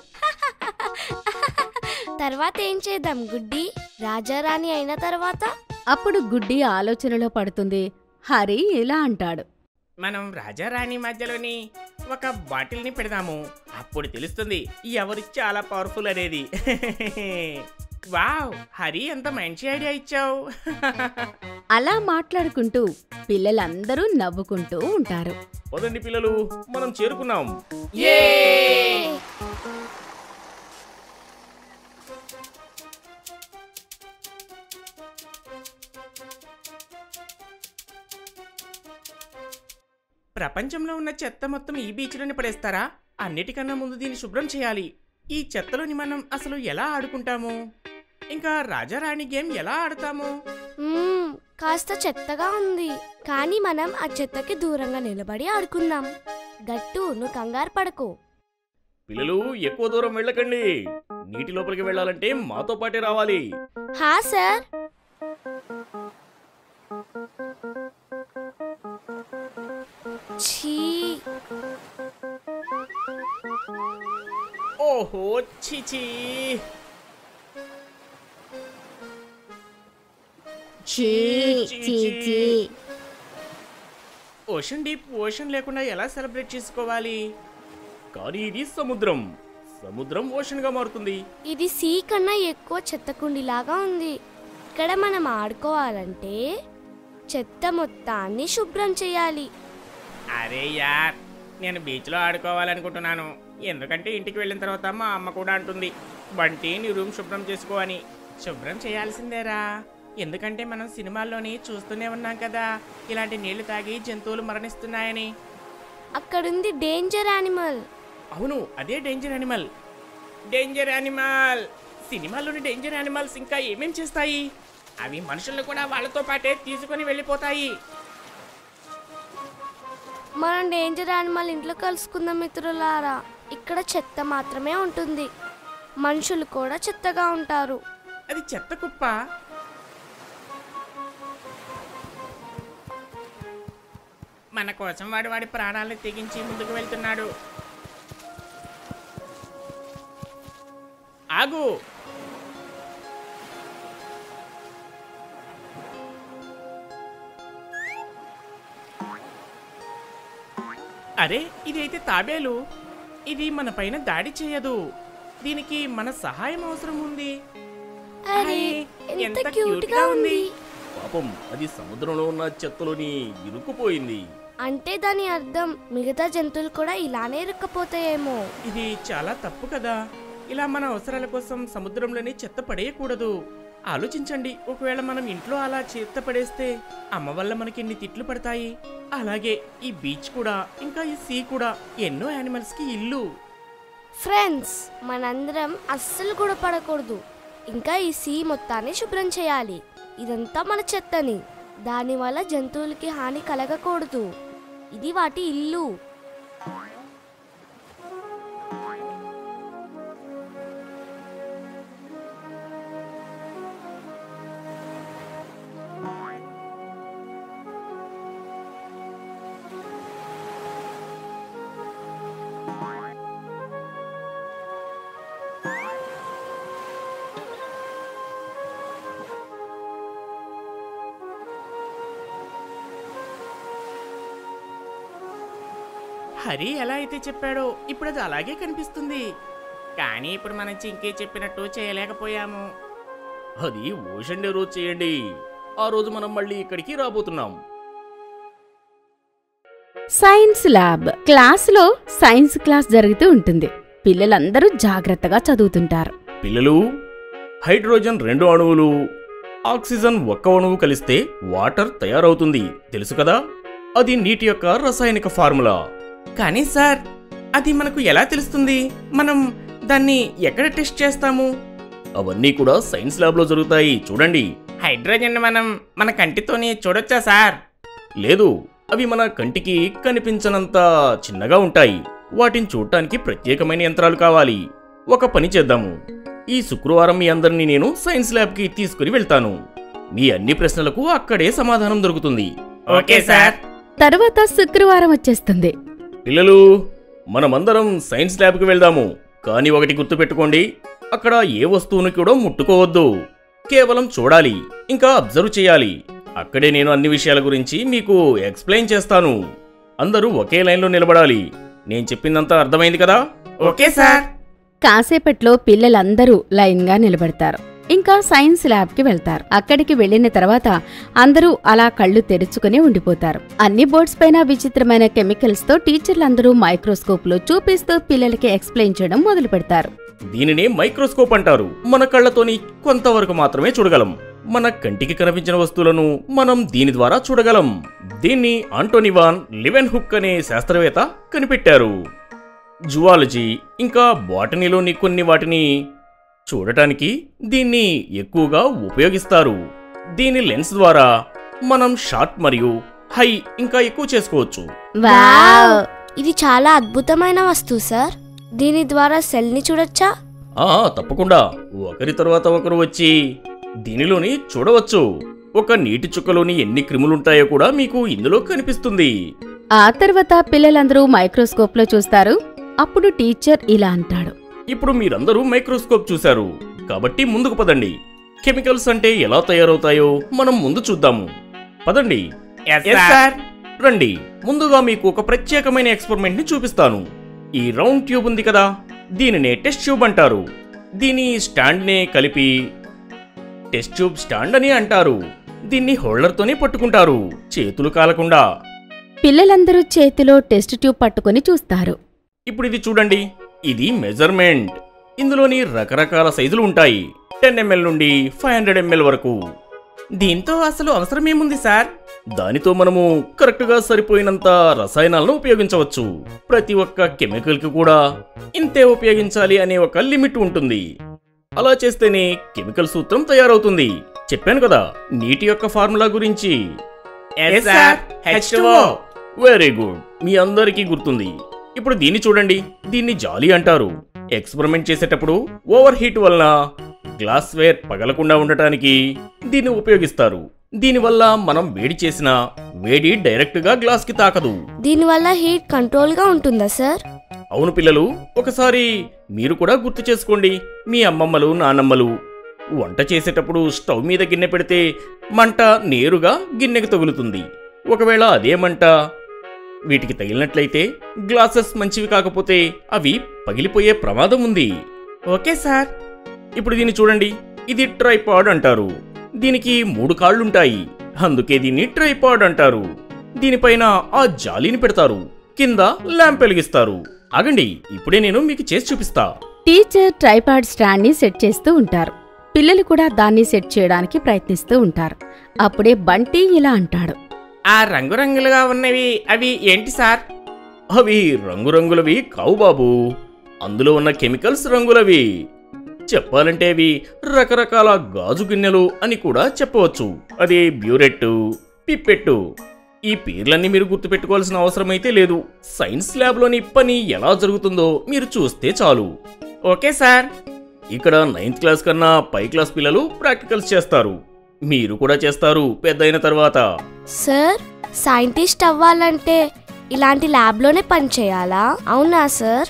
తర్వాత ఏం చేద్దాం గుడ్డి రాజారాణి అయిన తర్వాత అప్పుడు గుడ్డి ఆలోచనలో పడుతుంది హరి ఇలా అంటాడు మనం రాజారాణి మధ్యలోని ఒక బాటిల్ని పెడదాము అప్పుడు తెలుస్తుంది ఎవరు చాలా పవర్ఫుల్ అనేది వావ్ హరి ఎంత మంచి ఐడియా ఇచ్చావు అలా మాట్లాడుకుంటూ పిల్లలందరూ నవ్వుకుంటూ ఉంటారు పదండి పిల్లలు మనం చేరుకున్నాం ప్రపంచంలో ఉన్న చెత్త మొత్తం ఈ బీచ్లోనే పడేస్తారా అన్నిటికన్నా ముందు దీన్ని శుభ్రం చేయాలి ఈ చెత్తలోని మనం అసలు ఎలా ఆడుకుంటాము ఇంకా రాజారాణి గేమ్ ఎలా ఆడతాము మ్మ్, కాస్త చెత్తగా ఉంది కానీ మనం ఆ చెత్తకి దూరంగా నిలబడి ఆడుకుందాం గట్టు నువ్వు కంగారు పడకు పిల్లలు ఎక్కువ దూరం వెళ్ళకండి నీటి లోపలికి వెళ్ళాలంటే మాతో పాటే రావాలి హా సార్ ఛీ ఓహో చిచి చీ చీ చీ ఓషన్ డీప్ ఓషన్ లేకుండా ఎలా సెలబ్రేట్ చేసుకోవాలి కానీ ఇది సముద్రం సముద్రం ఓషన్ గా మారుతుంది ఇది సీ కన్నా ఎక్కువ చెత్త కుండీలాగా ఉంది ఇక్కడ మనం ఆడుకోవాలంటే చెత్త మొత్తాన్ని శుభ్రం చేయాలి అరే యార్ నేను బీచ్లో ఆడుకోవాలనుకుంటున్నాను ఎందుకంటే ఇంటికి వెళ్ళిన తర్వాత మా అమ్మ కూడా అంటుంది బంటి నీ రూమ్ శుభ్రం చేసుకో అని శుభ్రం చేయాల్సిందేరా ఎందుకంటే మనం సినిమాల్లోని చూస్తూనే ఉన్నాం కదా ఇలాంటి నీళ్లు తాగి జంతువులు మరణిస్తున్నాయని అక్కడుంది డేంజర్ యానిమల్ అవును అదే డేంజర్ యానిమల్ డేంజర్ యానిమల్ సినిమాల్లోని డేంజర్ యానిమల్స్ ఇంకా ఏమేం చేస్తాయి అవి మనుషులను కూడా వాళ్ళతో పాటే తీసుకొని వెళ్ళిపోతాయి మనం డేంజర్ యానిమల్ ఇంట్లో కలుసుకుందాం మిత్రులారా ఇక్కడ చెత్త మాత్రమే ఉంటుంది మనుషులు కూడా చెత్తగా ఉంటారు అది చెత్త కుప్ప మన కోసం వాడు వాడి ప్రాణాలను తెగించి ముందుకు వెళ్తున్నాడు ఆగు అరే ఇది అయితే తాబేలు ఇది మన పైన దాడి చేయదు దీనికి మన సహాయం అవసరం ఉంది అరే అరే, ఎంత ఎంత క్యూట్ cute గా గా ఉంది ఉంది. పాపం అది సముద్రంలో ఉన్న చెత్తలోని ఇరుక్కుపోయింది అంటే దాని అర్థం మిగతా జంతువులు కూడా ఇలానే ఇరుక్కపోతాయేమో ఇది చాలా తప్పు కదా ఇలా మన అవసరాల కోసం సముద్రంలోని చెత్త పడేయకూడదు ఆలోచించండి ఒకవేళ మనం ఇంట్లో అలా చెత్త పడేస్తే అమ్మ వల్ల మనకి ఎన్ని తిట్లు పడతాయి అలాగే ఈ బీచ్ కూడా ఇంకా ఈ సీ కూడా ఎన్నో యానిమల్స్ కి ఇల్లు ఫ్రెండ్స్ మనందరం అస్సలు కూడా పడకూడదు ఇంకా ఈ సీ మొత్తాన్ని శుభ్రం చేయాలి ఇదంతా మన చెత్తని దానివల్ల జంతువులకి హాని కలగకూడదు ఇది వాటి ఇల్లు హరి ఎలా అయితే చెప్పాడో ఇప్పుడు అది అలాగే కనిపిస్తుంది కానీ ఇప్పుడు మనం చింకే చెప్పినట్టు చేయలేకపోయాము అది ఓషన్ డే రోజు చేయండి ఆ రోజు మనం మళ్ళీ ఇక్కడికి రాబోతున్నాం సైన్స్ ల్యాబ్ క్లాసులో సైన్స్ క్లాస్ జరుగుతూ ఉంటుంది పిల్లలందరూ జాగ్రత్తగా చదువుతుంటారు పిల్లలు హైడ్రోజన్ రెండు అణువులు ఆక్సిజన్ ఒక్క అణువు కలిస్తే వాటర్ తయారవుతుంది తెలుసు కదా అది నీటి యొక్క రసాయనిక ఫార్ములా కానీ సార్ అది మనకు ఎలా తెలుస్తుంది మనం దాన్ని ఎక్కడ టెస్ట్ చేస్తాము అవన్నీ కూడా సైన్స్ ల్యాబ్ లో జరుగుతాయి చూడండి హైడ్రోజన్ మనం మన కంటితోని చూడొచ్చా సార్ లేదు అవి మన కంటికి కనిపించనంత చిన్నగా ఉంటాయి వాటిని చూడటానికి ప్రత్యేకమైన యంత్రాలు కావాలి ఒక పని చేద్దాము ఈ శుక్రవారం మీ అందరినీ నేను సైన్స్ ల్యాబ్కి తీసుకుని వెళ్తాను మీ అన్ని ప్రశ్నలకు అక్కడే సమాధానం దొరుకుతుంది ఓకే సార్ తరువాత శుక్రవారం వచ్చేస్తుంది పిల్లలు మనమందరం సైన్స్ ల్యాబ్కి వెళ్దాము కానీ ఒకటి గుర్తుపెట్టుకోండి అక్కడ ఏ వస్తువును కూడా ముట్టుకోవద్దు కేవలం చూడాలి ఇంకా అబ్జర్వ్ చేయాలి అక్కడే నేను అన్ని విషయాల గురించి మీకు ఎక్స్ప్లెయిన్ చేస్తాను అందరూ ఒకే లైన్లో నిలబడాలి నేను చెప్పిందంతా అర్థమైంది కదా ఓకే సార్ కాసేపట్లో పిల్లలందరూ లైన్గా నిలబడతారు ఇంకా సైన్స్ ల్యాబ్కి వెళ్తారు అక్కడికి వెళ్ళిన తర్వాత అందరూ అలా కళ్ళు తెరుచుకుని ఉండిపోతారు అన్ని బోర్డ్స్ పైన విచిత్రమైన కెమికల్స్ తో టీచర్లందరూ మైక్రోస్కోప్ లో చూపిస్తూ పిల్లలకి ఎక్స్ప్లెయిన్ చేయడం మొదలు పెడతారు దీనినే మైక్రోస్కోప్ అంటారు మన కళ్ళతోని కొంతవరకు మాత్రమే చూడగలం మన కంటికి కనిపించిన వస్తువులను మనం దీని ద్వారా చూడగలం దీన్ని ఆంటోనివాన్ లివెన్ హుక్ అనే శాస్త్రవేత్త కనిపెట్టారు జువాలజీ ఇంకా బాటనీలోని కొన్ని వాటిని చూడటానికి దీన్ని ఎక్కువగా ఉపయోగిస్తారు దీని లెన్స్ ద్వారా మనం షార్ట్ మరియు హై ఇంకా ఎక్కువ చేసుకోవచ్చు వావ్ ఇది చాలా అద్భుతమైన వస్తువు సార్ దీని ద్వారా సెల్ని చూడొచ్చా ఆ తప్పకుండా ఒకరి తర్వాత ఒకరు వచ్చి దీనిలోని చూడవచ్చు ఒక నీటి చుక్కలోని ఎన్ని క్రిములుంటాయో కూడా మీకు ఇందులో కనిపిస్తుంది ఆ తర్వాత పిల్లలందరూ మైక్రోస్కోప్లో చూస్తారు అప్పుడు టీచర్ ఇలా అంటాడు ఇప్పుడు మీరందరూ మైక్రోస్కోప్ చూశారు కాబట్టి ముందుకు పదండి కెమికల్స్ అంటే ఎలా తయారవుతాయో మనం ముందు చూద్దాము పదండి ఎస్ సార్ రండి ముందుగా మీకు ఒక ప్రత్యేకమైన ఎక్స్పెరిమెంట్ ని చూపిస్తాను ఈ రౌండ్ ట్యూబ్ ఉంది కదా దీనినే టెస్ట్ ట్యూబ్ అంటారు దీని స్టాండ్ నే కలిపి టెస్ట్ ట్యూబ్ స్టాండ్ అని అంటారు దీన్ని హోల్డర్తోనే పట్టుకుంటారు చేతులు కాలకుండా పిల్లలందరూ చేతిలో టెస్ట్ ట్యూబ్ పట్టుకొని చూస్తారు ఇప్పుడు ఇది చూడండి ఇది మెజర్మెంట్ ఇందులోని రకరకాల సైజులు ఉంటాయి టెన్ ఎంఎల్ నుండి ఫైవ్ హండ్రెడ్ ఎంఎల్ వరకు దీంతో అసలు అవసరమేముంది సార్ దానితో మనము కరెక్ట్గా సరిపోయినంత రసాయనాలను ఉపయోగించవచ్చు ప్రతి ఒక్క కెమికల్కి కూడా ఇంతే ఉపయోగించాలి అనే ఒక లిమిట్ ఉంటుంది అలా చేస్తేనే కెమికల్ సూత్రం తయారవుతుంది చెప్పాను కదా నీటి యొక్క ఫార్ములా గురించి yes sir H2O. Very good మీ అందరికీ గుర్తుంది ఇప్పుడు దీన్ని చూడండి దీన్ని జాలి అంటారు ఎక్స్పెరిమెంట్ చేసేటప్పుడు ఓవర్ హీట్ వలన గ్లాస్ వేర్ పగలకుండా ఉండటానికి దీన్ని ఉపయోగిస్తారు దీనివల్ల మనం వేడి చేసిన వేడి డైరెక్ట్ గా గ్లాస్ కి తాకదు దీనివల్ల హీట్ కంట్రోల్ గా ఉంటుందా సార్ అవును పిల్లలు ఒకసారి మీరు కూడా గుర్తు చేసుకోండి మీ అమ్మమ్మలు నానమ్మలు వంట చేసేటప్పుడు స్టవ్ మీద గిన్నె పెడితే మంట నేరుగా గిన్నెకి తగులుతుంది ఒకవేళ అదే మంట వీటికి తగిలినట్లయితే గ్లాసెస్ మంచివి కాకపోతే అవి పగిలిపోయే ప్రమాదం ఉంది ఓకే సార్ ఇప్పుడు దీన్ని చూడండి ఇది ట్రైపాడ్ అంటారు దీనికి మూడు కాళ్ళుంటాయి అందుకే దీన్ని ట్రైపాడ్ అంటారు దీనిపైన ఆ జాలీని పెడతారు కింద ల్యాంప్ వెలిగిస్తారు ఆగండి ఇప్పుడే నేను మీకు చేసి చూపిస్తా టీచర్ ట్రైపాడ్ స్టాండ్ ని సెట్ చేస్తూ ఉంటారు పిల్లలు కూడా దాన్ని సెట్ చేయడానికి ప్రయత్నిస్తూ ఉంటారు అప్పుడే బంటి ఇలా అంటాడు ఆ రంగురంగులుగా ఉన్నవి అవి ఏంటి సార్ అవి రంగురంగులవి కావు బాబు అందులో ఉన్న కెమికల్స్ రంగులవి చెప్పాలంటే అవి రకరకాల గాజు గిన్నెలు అని కూడా చెప్పవచ్చు అదే బ్యూరెట్టు పిప్పెట్టు ఈ పేర్లన్నీ మీరు గుర్తుపెట్టుకోవాల్సిన అవసరమైతే లేదు సైన్స్ ల్యాబ్లోని పని ఎలా జరుగుతుందో మీరు చూస్తే చాలు ఓకే సార్ ఇక్కడ నైన్త్ క్లాస్ కన్నా పై క్లాస్ పిల్లలు ప్రాక్టికల్స్ చేస్తారు మీరు కూడా చేస్తారు పెద్దయిన తర్వాత సార్ సైంటిస్ట్ అవ్వాలంటే ఇలాంటి ల్యాబ్లోనే పని చేయాలా అవునా సార్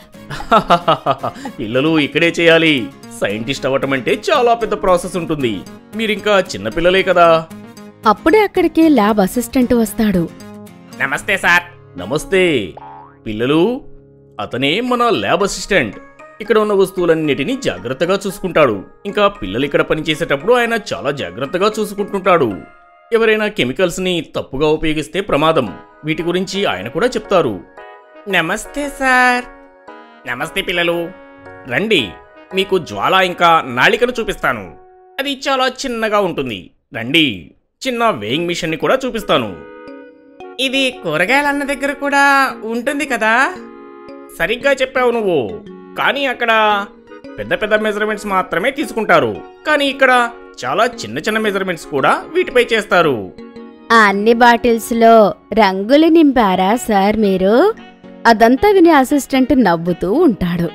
పిల్లలు ఇక్కడే చేయాలి సైంటిస్ట్ అవ్వటం అంటే చాలా పెద్ద ప్రాసెస్ ఉంటుంది మీరింకా చిన్న పిల్లలే కదా అప్పుడే అక్కడికి ల్యాబ్ అసిస్టెంట్ వస్తాడు నమస్తే సార్ నమస్తే పిల్లలు అతనే మన ల్యాబ్ అసిస్టెంట్ ఇక్కడ ఉన్న వస్తువులన్నిటినీ జాగ్రత్తగా చూసుకుంటాడు ఇంకా పిల్లలు ఇక్కడ పనిచేసేటప్పుడు ఆయన చాలా జాగ్రత్తగా చూసుకుంటుంటాడు ఎవరైనా కెమికల్స్ ని తప్పుగా ఉపయోగిస్తే ప్రమాదం వీటి గురించి ఆయన కూడా చెప్తారు నమస్తే సార్ నమస్తే పిల్లలు రండి మీకు జ్వాల ఇంకా నాళికను చూపిస్తాను అది చాలా చిన్నగా ఉంటుంది రండి చిన్న వేయింగ్ మిషన్ని కూడా చూపిస్తాను ఇది కూరగాయల అన్న దగ్గర కూడా ఉంటుంది కదా సరిగ్గా చెప్పావు నువ్వు కానీ అక్కడ పెద్ద పెద్ద మెజర్మెంట్స్ మాత్రమే తీసుకుంటారు కానీ ఇక్కడ చాలా చిన్న చిన్న మెజర్మెంట్స్ కూడా వీటిపై చేస్తారు ఆ అన్ని బాటిల్స్ లో రంగులు నింపారా సార్ మీరు అదంతా విని అసిస్టెంట్ నవ్వుతూ ఉంటాడు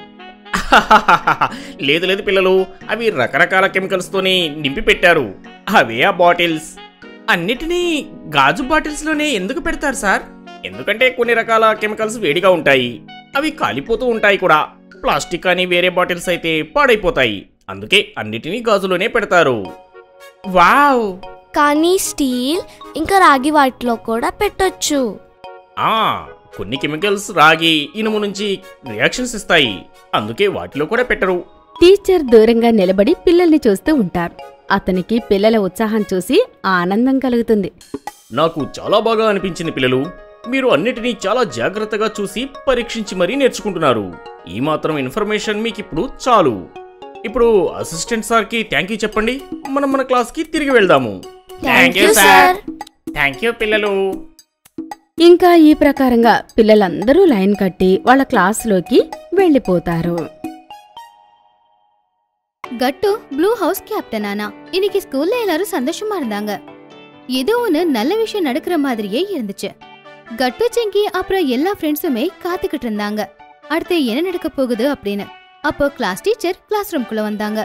లేదు లేదు పిల్లలు అవి రకరకాల కెమికల్స్ తోని నింపి పెట్టారు అవే ఆ బాటిల్స్ అన్నిటినీ గాజు బాటిల్స్ లోనే ఎందుకు పెడతారు సార్ ఎందుకంటే కొన్ని రకాల కెమికల్స్ వేడిగా ఉంటాయి అవి కాలిపోతూ ఉంటాయి కూడా ప్లాస్టిక్ కానీ వేరే బాటిల్స్ అయితే పాడైపోతాయి అందుకే అన్నిటినీ గాజులోనే పెడతారు వావ్ కానీ స్టీల్ ఇంకా రాగి వాటిలో కూడా పెట్టొచ్చు ఆ కొన్ని కెమికల్స్ రాగి ఇనుము నుంచి రియాక్షన్స్ ఇస్తాయి అందుకే వాటిలో కూడా పెట్టరు టీచర్ దూరంగా నిలబడి పిల్లల్ని చూస్తూ ఉంటారు అతనికి పిల్లల ఉత్సాహం చూసి ఆనందం కలుగుతుంది నాకు చాలా బాగా అనిపించింది పిల్లలు మీరు అన్నిటినీ చాలా జాగ్రత్తగా చూసి పరీక్షించి మరీ నేర్చుకుంటున్నారు ఈ మాత్రం ఇన్ఫర్మేషన్ మీకు ఇప్పుడు చాలు ఇప్పుడు అసిస్టెంట్ సార్కి థ్యాంక్ యూ చెప్పండి మనం మన క్లాస్కి తిరిగి వెళ్దాము Thank you, sir. Thank you పిల్లలు ఇంకా ఈ ప్రకారంగా పిల్లలందరూ లైన్ కట్టి వాళ్ళ క్లాసులోకి వెళ్ళిపోతారు கட்டு ப்ளூ ஹவுஸ் கேப்டன் ஆனா இன்னைக்கு ஸ்கூல்ல எல்லாரும் சந்தோஷமா இருந்தாங்க ஏதோ ஒண்ணு நல்ல விஷயம் நடக்கிற மாதிரியே இருந்துச்சு கட்டு சிங்கி அப்புறம் எல்லா ஃப்ரெண்ட்ஸுமே காத்துக்கிட்டு இருந்தாங்க அடுத்து என்ன நடக்க போகுது அப்படின்னு அப்போ கிளாஸ் டீச்சர் கிளாஸ் ரூம்குள்ள வந்தாங்க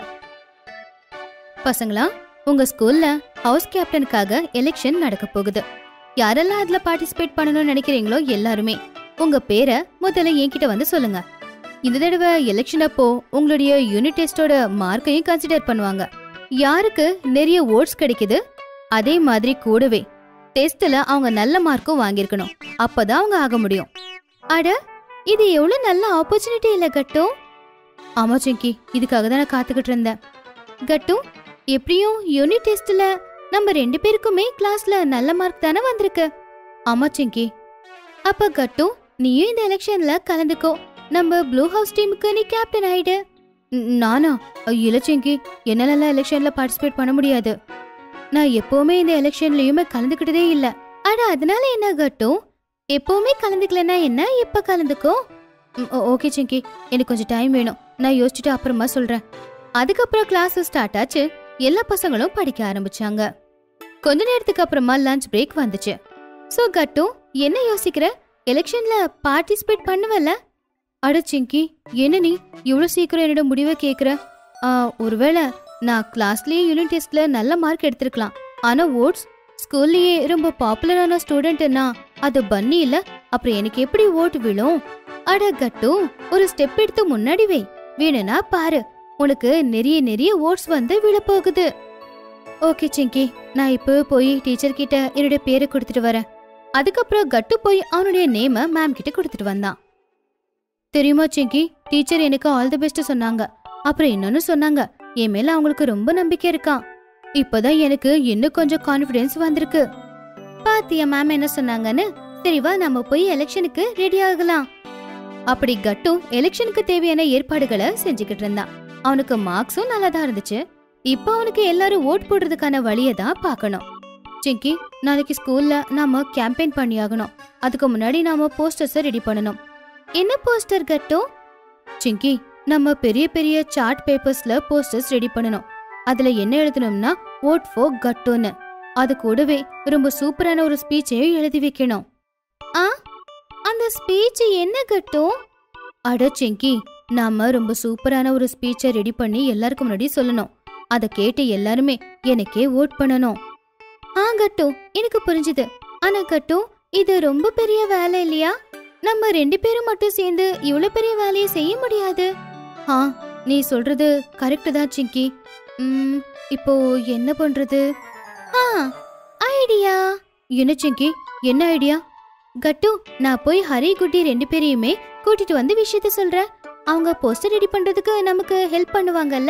பசங்களா உங்க ஸ்கூல்ல ஹவுஸ் கேப்டனுக்காக எலெக்ஷன் நடக்க போகுது யாரெல்லாம் அதுல பார்ட்டிசிபேட் பண்ணணும்னு நினைக்கிறீங்களோ எல்லாருமே உங்க பேரை முதல்ல என்கிட்ட வந்து சொல்லுங்க இந்த தடவை எலெக்ஷன் அப்போ உங்களுடைய யூனிட் டெஸ்டோட மார்க்கையும் கன்சிடர் பண்ணுவாங்க யாருக்கு நிறைய ஓட்ஸ் கிடைக்குது அதே மாதிரி கூடவே டெஸ்ட்ல அவங்க நல்ல மார்க்கும் வாங்கியிருக்கணும் அப்பதான் அவங்க ஆக முடியும் அட இது எவ்வளவு நல்ல ஆப்பர்ச்சுனிட்டி இல்ல கட்டு ஆமா சிங்கி இதுக்காக தான் நான் காத்துக்கிட்டு இருந்தேன் கட்டு எப்படியும் யூனிட் டெஸ்ட்ல நம்ம ரெண்டு பேருக்குமே கிளாஸ்ல நல்ல மார்க் தானே வந்திருக்கு ஆமா சிங்கி அப்ப கட்டு நீயும் இந்த எலெக்ஷன்ல கலந்துக்கோ நம்ம ப்ளூ ஹவுஸ் டீமுக்கு நீ கேப்டன் ஆயிடு ந- நானா இல்ல சிங்கி என்னால எலெக்ஷன்ல பார்ட்டிசிபேட் பண்ண முடியாது நான் எப்பவுமே இந்த எலெக்ஷன்லயுமே கலந்துக்கிட்டதே இல்ல அட அதனால என்ன கட்டும் எப்பவுமே கலந்துக்கலனா என்ன இப்ப கலந்துக்கோ ம், ஓ- ஓகே சிங்கி எனக்கு கொஞ்சம் டைம் வேணும் நான் யோசிச்சுட்டு அப்புறமா சொல்றேன் அதுக்கப்புறம் கிளாஸ் ஸ்டார்ட் ஆச்சு எல்லா பசங்களும் படிக்க ஆரம்பிச்சாங்க கொஞ்ச நேரத்துக்கு அப்புறமா லஞ்ச் பிரேக் வந்துச்சு சோ கட்டு என்ன யோசிக்கிற எலெக்ஷன்ல பார்ட்டிசிபேட் பண்ணுவல்ல அட சிங்கி என்ன நீ இவ்வளவு சீக்கிரம் என்னோட முடிவை கேக்குற ஆ, ஒருவேளை நான் கிளாஸ்லயே யூனிட் டெஸ்ட்ல நல்ல மார்க் எடுத்திருக்கலாம் ஆனா ஓட்ஸ் ஸ்கூல்லயே ரொம்ப பாப்புலரான ஸ்டூடெண்ட்னா அது பன்னி இல்ல அப்புறம் எனக்கு எப்படி ஓட்டு விழும் அட கட்டு ஒரு ஸ்டெப் எடுத்து முன்னாடி வை வேணும்னா பாரு உனக்கு நிறைய நிறைய ஓட்ஸ் வந்து விழப்போகுது ஓகே சிங்கி நான் இப்போ போய் டீச்சர் கிட்ட என்னுடைய பேரை கொடுத்துட்டு வரேன் அதுக்கப்புறம் கட்டு போய் அவனுடைய நேம மேம் கிட்ட கொடுத்துட்டு வந்தான் தெரியுமா சிங்கி டீச்சர் எனக்கு ஆல் தி பெஸ்ட் சொன்னாங்க அப்புறம் இன்னொன்னு சொன்னாங்க என் மேல அவங்களுக்கு ரொம்ப நம்பிக்கை இருக்கான் இப்பதான் எனக்கு இன்னும் கொஞ்சம் கான்ஃபிடன்ஸ் வந்திருக்கு பாத்தியா மேம் என்ன சொன்னாங்கன்னு சரி வா நம்ம போய் எலெக்ஷனுக்கு ரெடி ஆகலாம் அப்படி கட்டும் எலெக்ஷனுக்கு தேவையான ஏற்பாடுகளை செஞ்சுக்கிட்டு இருந்தான் அவனுக்கு மார்க்ஸும் நல்லா தான் இருந்துச்சு இப்போ அவனுக்கு எல்லாரும் ஓட் போடுறதுக்கான வழியை தான் பார்க்கணும் சிங்கி நாளைக்கு ஸ்கூல்ல நாம கேம்பெயின் பண்ணியாகணும் அதுக்கு முன்னாடி நாம போஸ்டர்ஸை ரெடி பண்ணணும் என்ன போஸ்டர் கட்டும் சிங்கி நம்ம பெரிய பெரிய சார்ட் பேப்பர்ஸ்ல போஸ்டர்ஸ் ரெடி பண்ணணும் அதுல என்ன எழுதணும்னா ஓட் ஃபோர் கட்டுன்னு அது கூடவே ரொம்ப சூப்பரான ஒரு ஸ்பீச்சையும் எழுதி வைக்கணும் ஆ அந்த ஸ்பீச் என்ன கட்டும் அட சிங்கி நாம ரொம்ப சூப்பரான ஒரு ஸ்பீச்சை ரெடி பண்ணி எல்லாருக்கும் முன்னாடி சொல்லணும் அதை கேட்டு எல்லாருமே எனக்கே ஓட் பண்ணணும் ஆ கட்டு எனக்கு புரிஞ்சுது ஆனா கட்டு இது ரொம்ப பெரிய வேலை இல்லையா நம்ம ரெண்டு பேரும் மட்டும் சேர்ந்து இவ்வளவு பெரிய வேலையை செய்ய முடியாது ஆ நீ சொல்றது கரெக்ட் தான் சிங்கி ம் இப்போ என்ன பண்றது ஆ ஐடியா என்ன சிங்கி என்ன ஐடியா கட்டு நான் போய் ஹரி குட்டி ரெண்டு பேரையுமே கூட்டிட்டு வந்து விஷயத்த சொல்றேன் அவங்க போஸ்டர் ரெடி பண்றதுக்கு நமக்கு ஹெல்ப் பண்ணுவாங்கல்ல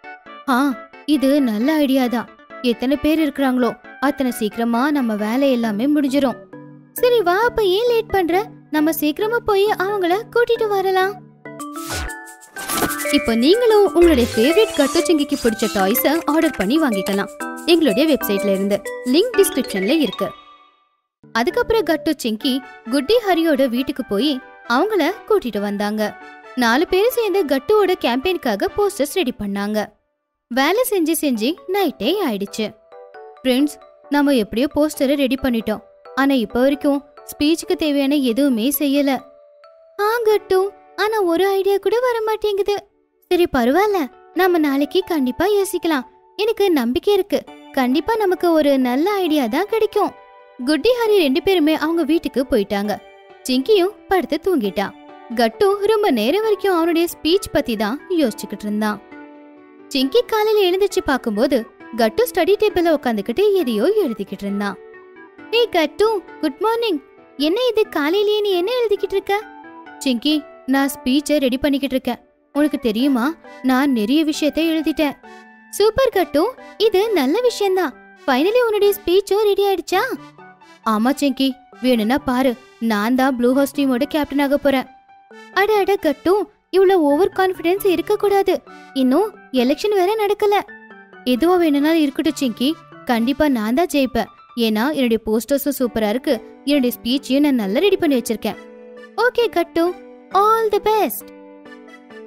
ஆ இது நல்ல ஐடியா தான் எத்தனை பேர் இருக்கிறாங்களோ அத்தனை சீக்கிரமா நம்ம வேலை எல்லாமே முடிஞ்சிரும் சரி வா அப்ப ஏன் லேட் பண்ற நம்ம சீக்கிரமா போய் அவங்கள கூட்டிட்டு வரலாம் இப்போ நீங்களும் உங்களுடைய ஃபேவரட் கட்டுச்சிங்கிக்கு பிடிச்ச டாய்ஸை ஆர்டர் பண்ணி வாங்கிக்கலாம் எங்களுடைய வெப்சைட்ல இருந்து லிங்க் டிஸ்கிரிப்ஷன்ல இருக்கு அதுக்கப்புறம் கட்டு சிங்கி குட்டி ஹரியோட வீட்டுக்கு போய் அவங்கள கூட்டிட்டு வந்தாங்க நாலு பேரும் சேர்ந்து கட்டுவோட கேம்பெயினுக்காக போஸ்டர்ஸ் ரெடி பண்ணாங்க வேலை செஞ்சு செஞ்சு நைட்டே ஆயிடுச்சு ஃப்ரெண்ட்ஸ் நம்ம எப்படியோ போஸ்டரை ரெடி பண்ணிட்டோம் ஆனா இப்ப வரைக்கும் ஸ்பீச்சுக்கு தேவையான எதுவுமே செய்யல ஆ கட்டு ஆனா ஒரு ஐடியா கூட வர மாட்டேங்குது சரி பரவாயில்ல நாம நாளைக்கு கண்டிப்பா யோசிக்கலாம் எனக்கு நம்பிக்கை இருக்கு கண்டிப்பா நமக்கு ஒரு நல்ல ஐடியா தான் கிடைக்கும் குட்டி ஹரி ரெண்டு பேருமே அவங்க வீட்டுக்கு போயிட்டாங்க சிங்கியும் படுத்து தூங்கிட்டான் கட்டு ரொம்ப நேரம் வரைக்கும் அவனுடைய ஸ்பீச் பத்தி தான் யோசிச்சுக்கிட்டு இருந்தான் சிங்கி காலையில எழுந்திருச்சு பார்க்கும்போது கட்டு ஸ்டடி டேபிள்ல உட்காந்துக்கிட்டு எதையோ எழுதிக்கிட்டு இருந்தான் ஏய் கட்டு குட் மார்னிங் என்ன இது காலையிலேயே நீ என்ன எழுதிக்கிட்டு இருக்க சிங்கி நான் ஸ்பீச்சை ரெடி பண்ணிக்கிட்டு இருக்கேன் உனக்கு தெரியுமா நான் நிறைய விஷயத்தை எழுதிட்டேன் சூப்பர் கட்டு இது நல்ல விஷயம்தான் ஃபைனலி உன்னுடைய ஸ்பீச்சும் ரெடி ஆயிடுச்சா ஆமா சிங்கி வேணும்னா பாரு நான் தான் ப்ளூ ஹவுஸ் டீமோட கேப்டன் ஆக போறேன் அட அட கட்டு இவ்வளவு ஓவர் கான்ஃபிடன்ஸ் இருக்க கூடாது இன்னும் எலெக்ஷன் வேற நடக்கல எதுவா வேணும்னாலும் இருக்கட்டும் சிங்கி கண்டிப்பா நான் தான் ஜெயிப்பேன் ஏன்னா என்னுடைய போஸ்டர்ஸும் சூப்பரா இருக்கு என்னுடைய ஸ்பீச்சையும் நான் நல்லா ரெடி பண்ணி வச்சிருக்கேன் okay Gattu all the best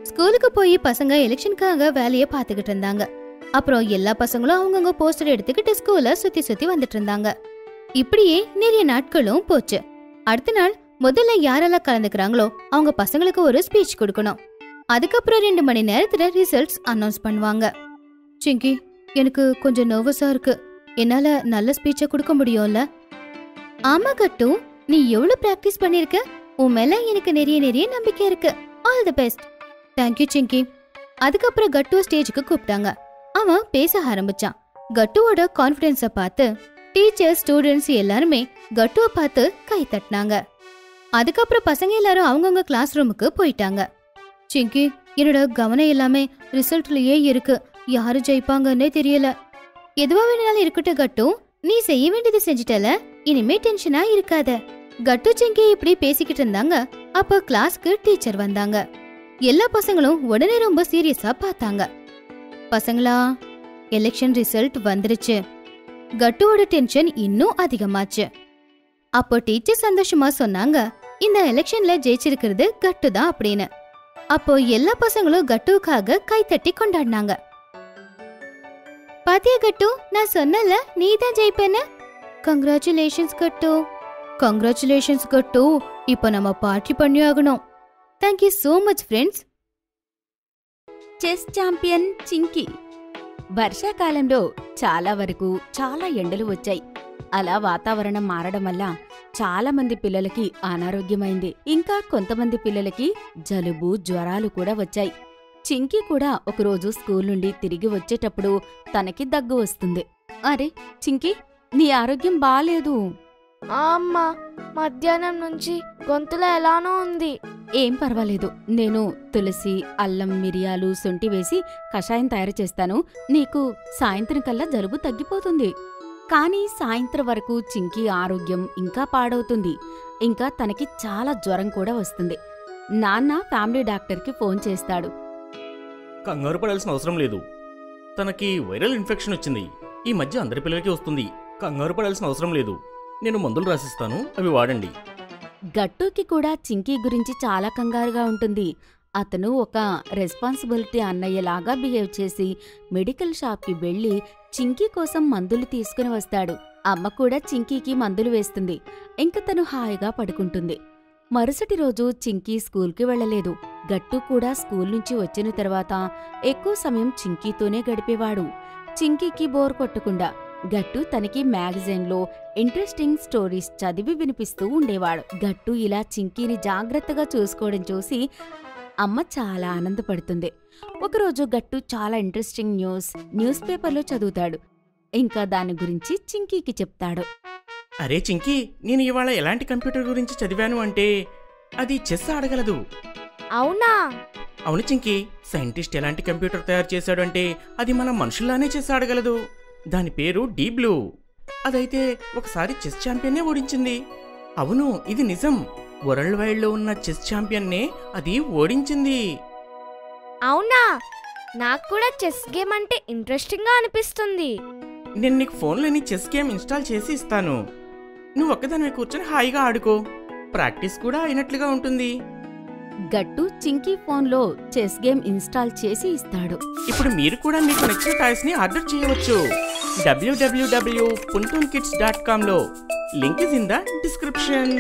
ஸ்கூலுக்கு போய் பசங்க எலெக்ஷனுக்காக வேலைய பாத்துக்கிட்டு இருந்தாங்க அப்புறம் எல்லா பசங்களும் அவங்கவுங்க போஸ்டர் எடுத்துக்கிட்டு ஸ்கூல சுத்தி சுத்தி வந்துட்டு இருந்தாங்க இப்படியே நிறைய நாட்களும் போச்சு அடுத்த நாள் முதல்ல யாரெல்லாம் கலந்துக்கிறாங்களோ அவங்க பசங்களுக்கு ஒரு ஸ்பீச் கொடுக்கணும் அதுக்கப்புறம் ரெண்டு மணி நேரத்துல ரிசல்ட்ஸ் அனௌன்ஸ் பண்ணுவாங்க சிங்கி எனக்கு கொஞ்சம் நர்வஸா இருக்கு என்னால நல்ல ஸ்பீச்சை கொடுக்க முடியும்ல ஆமா கட்டு நீ எவ்வளவு பிராக்டிஸ் பண்ணிருக்க உன் மேல எனக்கு நிறைய நிறைய நம்பிக்கை இருக்கு ஆல் தி பெஸ்ட் தேங்க்யூ சிங்கி அதுக்கப்புறம் கட்டு ஸ்டேஜுக்கு கூப்பிட்டாங்க அவன் பேச ஆரம்பிச்சான் கட்டுவோட கான்ஃபிடென்ஸ பார்த்து டீச்சர் ஸ்டூடெண்ட்ஸ் எல்லாருமே கட்டுவை பார்த்து கை தட்டினாங்க அதுக்கப்புறம் பசங்க எல்லாரும் அவங்கவுங்க கிளாஸ் ரூமுக்கு போயிட்டாங்க சிங்கி என்னோட கவனம் எல்லாமே ரிசல்ட்லயே இருக்கு யாரு ஜெயிப்பாங்கன்னே தெரியல எதுவா வேணாலும் இருக்கட்டும் கட்டு நீ செய்ய வேண்டியது செஞ்சிட்டல இனிமே டென்ஷனா இருக்காத கட்டு சிங்கி இப்படி பேசிக்கிட்டு இருந்தாங்க அப்ப கிளாஸ்க்கு டீச்சர் வந்தாங்க எல்லா பசங்களும் உடனே ரொம்ப சீரியஸா பார்த்தாங்க பசங்களா எலெக்ஷன் ரிசல்ட் வந்துருச்சு கட்டுவோட டென்ஷன் இன்னும் அதிகமாச்சு அப்போ டீச்சர் சந்தோஷமா சொன்னாங்க இந்த எலெக்ஷன்ல ஜெயிச்சிருக்கிறது கட்டு தான் அப்படின்னு அப்போ எல்லா பசங்களும் கட்டுவுக்காக கைத்தட்டி கொண்டாடினாங்க பாத்தியா கட்டு நான் சொன்னல நீ தான் ஜெயிப்பேன்னு கங்க்ராச்சுலேஷன்ஸ் கட்டு கங்க்ராச்சுலேஷன்ஸ் கட்டு இப்போ நம்ம பார்ட்டி பண்ணி ஆகணும் thank you so much friends chess champion Chinki వర్షాకాలంలో చాలా వరకు చాలా ఎండలు వచ్చాయి అలా వాతావరణం మారడం వల్ల చాలా మంది పిల్లలకి అనారోగ్యమైంది ఇంకా కొంతమంది పిల్లలకి జలుబు జ్వరాలు కూడా వచ్చాయి చింకీ కూడా ఒకరోజు స్కూల్ నుండి తిరిగి వచ్చేటప్పుడు తనకి దగ్గు వస్తుంది అరే చింకీ నీ ఆరోగ్యం బాలేదు ఆ అమ్మా మధ్యాహ్నం నుంచి గొంతులో ఎలానో ఉంది ఏం పర్వాలేదు నేను తులసి అల్లం మిరియాలు సొంటి వేసి కషాయం తయారు చేస్తాను నీకు సాయంత్రం కల్లా జలుబు తగ్గిపోతుంది కానీ సాయంత్రం వరకు చింకీ ఆరోగ్యం ఇంకా పాడవుతుంది ఇంకా తనకి చాలా జ్వరం కూడా వస్తుంది నాన్న ఫ్యామిలీ డాక్టర్కి ఫోన్ చేస్తాడు కంగారు పడాల్సిన అవసరం లేదు తనకి వైరల్ ఇన్ఫెక్షన్ వచ్చింది ఈ మధ్య అందరి పిల్లలకి వస్తుంది కంగారు పడాల్సిన అవసరం లేదు నేను మందులు రాసిస్తాను అవి వాడండి గట్టుకి కూడా చింకీ గురించి చాలా కంగారుగా ఉంటుంది అతను ఒక రెస్పాన్సిబిలిటీ అన్నయ్యలాగా బిహేవ్ చేసి మెడికల్ షాప్కి వెళ్లి చింకీ కోసం మందులు తీసుకుని వస్తాడు అమ్మ కూడా చింకీకి మందులు వేస్తుంది ఇంక తను హాయిగా పడుకుంటుంది మరుసటి రోజు చింకీ స్కూల్కి వెళ్ళలేదు గట్టు కూడా స్కూల్ నుంచి వచ్చిన తర్వాత ఎక్కువ సమయం చింకీతోనే గడిపేవాడు చింకీకి బోర్ కొట్టకుండా గట్టు తనకి మ్యాగజైన్లో ఇంట్రెస్టింగ్ స్టోరీస్ చదివి వినిపిస్తూ ఉండేవాడు గట్టు ఇలా చింకీని జాగ్రత్తగా చూసుకోవడం చూసి అమ్మ చాలా ఆనందపడుతుంది ఒకరోజు గట్టు చాలా ఇంట్రెస్టింగ్ న్యూస్ న్యూస్ పేపర్లో చదువుతాడు ఇంకా దాని గురించి చింకీకి చెప్తాడు అరే చింకీ నేను ఇవాళ ఎలాంటి కంప్యూటర్ గురించి చదివాను అంటే అది చెస్ ఆడగలదు అవునా అవును చింకీ సైంటిస్ట్ ఎలాంటి కంప్యూటర్ తయారు చేశాడు అంటే అది మన మనుషుల్లానే చెస్ ఆడగలదు దాని పేరు డీ బ్లూ అదైతే ఒకసారి చెస్ ఛాంపియన్నే ఓడించింది అవును ఇది నిజం వరల్డ్ వైడ్ లో ఉన్న చెస్ ఛాంపియన్నే అది ఓడించింది అవునా నాకు కూడా చెస్ గేమ్ అంటే ఇంట్రెస్టింగ్ గా అనిపిస్తుంది నేను నీకు ఫోన్లోని చెస్ గేమ్ ఇన్స్టాల్ చేసి ఇస్తాను నువ్వు ఒక్కదానివి కూర్చొని హాయిగా ఆడుకో ప్రాక్టీస్ కూడా అయినట్లుగా ఉంటుంది గట్టు చింకీ ఫోన్లో చెస్ గేమ్ ఇన్స్టాల్ చేసి ఇస్తాడు ఇప్పుడు మీరు కూడా మీకు నచ్చిన టాయ్స్ ని ఆర్డర్ చేయవచ్చు W W W Puntoon kids dot com లో link is in the description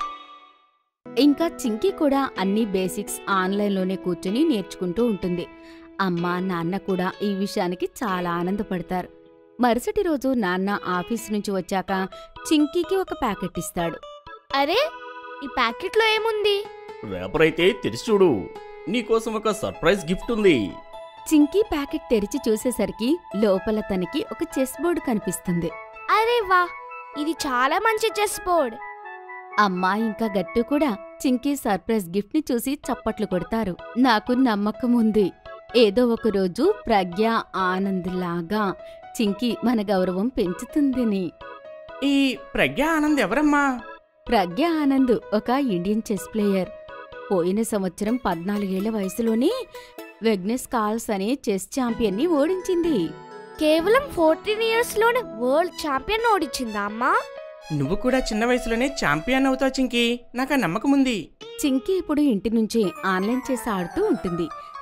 ఇంకా చింకీ కూడా అన్ని బేసిక్స్ ఆన్లైన్లోనే కూర్చుని నేర్చుకుంటూ ఉంటుంది అమ్మ నాన్న కూడా ఈ విషయానికి చాలా ఆనందపడతారు మరుసటి రోజు నాన్న ఆఫీస్ నుంచి వచ్చాక చింకీకి ఒక ప్యాకెట్ ఇస్తాడు అరే ఈ ప్యాకెట్ లో ఏముంది రేపర్ అయితే తెరిచి చూడు నీకోసం ఒక సర్ప్రైజ్ గిఫ్ట్ ఉంది చింకీ ప్యాకెట్ తెరిచి చూసేసరికి లోపల తనకి ఒక చెస్ బోర్డు కనిపిస్తుంది అరే వా ఇది చాలా మంచి చెస్ బోర్డ్ అమ్మ ఇంకా గట్టు కూడా చింకీ సర్ప్రైజ్ గిఫ్ట్ ని చూసి చప్పట్లు కొడతారు నాకు నమ్మకం ఉంది ఏదో ఒక రోజు ప్రజ్ఞ ఆనంద్ లాగా చింకీ మన గౌరవం పెంచుతుందని ఈ ప్రజ్ఞ ఆనంద్ ఎవరమ్మా ప్రజ్ఞ ఆనంద్ ఒక ఇండియన్ చెస్ ప్లేయర్ పోయిన సంవత్సరం పద్నాలుగేళ్ల వయసులోనే వెగ్నెస్ కాల్స్ అనే చెస్ ఛాంపియన్ ని ఓడించింది కేవలం ఫోర్టీన్ ఇయర్స్ లోనే వరల్డ్ ఛాంపియన్ ఓడించిందా అమ్మా నువ్వు కూడా చిన్న వయసులోనే ఛాంపియన్ అవుతావు చింకీ నాకు ఆ నమ్మకం ఉంది చింకీ ఇప్పుడు ఇంటి నుంచే ఆన్లైన్ చెస్ ఆడుతూ ఉంటుంది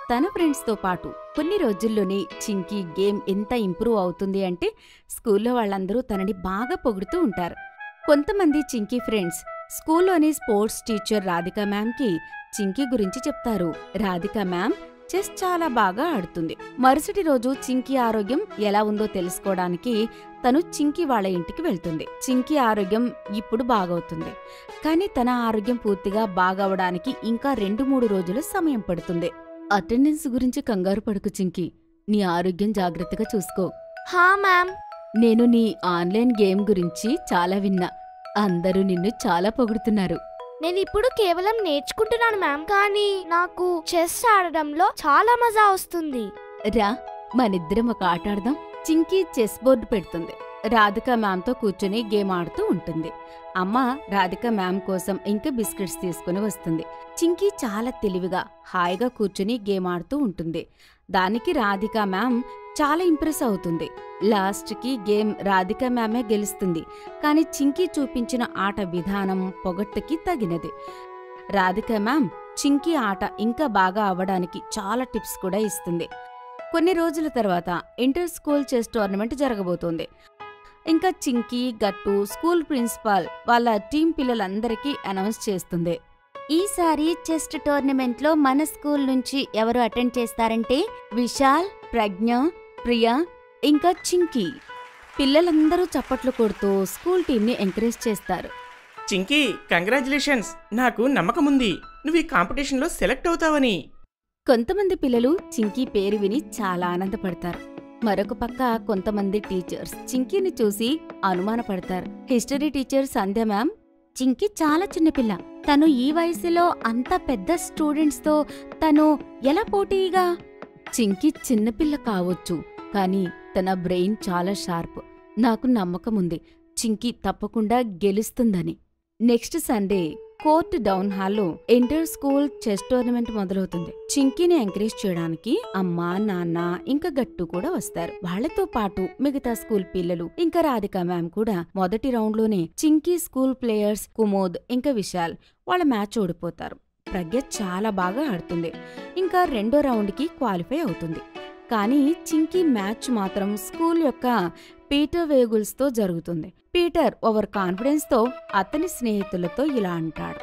తన ఫ్రెండ్స్తో పాటు కొన్ని రోజుల్లోనే చింకీ గేమ్ ఎంత ఇంప్రూవ్ అవుతుంది అంటే స్కూల్లో వాళ్ళందరూ తనని బాగా పొగుడుతూ ఉంటారు కొంతమంది చింకీ ఫ్రెండ్స్ స్కూల్లోని స్పోర్ట్స్ టీచర్ రాధిక మ్యామ్కి చింకీ గురించి చెప్తారు రాధిక మ్యామ్ చెస్ చాలా బాగా ఆడుతుంది మరుసటి రోజు చింకీ ఆరోగ్యం ఎలా ఉందో తెలుసుకోవడానికి తను చింకీ వాళ్ళ ఇంటికి వెళ్తుంది చింకీ ఆరోగ్యం ఇప్పుడు బాగవుతుంది కానీ తన ఆరోగ్యం పూర్తిగా బాగవడానికి ఇంకా రెండు మూడు రోజుల సమయం పడుతుంది అటెండెన్స్ గురించి కంగారు పడుకు చింకీ నీ ఆరోగ్యం జాగ్రత్తగా చూసుకో హా మ్యామ్ నేను నీ ఆన్లైన్ గేమ్ గురించి చాలా విన్నా అందరూ నిన్ను చాలా పొగుడుతున్నారు నేను ఇప్పుడు కేవలం నేర్చుకుంటున్నాను మ్యామ్ కానీ నాకు చెస్ ఆడడంలో చాలా మజా వస్తుంది రా మనిద్దరం ఒక ఆట ఆడదాం చింకీ చెస్ బోర్డు పెడుతుంది రాధిక మ్యామ్తో కూర్చుని గేమ్ ఆడుతూ ఉంటుంది అమ్మ రాధిక మ్యామ్ కోసం ఇంకా బిస్కెట్స్ తీసుకుని వస్తుంది చింకీ చాలా తెలివిగా హాయిగా కూర్చుని గేమ్ ఆడుతూ ఉంటుంది దానికి రాధిక మ్యామ్ చాలా ఇంప్రెస్ అవుతుంది లాస్ట్కి గేమ్ రాధిక మ్యామే గెలుస్తుంది కానీ చింకీ చూపించిన ఆట విధానం పొగట్టుకి తగినది రాధిక మ్యామ్ చింకీ ఆట ఇంకా బాగా అవ్వడానికి చాలా టిప్స్ కూడా ఇస్తుంది కొన్ని రోజుల తర్వాత ఇంటర్ స్కూల్ చెస్ టోర్నమెంట్ జరగబోతోంది ఇంకా చింకీ గట్టు స్కూల్ ప్రిన్సిపాల్ వాళ్ళ టీం పిల్లలందరికీ అనౌన్స్ చేస్తుంది ఈసారి చెస్ట్ టోర్నమెంట్లో మన స్కూల్ నుంచి ఎవరు అటెండ్ చేస్తారంటే విశాల్ ప్రజ్ఞ ప్రియా ఇంకా చింకీ పిల్లలందరూ చప్పట్లు కొడుతూ స్కూల్ టీంని ఎంకరేజ్ చేస్తారు చింకీ కంగ్రాచులేషన్స్ నాకు నమ్మకం ఉంది నువ్వు ఈ కాంపిటీషన్లో సెలెక్ట్ అవుతావని కొంతమంది పిల్లలు చింకీ పేరు విని చాలా ఆనందపడతారు మరొక పక్క కొంతమంది టీచర్స్ చింకీని చూసి అనుమానపడతారు history teacher Sandhya ma'am Chinki చాలా చిన్నపిల్ల తను ఈ వయసులో అంత పెద్ద స్టూడెంట్స్తో తను ఎలా పోటీగా చింకీ చిన్నపిల్ల కావచ్చు కానీ తన బ్రెయిన్ చాలా షార్ప్ నాకు నమ్మకం ఉంది చింకీ తప్పకుండా గెలుస్తుందని నెక్స్ట్ సండే కోర్ట్ డౌన్ హాల్లో ఇంటర్ స్కూల్ చెస్ టోర్నమెంట్ మొదలవుతుంది చింకీని ఎంకరేజ్ చేయడానికి అమ్మ నాన్న ఇంకా గట్టు కూడా వస్తారు వాళ్ళతో పాటు మిగతా స్కూల్ పిల్లలు ఇంకా రాధిక మ్యామ్ కూడా మొదటి రౌండ్ లోనే చింకీ స్కూల్ ప్లేయర్స్ కుమోద్ ఇంకా విశాల్ వాళ్ళ మ్యాచ్ ఓడిపోతారు ప్రజ్ఞ చాలా బాగా ఆడుతుంది ఇంకా రెండో రౌండ్కి క్వాలిఫై అవుతుంది కానీ చింకీ మ్యాచ్ మాత్రం స్కూల్ యొక్క పీటర్ వేగుల్స్తో జరుగుతుంది పీటర్ ఓవర్ కాన్ఫిడెన్స్తో అతని స్నేహితులతో ఇలా అంటాడు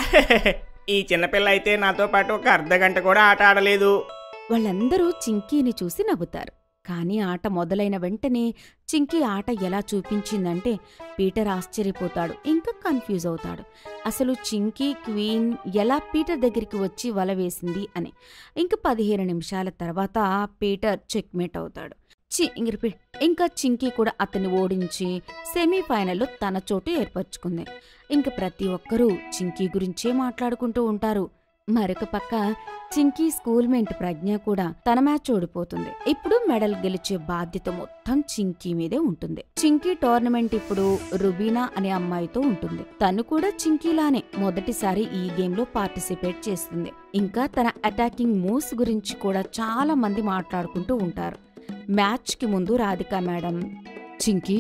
ఈ చిన్నపిల్ల అయితే నాతో పాటు ఒక అర్ధ గంట కూడా ఆట ఆడలేదు వాళ్ళందరూ చింకీని చూసి నవ్వుతారు కానీ ఆట మొదలైన వెంటనే చింకీ ఆట ఎలా చూపించిందంటే పీటర్ ఆశ్చర్యపోతాడు ఇంకా కన్ఫ్యూజ్ అవుతాడు అసలు చింకీ క్వీన్ ఎలా పీటర్ దగ్గరికి వచ్చి వల వేసింది అని ఇంక పదిహేను నిమిషాల తర్వాత పీటర్ చెక్మేట్ అవుతాడు చి ఇంక రిపీట్. ఇంకా చింకీ కూడా అతన్ని ఓడించి సెమీఫైనల్లో తన చోటు ఏర్పరచుకుంది ఇంక ప్రతి ఒక్కరూ చింకీ గురించే మాట్లాడుకుంటూ ఉంటారు మరొక పక్క చింకీ స్కూల్ మేట్ ప్రజ్ఞ కూడా తన మ్యాచ్ ఓడిపోతుంది ఇప్పుడు మెడల్ గెలిచే బాధ్యత మొత్తం చింకీ మీదే ఉంటుంది చింకీ టోర్నమెంట్ ఇప్పుడు రుబీనా అనే అమ్మాయితో ఉంటుంది తను కూడా చింకీలానే మొదటిసారి ఈ గేమ్ లో పార్టిసిపేట్ చేస్తుంది ఇంకా తన అటాకింగ్ మూవ్స్ గురించి కూడా చాలా మంది మాట్లాడుకుంటూ ఉంటారు మ్యాచ్ కి ముందు రాధిక మేడం చింకీ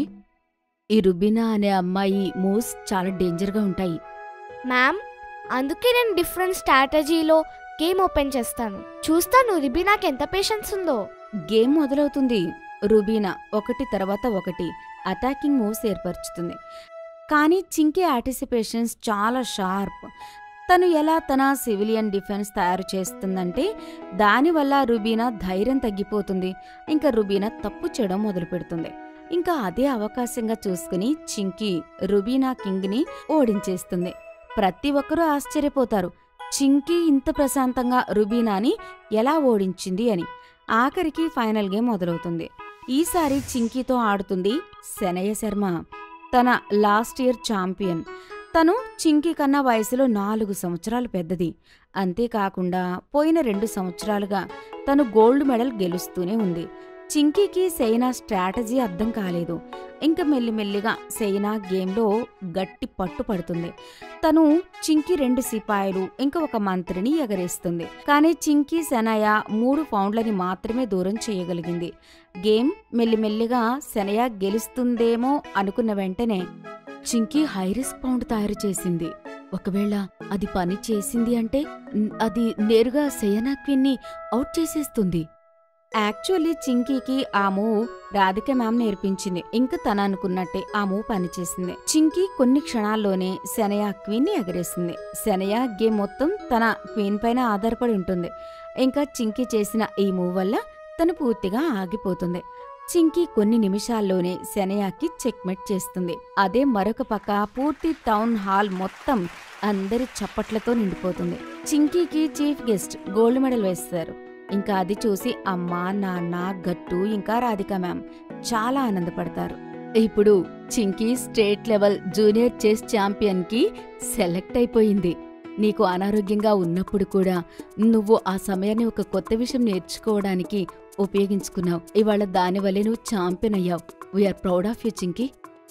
ఈ రుబీనా అనే అమ్మాయి మూవ్స్ చాలా డేంజర్గా ఉంటాయి మ్యామ్ అందుకే నేను డిఫరెంట్ స్ట్రాటజీలో గేమ్ ఓపెన్ చేస్తాను చూస్తాను రిబీనాకి ఎంత పేషెన్స్ ఉందో గేమ్ మొదలవుతుంది రుబీనా ఒకటి తర్వాత ఒకటి అటాకింగ్ మూవ్స్ ఏర్పరుచుతుంది కానీ చింకీ ఆంటిసిపేషన్స్ చాలా షార్ప్ తను ఎలా తన సివిలియన్ డిఫెన్స్ తయారు చేస్తుందంటే దానివల్ల రుబీనా ధైర్యం తగ్గిపోతుంది ఇంకా రుబీనా తప్పు చేయడం మొదలు పెడుతుంది ఇంకా అదే అవకాశంగా చూసుకుని చింకీ రుబీనా కింగ్ని ఓడించేస్తుంది ప్రతి ఒక్కరూ ఆశ్చర్యపోతారు చింకీ ఇంత ప్రశాంతంగా రుబీనాని ఎలా ఓడించింది అని ఆఖరికి ఫైనల్ గేమ్ మొదలవుతుంది ఈసారి చింకీతో ఆడుతుంది శనయ్య శర్మ తన లాస్ట్ ఇయర్ ఛాంపియన్ తను చింకీ కన్నా వయసులో నాలుగు సంవత్సరాలు పెద్దది అంతేకాకుండా పోయిన రెండు సంవత్సరాలుగా తను గోల్డ్ మెడల్ గెలుస్తూనే ఉంది చింకీకి సైనా స్ట్రాటజీ అర్థం కాలేదు ఇంకా మెల్లిమెల్లిగా సైనా గేమ్లో గట్టి పట్టు పడుతుంది తను చింకీ రెండు సిపాయిలు ఇంకా ఒక మంత్రిని ఎగరేస్తుంది కానీ చింకీ శనయ మూడు పౌండ్లని మాత్రమే దూరం చేయగలిగింది గేమ్ మెల్లిమెల్లిగా శనయ గెలుస్తుందేమో అనుకున్న వెంటనే చింకీ హైరిస్ పౌండ్ తయారు చేసింది ఒకవేళ అది పని చేసింది అంటే న్- అది నేరుగా సయనా క్వీన్ని అవుట్ చేసేస్తుంది యాక్చువల్లీ చింకీకి ఆ మూవ్ రాధిక మ్యామ్ నేర్పించింది ఇంకా తన అనుకున్నట్టే ఆ మూవ్ పనిచేసింది చింకీ కొన్ని క్షణాల్లోనే శనయ క్వీన్ని ఎగరేసింది శనయ గేమ్ మొత్తం తన క్వీన్ పైన ఆధారపడి ఉంటుంది ఇంకా చింకీ చేసిన ఈ మూవ్ వల్ల తను పూర్తిగా ఆగిపోతుంది చింకీ కొన్ని నిమిషాల్లోనే శనయాకి చెక్మెట్ చేస్తుంది అదే మరొక పక్క పూర్తి టౌన్ హాల్ మొత్తం అందరి చప్పట్లతో నిండిపోతుంది చింకీకి చీఫ్ గెస్ట్ గోల్డ్ మెడల్ వేస్తారు ఇంకా అది చూసి అమ్మ నాన్న గట్టు ఇంకా రాధిక మ్యామ్ చాలా ఆనందపడతారు ఇప్పుడు Chinki state level junior chess champion కి సెలెక్ట్ అయిపోయింది నీకు అనారోగ్యంగా ఉన్నప్పుడు కూడా నువ్వు ఆ సమయాన్ని ఒక కొత్త విషయం నేర్చుకోవడానికి ఉపయోగించుకున్నావు ఇవాళ దానివల్లే నువ్వు ఛాంపియన్ అయ్యావు we're proud of you Chinki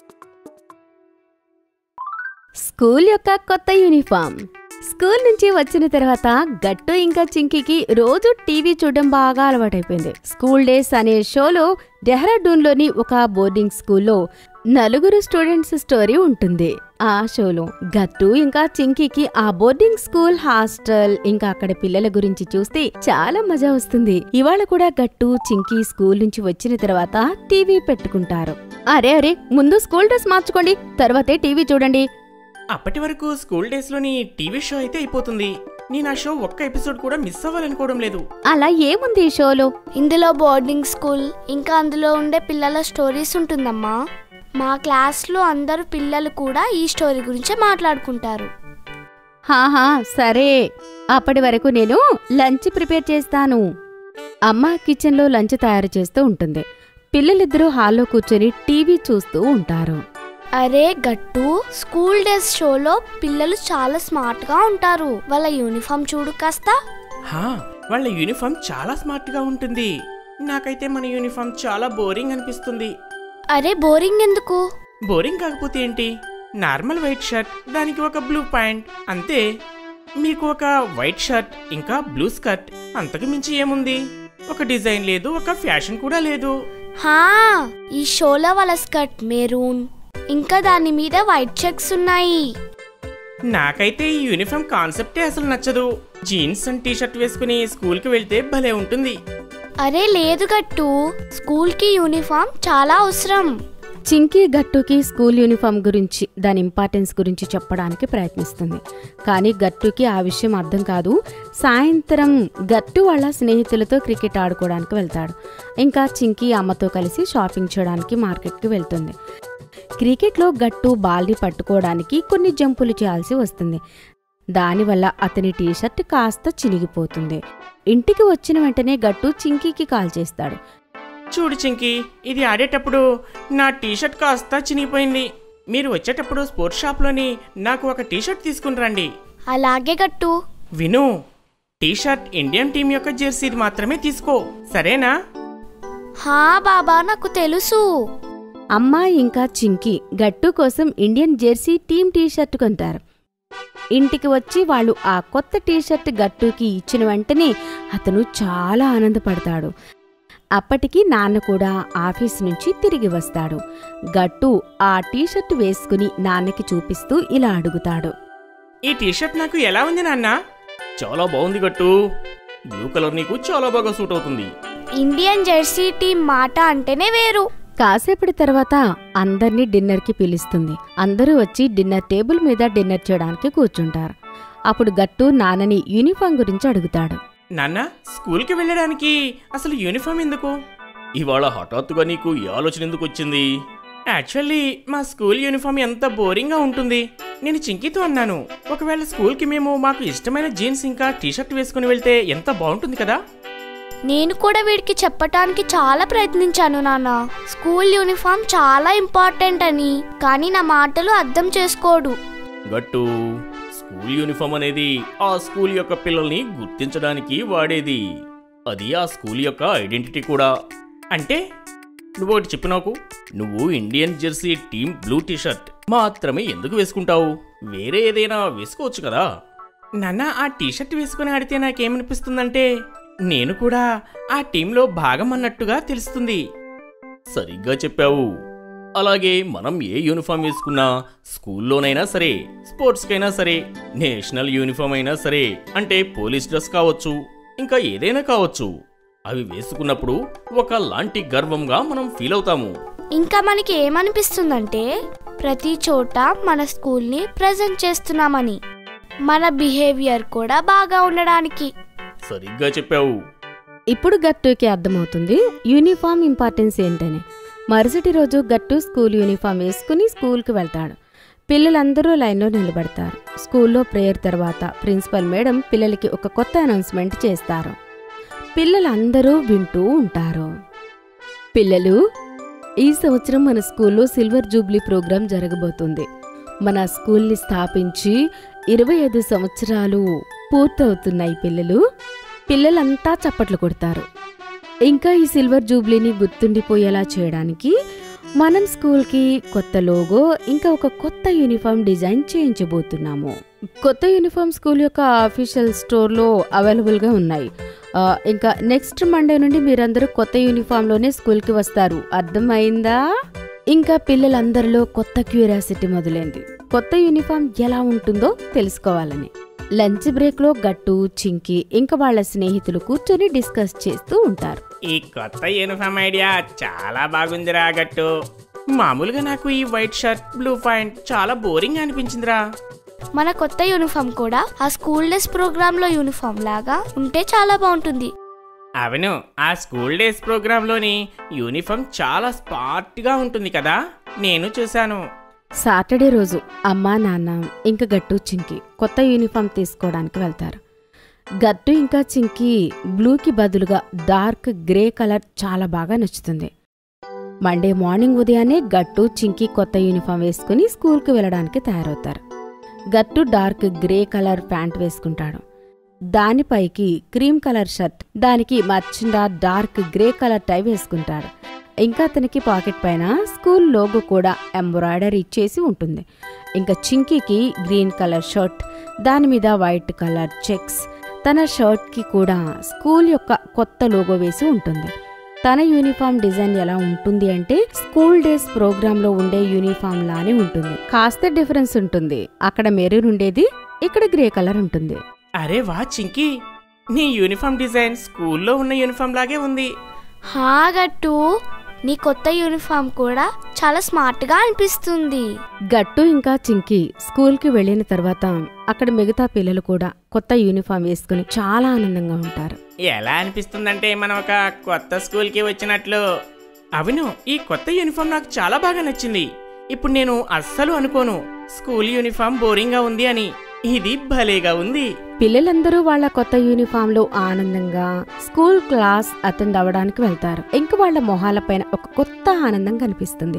school యొక్క కొత్త యూనిఫామ్ స్కూల్ నుంచి వచ్చిన తర్వాత గట్టు ఇంకా చింకీకి రోజు టీవీ చూడడం బాగా అలవాటైపోయింది స్కూల్ డేస్ అనే షోలో డెహ్రాడూన్లోని ఒక బోర్డింగ్ స్కూల్లో నలుగురు స్టూడెంట్స్ స్టోరీ ఉంటుంది ఆ షోలో గట్టు ఇంకా చింకీకి ఆ బోర్డింగ్ స్కూల్ హాస్టల్ ఇంకా అక్కడ పిల్లల గురించి చూస్తే చాలా మజా వస్తుంది ఇవాళ కూడా గట్టు చింకీ స్కూల్ నుంచి వచ్చిన తర్వాత టీవీ పెట్టుకుంటారు అరే అరే ముందు స్కూల్ డ్రెస్ మార్చుకోండి తర్వాతే టీవీ చూడండి అప్పటి వరకు స్కూల్ డేస్లోని టీవీ షో అయితే అయిపోతుంది నేను ఆ షో ఒక్క ఎపిసోడ్ కూడా మిస్ అవ్వాలనుకోవడం లేదు అలా ఏముంది ఈ షోలో ఇందులో బోర్డింగ్ స్కూల్ ఇంకా అందులో ఉండే పిల్లల స్టోరీస్ ఉంటుందమ్మా మా క్లాస్లో అందరు పిల్లలు కూడా ఈ స్టోరీ గురించే మాట్లాడుకుంటారు హాహా సరే అప్పటి వరకు నేను లంచ్ ప్రిపేర్ చేస్తాను అమ్మ కిచెన్లో లంచ్ తయారు చేస్తూ ఉంటుంది పిల్లలిద్దరూ హాల్లో కూర్చొని టీవీ చూస్తూ ఉంటారు అరే గట్టు స్కూల్ డేస్ షోలో పిల్లలు చాలా స్మార్ట్ గా ఉంటారు వాళ్ళ యూనిఫామ్ చూడు కాస్త హా వాళ్ళ యూనిఫామ్ చాలా స్మార్ట్ గా ఉంటుంది నాకైతే మన యూనిఫామ్ చాలా బోరింగ్ అనిపిస్తుంది అరే బోరింగ్ ఎందుకు బోరింగ్ కాకపోతే ఏంటి నార్మల్ వైట్ షర్ట్ దానికి ఒక బ్లూ ప్యాంట్ అంతే మీకు ఒక వైట్ షర్ట్ ఇంకా బ్లూ స్కర్ట్ అంతకు మించి ఏముంది ఒక డిజైన్ లేదు ఒక ఫ్యాషన్ కూడా లేదు హా ఈ షోలో వాళ్ళ స్కర్ట్ మెరూన్ ఇంకా దాని మీద వైట్ చెక్స్ ఉన్నాయి నాకైతే ఈ యూనిఫామ్ కాన్సెప్టే అసలు నచ్చదు జీన్స్ అండ్ టీ షర్ట్ వేసుకుని స్కూల్కి వెళ్తే భలే ఉంటుంది అరే లేదు గట్టు స్కూల్ కి యూనిఫామ్ చాలా అవసరం చింకీ గట్టుకి స్కూల్ యూనిఫామ్ గురించి దాని ఇంపార్టెన్స్ గురించి చెప్పడానికి ప్రయత్నిస్తుంది కానీ గట్టుకి ఆ విషయం అర్థం కాదు సాయంత్రం గట్టు వాళ్ళ స్నేహితులతో క్రికెట్ ఆడుకోవడానికి వెళ్తాడు ఇంకా చింకీ అమ్మతో కలిసి షాపింగ్ చేయడానికి మార్కెట్కి వెళ్తుంది క్రికెట్లో గట్టు బాల్ని పట్టుకోవడానికి కొన్ని జంపులు చేయాల్సి వస్తుంది దానివల్ల అతని టీషర్ట్ కాస్త చినిగిపోతుంది ఇంటికి వచ్చిన వెంటనే గట్టు చింకీకి కాల్ చేస్తాడు చూడు చింకి ఇది ఆడేటప్పుడు నా టీ షర్ట్ కాస్త చినిగిపోయింది మీరు వచ్చేటప్పుడు స్పోర్ట్స్ షాప్లోని నాకు ఒక టీ షర్ట్ తీసుకుని రండి అలాగే గట్టు విను టీ షర్ట్ ఇండియన్ టీం యొక్క జెర్సీది మాత్రమే తీసుకో సరేనా హా బాబా నాకు తెలుసు అమ్మ ఇంకా చింకి గట్టు కోసం ఇండియన్ జెర్సీ టీమ్ టీషర్ట్ కొంటారు ఇంటికి వచ్చి వాళ్ళు ఆ కొత్త టీషర్ట్ గట్టుకి ఇచ్చిన వెంటనే అతను చాలా ఆనందపడతాడు అప్పటికి నాన్న కూడా ఆఫీస్ నుంచి తిరిగి వస్తాడు గట్టు ఆ టీషర్ట్ వేసుకుని నాన్నకి చూపిస్తూ ఇలా అడుగుతాడు ఈ టీ షర్ట్ నాకు ఎలా ఉంది నాన్న చాలా బాగుంది గట్టు బ్లూ కలర్ నీకు చాలా బాగా సూట్ అవుతుంది ఇండియన్ జెర్సీ టీం మాట అంటేనే వేరు కాసేపటి తర్వాత అందర్నీ డిన్నర్కి పిలుస్తుంది అందరూ వచ్చి డిన్నర్ టేబుల్ మీద డిన్నర్ చేయడానికి కూర్చుంటారు అప్పుడు గట్టు నాన్నని యూనిఫామ్ గురించి అడుగుతాడు నాన్న స్కూల్కి వెళ్ళడానికి అసలు యూనిఫామ్ ఎందుకు ఇవాళ హఠాత్తుగా నీకు ఈ ఆలోచన ఎందుకు వచ్చింది యాక్చువల్లీ మా స్కూల్ యూనిఫామ్ ఎంత బోరింగ్గా ఉంటుంది నేను చింకితో అన్నాను ఒకవేళ స్కూల్కి మేము మాకు ఇష్టమైన జీన్స్ ఇంకా టీ షర్ట్ వేసుకుని వెళ్తే ఎంత బాగుంటుంది కదా నేను కూడా వీడికి చెప్పటానికి చాలా ప్రయత్నించాను నాన్న స్కూల్ యూనిఫామ్ చాలా ఇంపార్టెంట్ అని కానీ నా మాటలు అర్థం చేసుకోడు గట్టు స్కూల్ యూనిఫామ్ అనేది ఆ స్కూల్ యొక్క పిల్లల్ని గుర్తించడానికి వాడేది అది ఆ స్కూల్ యొక్క ఐడెంటిటీ కూడా అంటే నువ్వు ఒకటి చెప్పు నాకు నువ్వు Indian jersey team blue T shirt మాత్రమే ఎందుకు వేసుకుంటావు వేరే ఏదైనా వేసుకోవచ్చు కదా నాన్న ఆ టీ షర్ట్ వేసుకుని ఆడితే నాకేమనిపిస్తుందంటే నేను కూడా ఆ టీంలో భాగం అన్నట్టుగా తెలుస్తుంది సరిగ్గా చెప్పావు అలాగే మనం ఏ యూనిఫామ్ వేసుకున్నా స్కూల్లోనైనా సరే స్పోర్ట్స్కైనా సరే నేషనల్ యూనిఫామ్ అయినా సరే అంటే పోలీస్ డ్రెస్ కావచ్చు ఇంకా ఏదైనా కావచ్చు అవి వేసుకున్నప్పుడు ఒక లాంటి గర్వంగా మనం ఫీల్ అవుతాము ఇంకా మనకి ఏమనిపిస్తుందంటే ప్రతి చోట మన స్కూల్ని ప్రజెంట్ చేస్తున్నామని మన బిహేవియర్ కూడా బాగా ఉండడానికి సరిగ్గా చెప్పావు ఇప్పుడు గట్టుకి అర్థమవుతుంది యూనిఫామ్ ఇంపార్టెన్స్ ఏంటని మరుసటి రోజు గట్టు స్కూల్ యూనిఫామ్ వేసుకుని స్కూల్కి వెళ్తాడు పిల్లలందరూ లైన్లో నిలబడతారు స్కూల్లో ప్రేయర్ తర్వాత ప్రిన్సిపల్ మేడం పిల్లలకి ఒక కొత్త అనౌన్స్మెంట్ చేస్తారు పిల్లలందరూ వింటూ ఉంటారు పిల్లలు ఈ సంవత్సరం మన స్కూల్లో సిల్వర్ జూబ్లీ ప్రోగ్రాం జరగబోతుంది మన స్కూల్ని స్థాపించి ఇరవై ఐదు సంవత్సరాలు పూర్తవుతున్నాయి పిల్లలు పిల్లలంతా చప్పట్లు కొడతారు ఇంకా ఈ సిల్వర్ జూబ్లీని గుర్తుండిపోయేలా చేయడానికి మనం స్కూల్కి కొత్త లోగో ఇంకా ఒక కొత్త యూనిఫామ్ డిజైన్ చేయించబోతున్నాము కొత్త యూనిఫామ్ స్కూల్ యొక్క అఫీషియల్ స్టోర్లో అవైలబుల్గా ఉన్నాయి ఆ, ఇంకా నెక్స్ట్ మండే నుండి మీరందరూ కొత్త యూనిఫామ్లోనే స్కూల్కి వస్తారు అర్థమైందా ఇంకా పిల్లలందరిలో కొత్త క్యూరియాసిటీ మొదలైంది కొత్త యూనిఫామ్ ఎలా ఉంటుందో తెలుసుకోవాలని లంచ్ బ్రేక్లో గట్టు చింకి ఇంకా వాళ్ళ స్నేహితులు కూర్చొని డిస్కస్ చేస్తూ ఉంటారు ఈ కొత్త యూనిఫామ్ ఐడియా చాలా బాగుందిరా గట్టు మామూలుగా నాకు ఈ వైట్ షర్ట్ బ్లూ పాయింట్ చాలా బోరింగ్ అనిపించిందిరా మన కొత్త యూనిఫామ్ కూడా ఆ స్కూల్ డేస్ ప్రోగ్రాంలో యూనిఫామ్ లాగా ఉంటే చాలా బాగుంటుంది అవును ఆ స్కూల్ డేస్ ప్రోగ్రాంలోని యూనిఫామ్ చాలా స్పార్ట్గా ఉంటుంది కదా నేను చూశాను సాటర్డే రోజు అమ్మా నాన్న ఇంకా గట్టు చింకి కొత్త యూనిఫామ్ తీసుకోవడానికి వెళ్తారు గట్టు ఇంకా చింకి బ్లూకి బదులుగా డార్క్ గ్రే కలర్ చాలా బాగా నచ్చుతుంది మండే మార్నింగ్ ఉదయాన్నే గట్టు చింకి కొత్త యూనిఫామ్ వేసుకుని స్కూల్కి వెళ్ళడానికి తయారవుతారు గట్టు డార్క్ గ్రే కలర్ ప్యాంట్ వేసుకుంటాడు దానిపైకి క్రీమ్ కలర్ షర్ట్ దానికి మర్చిండా డార్క్ గ్రే కలర్ టై వేసుకుంటాడు ఇంకా అతనికి పాకెట్ పైన స్కూల్ లోగో కూడా ఎంబ్రాయిడరీ చేసి ఉంటుంది ఇంకా చింకీకి గ్రీన్ కలర్ షర్ట్ దాని మీద వైట్ కలర్ చెక్స్ తన షర్ట్కి కూడా స్కూల్ యొక్క కొత్త లోగో వేసి ఉంటుంది తన యూనిఫామ్ డిజైన్ ఎలా ఉంటుంది అంటే స్కూల్ డేస్ ప్రోగ్రామ్ లో ఉండే యూనిఫామ్ లానే ఉంటుంది కాస్త డిఫరెన్స్ ఉంటుంది అక్కడ మెరూన్ ఉండేది ఇక్కడ గ్రే కలర్ ఉంటుంది అరే వా చింకి నీ యూనిఫామ్ డిజైన్ స్కూల్లో ఉన్న యూనిఫామ్ లాగే ఉంది హా గట్టు నీ కొత్త యూనిఫామ్ కూడా చాలా స్మార్ట్గా అనిపిస్తుంది గట్టు ఇంకా చింకి స్కూల్కి వెళ్ళిన తర్వాత అక్కడ మిగతా పిల్లలు కూడా కొత్త యూనిఫామ్ వేసుకుని చాలా ఆనందంగా ఉంటారు ఎలా అనిపిస్తుందంటే మనం ఒక కొత్త స్కూల్కి వచ్చినట్లు అవును ఈ కొత్త యూనిఫామ్ నాకు చాలా బాగా నచ్చింది ఇప్పుడు నేను అస్సలు అనుకోను స్కూల్ యూనిఫామ్ బోరింగ్గా ఉంది అని ఇది భలేగా ఉంది పిల్లలందరూ వాళ్ళ కొత్త యూనిఫామ్ లో ఆనందంగా స్కూల్ క్లాస్ అటెండ్ అవ్వడానికి వెళ్తారు ఇంక వాళ్ళ మొహాలపైన ఒక కొత్త ఆనందం కనిపిస్తుంది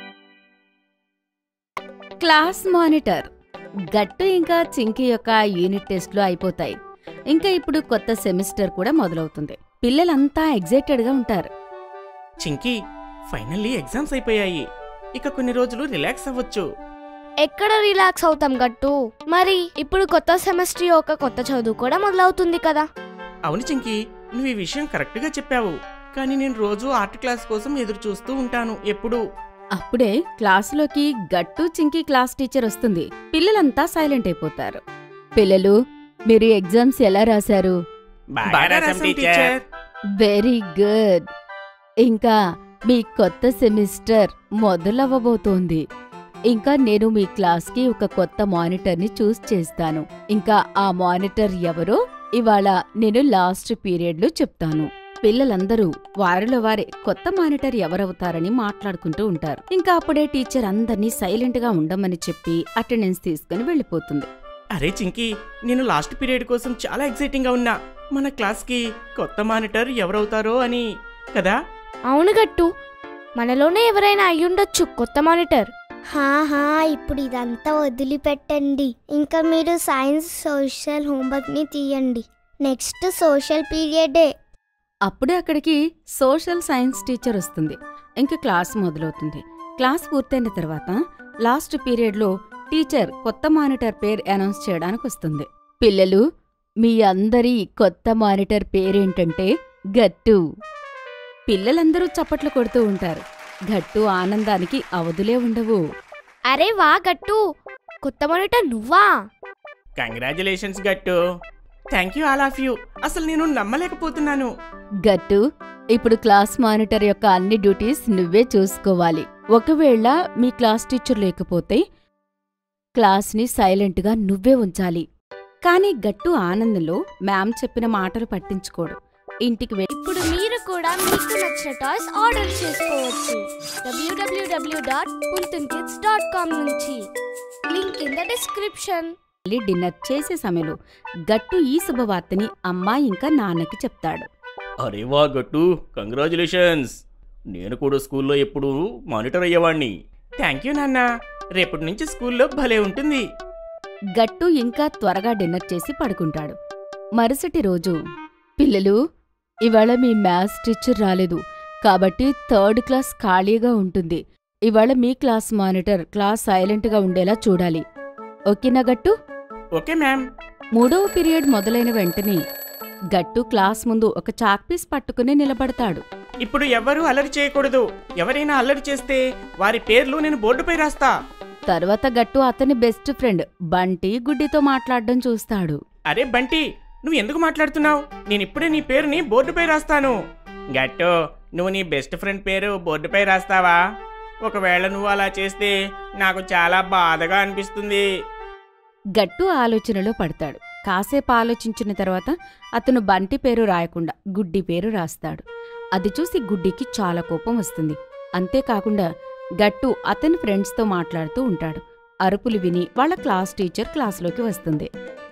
క్లాస్ మానిటర్ గట్టు ఇంకా చింకి యొక్క యూనిట్ టెస్ట్లు అయిపోతాయి ఇంకా ఇప్పుడు కొత్త సెమిస్టర్ కూడా మొదలవుతుంది పిల్లలంతా ఎగ్జైటెడ్ గా ఉంటారు చింకి ఫైనల్లీ ఎగ్జామ్స్ అయిపోయాయి ఇక కొన్ని రోజులు రిలాక్స్ అవ్వచ్చు ఎక్కడ రిలాక్స్ అవుతాం గట్టు మరి ఇప్పుడు కొత్త సెమిస్టర్ యొక్క కొత్త చదువు కూడా మొదలవుతుంది కదా అవును చింకి నువ్వు ఈ విషయం కరెక్ట్గా చెప్పావు కానీ నేను రోజు ఆర్ట్ క్లాస్ కోసం ఎదురు చూస్తూ ఉంటాను ఎప్పుడు అప్పుడే క్లాసులోకి గట్టు చింకి క్లాస్ టీచర్ వస్తుంది పిల్లలంతా సైలెంట్ అయిపోతారు పిల్లలు మీరు ఎగ్జామ్స్ ఎలా రాశారు బాగా రాసాం టీచర్ వెరీ గుడ్ ఇంకా మీ కొత్త సెమిస్టర్ మొదలవ్వబోతోంది ఇంకా నేను మీ క్లాస్కి ఒక కొత్త మానిటర్ని చూస్ చేస్తాను ఇంకా ఆ మానిటర్ ఎవరో ఇవాళ నేను లాస్ట్ పీరియడ్లో చెప్తాను పిల్లలందరూ వారిలో వారే కొత్త మానిటర్ ఎవరవుతారని మాట్లాడుకుంటూ ఉంటారు ఇంకా అప్పుడే టీచర్ అందర్నీ సైలెంట్ గా ఉండమని చెప్పి అటెండెన్స్ తీసుకుని వెళ్ళిపోతుంది అరే చింకి నేను లాస్ట్ పీరియడ్ కోసం చాలా ఎక్సైటింగ్ గా ఉన్నా మన క్లాస్ కి కొత్త మానిటర్ ఎవరవుతారో అని కదా అవును గట్టు మనలోనే ఎవరైనా అయ్యుండొచ్చు కొత్త మానిటర్ హాహా ఇప్పుడు ఇదంతా వదిలిపెట్టండి ఇంకా మీరు సైన్స్ సోషల్ హోంవర్క్ని తీయండి నెక్స్ట్ సోషల్ పీరియడే అప్పుడే అక్కడికి సోషల్ సైన్స్ టీచర్ వస్తుంది ఇంకా క్లాస్ మొదలవుతుంది క్లాస్ పూర్తయిన తర్వాత లాస్ట్ పీరియడ్లో టీచర్ కొత్త మానిటర్ పేరు అనౌన్స్ చేయడానికి వస్తుంది పిల్లలు మీ అందరి కొత్త మానిటర్ పేరేంటంటే గట్టు పిల్లలందరూ చప్పట్లు కొడుతూ ఉంటారు గట్టు ఆనందానికి అవధులే ఉండవు అరే వా గట్టు కొత్త మానిటర్ నువ్వా congratulations Gattu thank you all of you అసలు నేను నమ్మలేకపోతున్నాను గట్టు ఇప్పుడు క్లాస్ మానిటర్ యొక్క అన్ని డ్యూటీస్ నువ్వే చూసుకోవాలి ఒకవేళ మీ క్లాస్ టీచర్ లేకపోతే క్లాస్ని సైలెంట్గా నువ్వే ఉంచాలి కానీ గట్టు ఆనందంలో మ్యామ్ చెప్పిన మాటలు పట్టించుకోడు ఇంటికి వెళ్ళి ఇప్పుడు మీరు కూడా మీకు నచ్చిన టాయ్స్ ఆర్డర్ చేసుకోవచ్చు డబ్ల్యూడబ్ల్యూడబ్ల్యూ డాట్ డాట్ కామ్ నుంచి link in the description dinner చేసే సమయంలో గట్టు ఈ శుభవార్తని అమ్మ ఇంకా నాన్నకి చెప్తాడు అరే వా గట్టు కంగ్రాచులేషన్స్ నేను కూడా స్కూల్లో ఎప్పుడు మానిటర్ అయ్యేవాణ్ణి థ్యాంక్ యూ నాన్న రేపటి నుంచి స్కూల్లో భలే ఉంటుంది గట్టు ఇంకా త్వరగా డిన్నర్ చేసి పడుకుంటాడు మరుసటి రోజు పిల్లలు ఇవాళ మీ మ్యాథ్స్ టీచర్ రాలేదు కాబట్టి థర్డ్ క్లాస్ ఖాళీగా ఉంటుంది ఇవాళ మీ క్లాస్ మానిటర్ క్లాస్ సైలెంట్గా ఉండేలా చూడాలి ఓకేనా గట్టు ఓకే మ్యామ్ మూడవ పీరియడ్ మొదలైన వెంటనే గట్టు క్లాస్ ముందు ఒక చాక్పీస్ పట్టుకుని నిలబడతాడు ఇప్పుడు ఎవరు అల్లరి చేయకూడదు ఎవరైనా అల్లరి చేస్తే వారి పేర్లు నేను బోర్డుపై రాస్తా తర్వాత గట్టు అతని బెస్ట్ ఫ్రెండ్ బంటి గుడ్డితో మాట్లాడడం చూస్తాడు అరే బంటి నువ్వు ఎందుకు మాట్లాడుతున్నావు నేను ఇప్పుడే నీ పేరుని బోర్డుపై రాస్తాను గట్టు నువ్వు నీ బెస్ట్ ఫ్రెండ్ పేరు బోర్డుపై రాస్తావా ఒకవేళ నువ్వు అలా చేస్తే నాకు చాలా బాధగా అనిపిస్తుంది గట్టు ఆలోచనలో పడతాడు కాసేపు ఆలోచించిన తర్వాత అతను బంటి పేరు రాయకుండా గుడ్డి పేరు రాస్తాడు అది చూసి గుడ్డికి చాలా కోపం వస్తుంది అంతేకాకుండా గట్టు అతని ఫ్రెండ్స్తో మాట్లాడుతూ ఉంటాడు అరుపులు విని వాళ్ళ క్లాస్ టీచర్ క్లాసులోకి వస్తుంది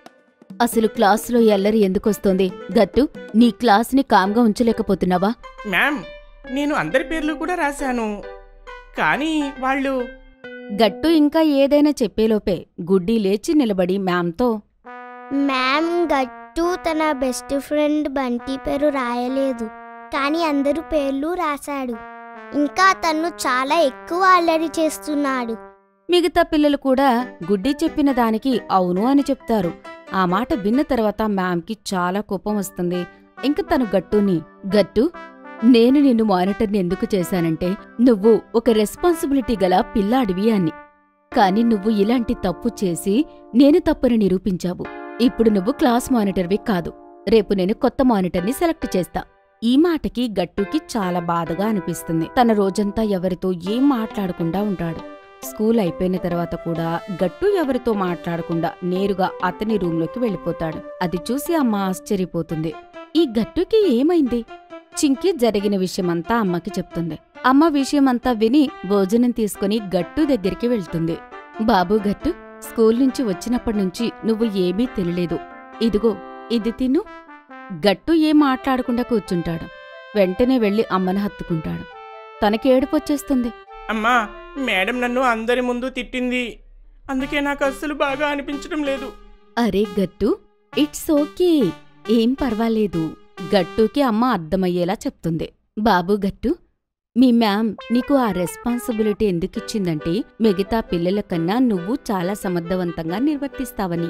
అసలు క్లాసులో ఎల్లరి ఎందుకొస్తోంది గట్టు నీ క్లాస్ని కామ్గా ఉంచలేకపోతున్నావా మ్యామ్ నేను అందరి పేర్లు కూడా రాశాను కానీ వాళ్ళు గట్టు ఇంకా ఏదైనా చెప్పేలోపే గుడ్డి లేచి నిలబడి మ్యామ్తో మ్యామ్ గట్టు తన బెస్ట్ ఫ్రెండ్ బంటి పేరు రాయలేదు కానీ అందరూ పేర్లు రాశాడు ఇంకా తను చాలా ఎక్కువ అల్లరి చేస్తున్నాడు మిగతా పిల్లలు కూడా గుడ్డి చెప్పిన దానికి అవును అని చెప్తారు ఆ మాట విన్న తర్వాత మ్యామ్కి చాలా కోపం వస్తుంది ఇంక తను గట్టుని గట్టు నేను నిన్ను మానిటర్ని ఎందుకు చేశానంటే నువ్వు ఒక రెస్పాన్సిబిలిటీ గల పిల్లాడివి అని కాని నువ్వు ఇలాంటి తప్పు చేసి నేను తప్పుని నిరూపించావు ఇప్పుడు నువ్వు క్లాస్ మానిటర్వి కాదు రేపు నేను కొత్త మానిటర్ని సెలెక్ట్ చేస్తా ఈ మాటకి గట్టుకి చాలా బాధగా అనిపిస్తుంది తన రోజంతా ఎవరితో ఏం మాట్లాడకుండా ఉంటాడు స్కూల్ అయిపోయిన తర్వాత కూడా గట్టు ఎవరితో మాట్లాడకుండా నేరుగా అతని రూంలోకి వెళ్ళిపోతాడు అది చూసి అమ్మ ఆశ్చర్యపోతుంది ఈ గట్టుకి ఏమైంది చింకి జరిగిన విషయమంతా అమ్మకి చెప్తుంది అమ్మ విషయమంతా విని భోజనం తీసుకుని గట్టు దగ్గరికి వెళ్తుంది బాబు గట్టు స్కూల్ నుంచి వచ్చినప్పటి నుంచి నువ్వు ఏమీ తినలేదు ఇదిగో ఇది తిను గట్టు ఏం మాట్లాడకుండా కూర్చుంటాడు వెంటనే వెళ్లి అమ్మని హత్తుకుంటాడు తనకి ఏడుపొచ్చేస్తుంది అమ్మా మేడం నన్ను అందరి ముందు తిట్టింది అందుకే నాకు అస్సలు బాగా అనిపించడం లేదు అరే గట్టు ఇట్స్ ఓకే ఏం పర్వాలేదు గట్టుకి అమ్మ అర్థమయ్యేలా చెప్తుంది బాబు గట్టు మీ మ్యామ్ నీకు ఆ రెస్పాన్సిబిలిటీ ఎందుకిచ్చిందంటే మిగతా పిల్లల కన్నా నువ్వు చాలా సమర్థవంతంగా నిర్వర్తిస్తావని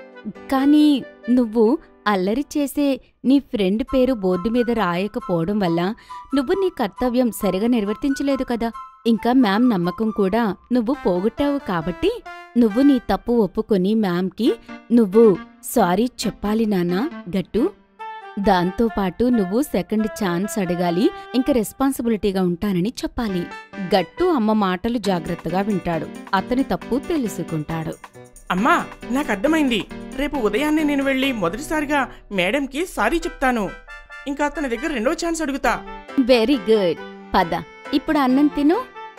కానీ నువ్వు అల్లరి చేసే నీ ఫ్రెండ్ పేరు బోర్డు మీద రాయకపోవడం వల్ల నువ్వు నీ కర్తవ్యం సరిగా నిర్వర్తించలేదు కదా ఇంకా మ్యామ్ నమ్మకం కూడా నువ్వు పోగొట్టావు కాబట్టి నువ్వు నీ తప్పు ఒప్పుకొని మ్యామ్కి నువ్వు సారీ చెప్పాలి నాన్నా గట్టు దాంతో పాటు నువ్వు సెకండ్ ఛాన్స్ అడగాలి ఇంక రెస్పాన్సిబిలిటీగా ఉంటానని చెప్పాలి గట్టు అమ్మ మాటలు జాగ్రత్తగా వింటాడు అతని తప్పు తెలుసుకుంటాడు అమ్మా నాకు అర్థమైంది రేపు ఉదయాన్నే నేను వెళ్ళి మొదటిసారిగా మేడంకి సారీ చెప్తాను ఇంకా తన దగ్గర రెండో ఛాన్స్ అడుగుతా వెరీ గుడ్ పద ఇప్పుడు అన్నం తిను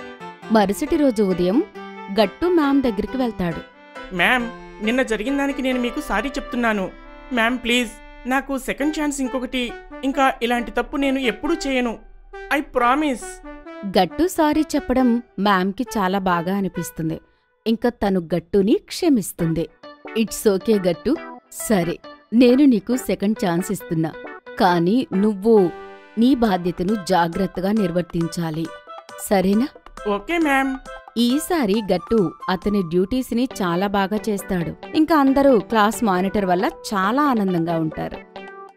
మరుసటి రోజు ఉదయం గట్టు మ్యామ్ దగ్గరికి వెళ్తాడు మ్యామ్ నిన్న జరిగిన దానికి నేను మీకు సారీ చెప్తున్నాను మ్యామ్ ప్లీజ్ నాకు సెకండ్ ఛాన్స్ ఇంకొకటి ఇంకా ఇలాంటి తప్పు నేను ఎప్పుడూ చేయను ఐ ప్రామిస్ గట్టు సారీ చెప్పడం మ్యామ్కి చాలా బాగా అనిపిస్తుంది ఇంకా తను గట్టుని క్షమిస్తుంది ఇట్స్ ఓకే గట్టు సరే నేను నీకు సెకండ్ ఛాన్స్ ఇస్తున్నా కానీ నువ్వు నీ బాధ్యతను జాగ్రత్తగా నిర్వర్తించాలి సరేనా ఓకే మ్యామ్ ఈసారి గట్టు అతని డ్యూటీస్ని చాలా బాగా చేస్తాడు ఇంకా అందరూ క్లాస్ మానిటర్ వల్ల చాలా ఆనందంగా ఉంటారు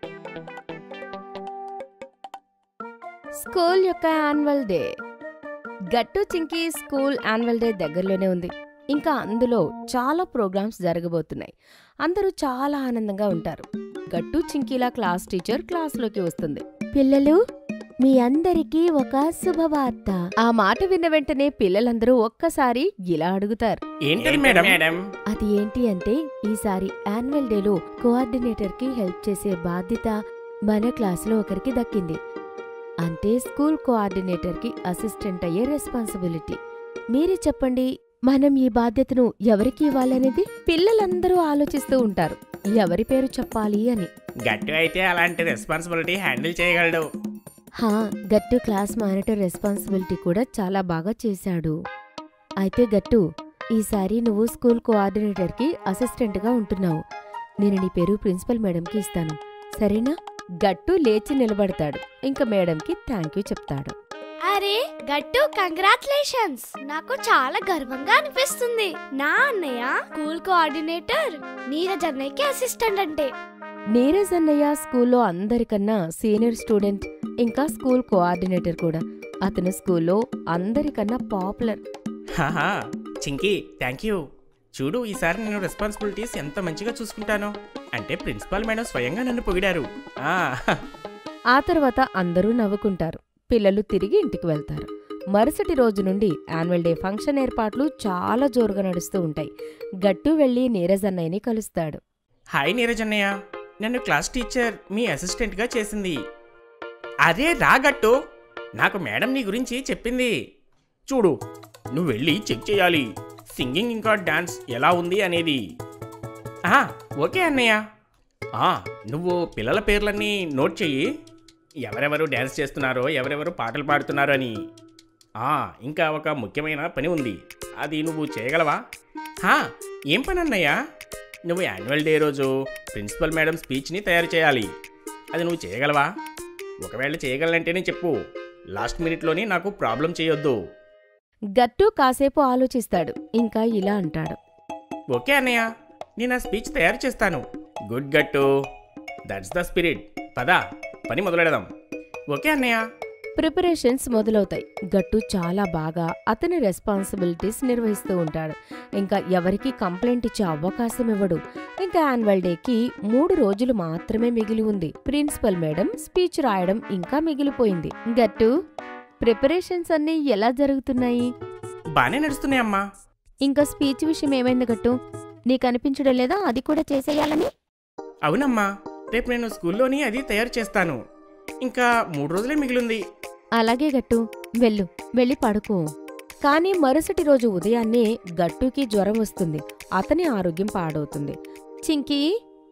స్కూల్ యొక్క యాన్యువల్ డే గట్టు చింకి స్కూల్ యాన్యువల్ డే దగ్గరలోనే ఉంది ఇంకా అందులో చాలా ప్రోగ్రామ్స్ జరగబోతున్నాయి అందరూ చాలా ఆనందంగా ఉంటారు గట్టు చింకీలా క్లాస్ టీచర్ క్లాస్లోకి వస్తుంది పిల్లలు మీ అందరికీ ఒక శుభవార్త ఆ మాట విన్న వెంటనే పిల్లలందరూ ఒక్కసారి ఇలా అడుగుతారు ఏంటది మేడం మేడం అది ఏంటి అంటే ఈసారి యాన్యువల్ డేలో కోఆర్డినేటర్ కి హెల్ప్ చేసే బాధ్యత మన క్లాసులో ఒకరికి దక్కింది అంటే స్కూల్ కోఆర్డినేటర్ కి అసిస్టెంట్ అయ్యే రెస్పాన్సిబిలిటీ మీరే చెప్పండి మనం ఈ బాధ్యతను ఎవరికి ఇవ్వాలనేది పిల్లలందరూ ఆలోచిస్తూ ఉంటారు ఎవరి పేరు చెప్పాలి అని గట్టు అయితే అలాంటి రెస్పాన్సిబిలిటీ హ్యాండిల్ చేయగలడు హా గట్టు క్లాస్ మానిటర్ రెస్పాన్సిబిలిటీ కూడా చాలా బాగా చేశాడు అయితే గట్టు ఈసారి నువ్వు స్కూల్ కోఆర్డినేటర్కి అసిస్టెంట్గా ఉంటున్నావు నేను నీ పేరు ప్రిన్సిపల్ మేడంకి ఇస్తాను సరేనా గట్టు లేచి నిలబడతాడు ఇంకా మేడంకి థ్యాంక్ యూ చెప్తాడు అరే గట్టు కంగ్రాచులేషన్స్ నాకు చాలా గర్వంగా అనిపిస్తుంది నా అన్నయ్య స్కూల్ కోఆర్డినేటర్ నీరజ్ అన్నయ్యకి అసిస్టెంట్ అంటే నీరజ్ అన్నయ్య స్కూల్లో అందరికన్నా సీనియర్ స్టూడెంట్ ఇంకా స్కూల్ కోఆర్డినేటర్ కూడా అతను స్కూల్లో అందరికన్నా పాపులర్ హాహా చింకీ థ్యాంక్ యూ చూడు ఈసారి నేను రెస్పాన్సిబిలిటీస్ ఎంత మంచిగా చూసుకుంటానో అంటే ప్రిన్సిపాల్ మేడం స్వయంగా నన్ను పొగిడారు ఆ, ఆ తర్వాత అందరూ నవ్వుకుంటారు పిల్లలు తిరిగి ఇంటికి వెళ్తారు మరుసటి రోజు నుండి యాన్యువల్ డే ఫంక్షన్ ఏర్పాట్లు చాలా జోరుగా నడుస్తూ ఉంటాయి గట్టు వెళ్లి నీరజ్ అన్నయ్యని కలుస్తాడు హాయ్ నీరజ్ అన్నయ్య నన్ను క్లాస్ టీచర్ మీ అసిస్టెంట్గా చేసింది అదే రా గట్టు నాకు మేడం నీ గురించి చెప్పింది చూడు నువ్వు వెళ్ళి చెక్ చేయాలి సింగింగ్ ఇంకా డాన్స్ ఎలా ఉంది అనేది ఆ, ఓకే అన్నయ్య ఆ, నువ్వు పిల్లల పేర్లన్నీ నోట్ చెయ్యి ఎవరెవరు డ్యాన్స్ చేస్తున్నారో ఎవరెవరు పాటలు పాడుతున్నారో అని ఆ, ఇంకా ఒక ముఖ్యమైన పని ఉంది అది నువ్వు చేయగలవా హా, ఏం పని అన్నయ్య నువ్వు యాన్యువల్ డే రోజు ప్రిన్సిపల్ మేడం స్పీచ్ని తయారు చేయాలి అది నువ్వు చేయగలవా ఒకవేళ చేయగలంటేనే చెప్పు లాస్ట్ మినిట్లోని నాకు ప్రాబ్లం చేయొద్దు గట్టు కాసేపు ఆలోచిస్తాడు ఇంకా ఇలా అంటాడు ఓకే అన్నయ్య నేను ఆ స్పీచ్ తయారు చేస్తాను గుడ్ గట్టు దట్స్ ద స్పిరిట్ పద పని మొదలెడదాం ఓకే అన్నయ్య ప్రిపరేషన్స్ మొదలవుతాయి గట్టు చాలా బాగా అతని రెస్పాన్సిబిలిటీస్ నిర్వహిస్తూ ఉంటాడు ఇంకా ఎవరికి కంప్లైంట్ ఇచ్చే అవకాశం ఇవ్వడు ఇంకా యాన్యువల్ డేకి మూడు రోజులు మాత్రమే మిగిలి ఉంది ప్రిన్సిపల్ మేడం స్పీచ్ రాయడం ఇంకా మిగిలిపోయింది గట్టు ప్రిపరేషన్స్ అన్నీ ఎలా జరుగుతున్నాయి బాగానే నడుస్తున్నాయి అమ్మా ఇంకా స్పీచ్ విషయం ఏమైంది గట్టు నీకు అనిపించడం లేదా అది కూడా చేసేయాలని అవునమ్మా రేపు నేను స్కూల్లోని అది తయారు చేస్తాను ఇంకా మూడు రోజులే మిగిలింది అలాగే గట్టు వెళ్ళు వెళ్ళి పడుకో కానీ మరుసటి రోజు ఉదయాన్నే గట్టుకి జ్వరం వస్తుంది అతని ఆరోగ్యం పాడవుతుంది చింకీ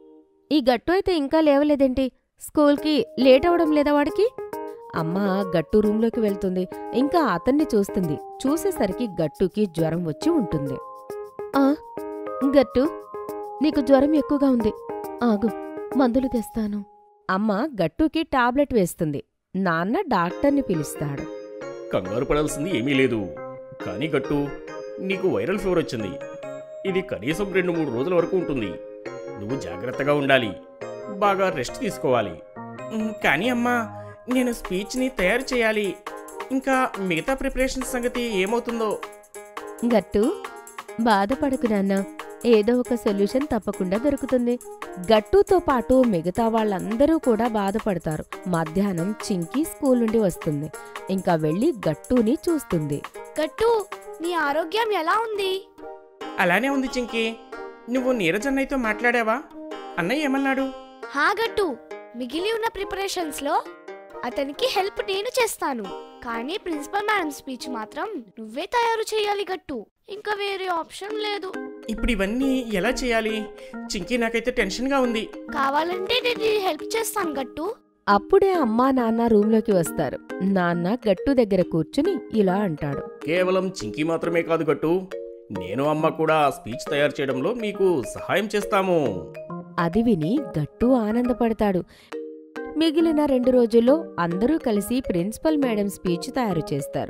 ఈ గట్టు అయితే ఇంకా లేవలేదేంటి స్కూల్కి లేట్ అవడం లేదా వాడికి అమ్మ గట్టు రూంలోకి వెళ్తుంది ఇంకా అతన్ని చూస్తుంది చూసేసరికి గట్టుకి జ్వరం వచ్చి ఉంటుంది ఆ గట్టు నీకు జ్వరం ఎక్కువగా ఉంది ఆగు మందులు తెస్తాను అమ్మ గట్టుకి టాబ్లెట్ వేస్తుంది నాన్న డాక్టర్ని పిలుస్తాడు కంగారు పడాల్సింది ఏమీ లేదు కానీ గట్టు నీకు వైరల్ ఫీవర్ వచ్చింది ఇది కనీసం రెండు మూడు రోజుల వరకు ఉంటుంది నువ్వు జాగ్రత్తగా ఉండాలి బాగా రెస్ట్ తీసుకోవాలి ఉమ్, కానీ అమ్మా నేను స్పీచ్ని తయారు చేయాలి ఇంకా మిగతా ప్రిపరేషన్ సంగతి ఏమవుతుందో గట్టు బాధపడకు నాన్న ఏదో ఒక సొల్యూషన్ తప్పకుండా దొరుకుతుంది గట్టుతో పాటు మిగతా వాళ్ళందరూ కూడా బాధపడతారు మధ్యాహ్నం చింకి స్కూల్ నుండి వస్తుంది ఇంకా వెళ్ళి గట్టుని చూస్తుంది గట్టు నీ ఆరోగ్యం ఎలా ఉంది అలానే ఉంది చింకి నువ్వు నీరజ్ అన్నయ్యతో మాట్లాడావా అన్నయ్య ఏమన్నాడు హా గట్టు మిగిలి ఉన్న ప్రిపరేషన్స్ లో అతనికి హెల్ప్ నేను చేస్తాను కానీ ప్రిన్సిపల్ మేడం స్పీచ్ మాత్రం నువ్వే తయారు చేయాలి గట్టు ఇంకా వేరే ఆప్షన్ లేదు ఇప్పుడు ఇవన్నీ ఎలా చేయాలి చింకి నాకైతే టెన్షన్గా ఉంది కావాలంటే నేను నీ హెల్ప్ చేస్తాను గట్టు అప్పుడే అమ్మా నాన్న రూంలోకి వస్తారు నాన్న గట్టు దగ్గర కూర్చుని ఇలా అంటాడు కేవలం చింకి మాత్రమే కాదు గట్టు నేను అమ్మ కూడా స్పీచ్ తయారు చేయడంలో మీకు సహాయం చేస్తాము అది విని గట్టు ఆనందపడతాడు మిగిలిన రెండు రోజుల్లో అందరూ కలిసి ప్రిన్సిపల్ మేడం స్పీచ్ తయారు చేస్తారు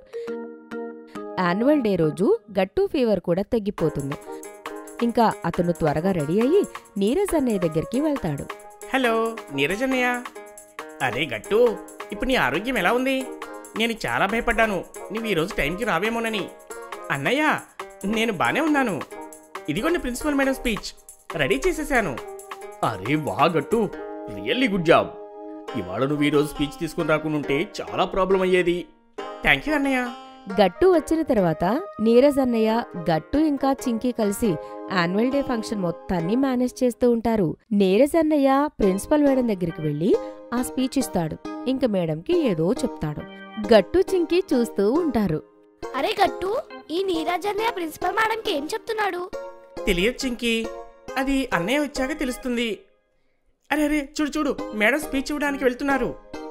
యాన్యువల్ డే రోజు గట్టు ఫీవర్ కూడా తగ్గిపోతుంది ఇంకా అతను త్వరగా రెడీ అయ్యి నీరజ్ అన్నయ్య దగ్గరికి వెళ్తాడు హలో నీరజ్ అన్నయ్య అరే గట్టు ఇప్పుడు నీ ఆరోగ్యం ఎలా ఉంది నేను చాలా భయపడ్డాను నువ్వు ఈరోజు టైంకి రావేమోనని అన్నయ్య నేను బానే ఉన్నాను ఇదిగోండి ప్రిన్సిపల్ మేడం స్పీచ్ రెడీ చేసేసాను అరే వా గట్టు రియల్లీ గుడ్ జాబ్ ఇవాళ నువ్వు ఈరోజు స్పీచ్ తీసుకుని రాకుండా ఉంటే చాలా ప్రాబ్లం అయ్యేది థ్యాంక్ యూ అన్నయ్య గట్టు వచ్చిన తర్వాత నీరజ్ అన్నయ్య గట్టు ఇంకా చింకీ కలిసి యాన్యువల్ డే ఫంక్షన్ మొత్తాన్ని మేనేజ్ చేస్తూ ఉంటారు నీరజ్ అన్నయ్య ప్రిన్సిపల్ మేడం దగ్గరికి వెళ్లి ఆ స్పీచ్ ఇస్తాడు ఇంక మేడంకి ఏదో చెప్తాడు గట్టు చింకీ చూస్తూ ఉంటారు అరే గట్టు ఈ నీరజన్య ప్రిన్సిపల్ మేడంకి ఏం చెప్తున్నాడు తెలియదు చింకి అది అన్నయ్య వచ్చాక తెలుస్తుంది అరే అరే చూడు చూడు మేడం స్పీచ్ ఇవ్వడానికి వెళ్తున్నారు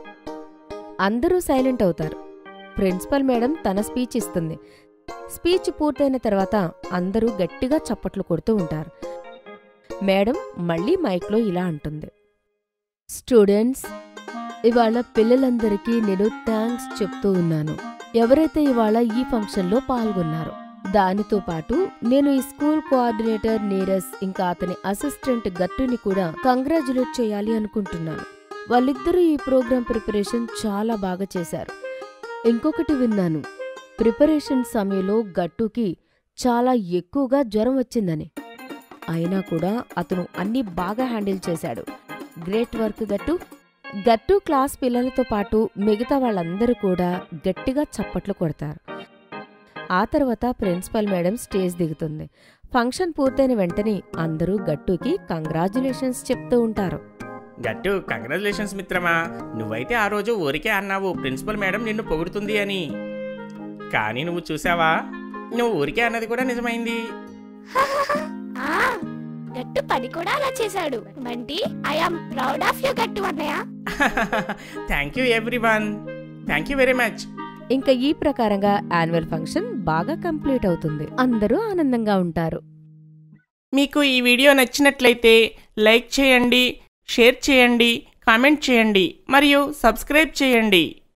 అందరూ సైలెంట్ అవుతారు ప్రిన్సిపల్ మేడం తన స్పీచ్ ఇస్తుంది స్పీచ్ పూర్తయిన తర్వాత అందరూ గట్టిగా చప్పట్లు కొడుతూ ఉంటారు మేడం మళ్ళీ మైక్లో ఇలా అంటుంది స్టూడెంట్స్ ఇవాళ పిల్లలందరికీ నేను థ్యాంక్స్ చెప్తూ ఉన్నాను ఎవరైతే ఇవాళ ఈ ఫంక్షన్లో పాల్గొన్నారో దానితో పాటు నేను ఈ స్కూల్ కోఆర్డినేటర్ నీరస్ ఇంకా అతని అసిస్టెంట్ గట్టుని కూడా కంగ్రాచులేట్ చేయాలి అనుకుంటున్నాను వాళ్ళిద్దరూ ఈ ప్రోగ్రాం ప్రిపరేషన్ చాలా బాగా చేశారు ఇంకొకటి విన్నాను ప్రిపరేషన్ సమయంలో గట్టుకి చాలా ఎక్కువగా జ్వరం వచ్చిందని అయినా కూడా అతను అన్ని బాగా హ్యాండిల్ చేశాడు గ్రేట్ వర్క్ గట్టు గట్టు క్లాస్ పిల్లలతో పాటు మిగతా వాళ్ళందరూ కూడా గట్టిగా చప్పట్లు కొడతారు ఆ తర్వాత ప్రిన్సిపల్ మేడం స్టేజ్ దిగుతుంది ఫంక్షన్ పూర్తయిన వెంటనే అందరూ గట్టుకి కంగ్రాచులేషన్స్ చెప్తూ ఉంటారు గట్టు కంగ్రాచులేషన్స్ మిత్రమా నువ్వైతే ఆ రోజు ఊరికే అన్నావు ప్రిన్సిపల్ మేడం నిన్ను పొగుడుతుంది అని కానీ నువ్వు చూసావా నువ్వు ఊరికే అన్నది కూడా నిజమైంది ఆ గట్టు పని కూడా అలా చేశాడు Bunty I'm proud of you Gattu అన్నయ్య thank you everyone thank you very much ఇంకా ఈ ప్రకారంగా యాన్యువల్ ఫంక్షన్ బాగా కంప్లీట్ అవుతుంది అందరూ ఆనందంగా ఉంటారు మీకు ఈ వీడియో నచ్చినట్లయితే లైక్ చేయండి షేర్ చేయండి కామెంట్ చేయండి మరియు సబ్స్క్రైబ్ చేయండి